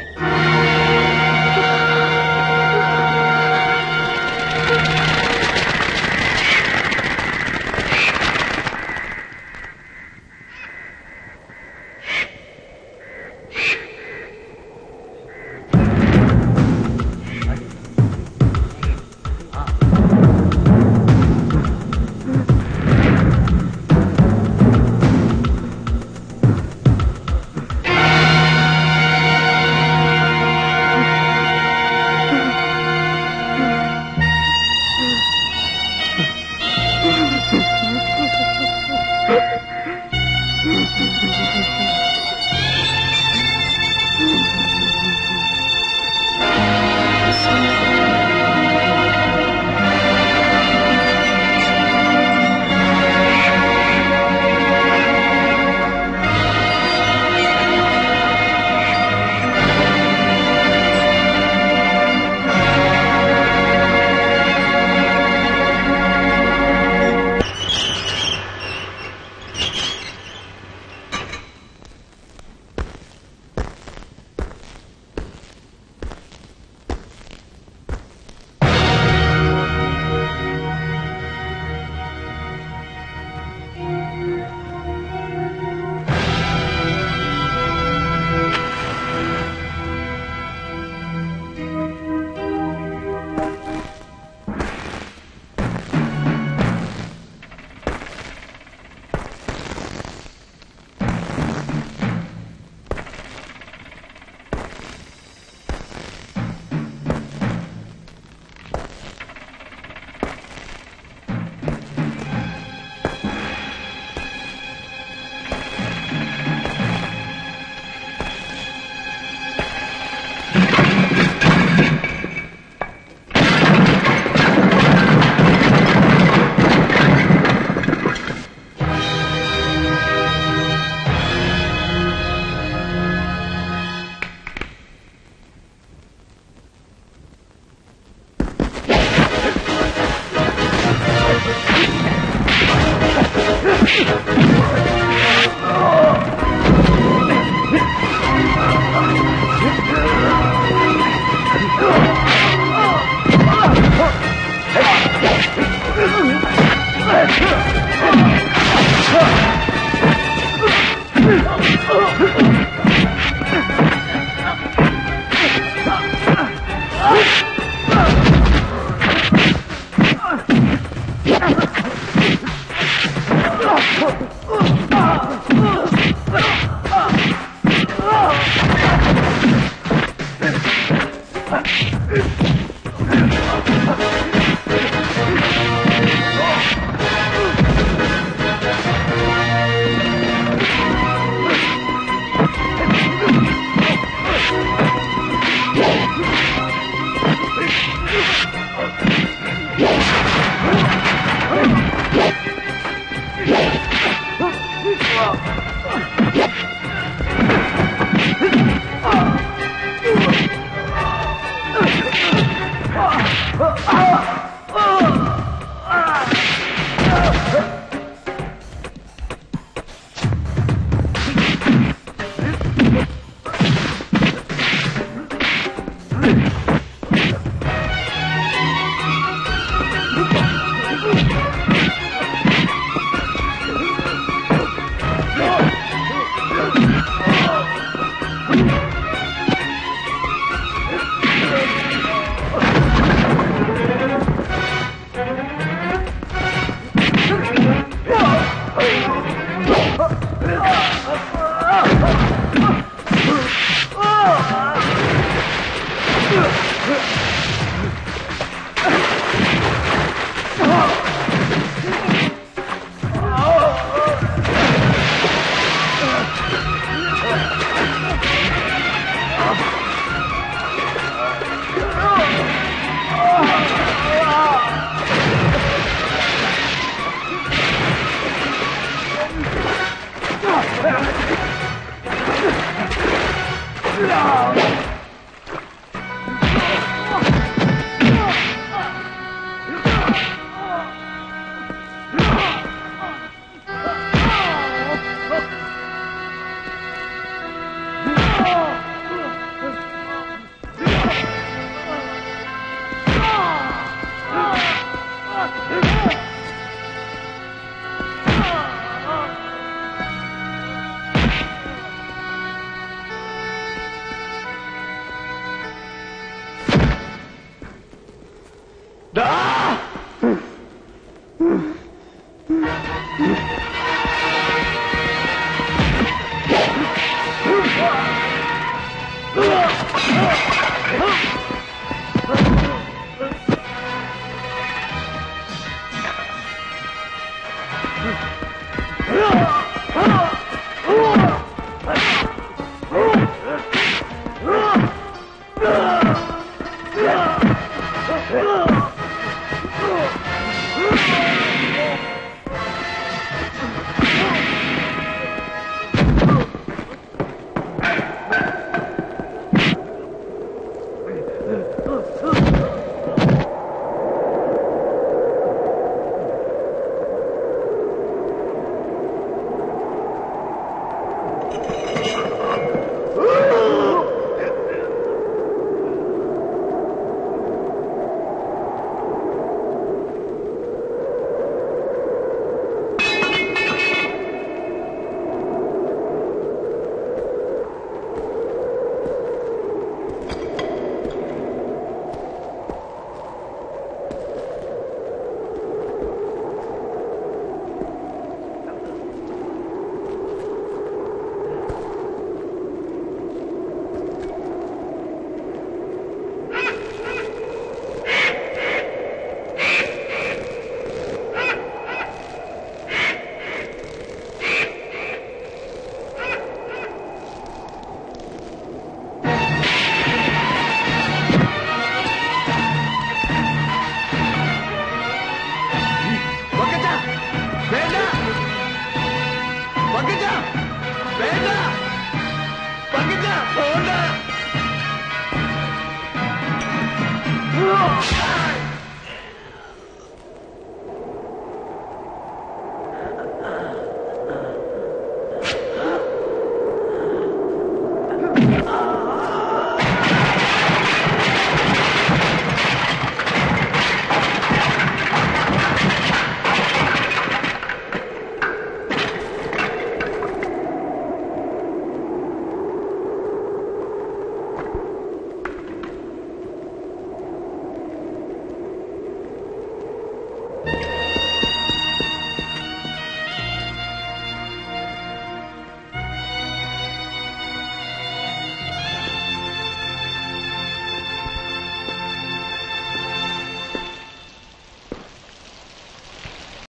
Ah!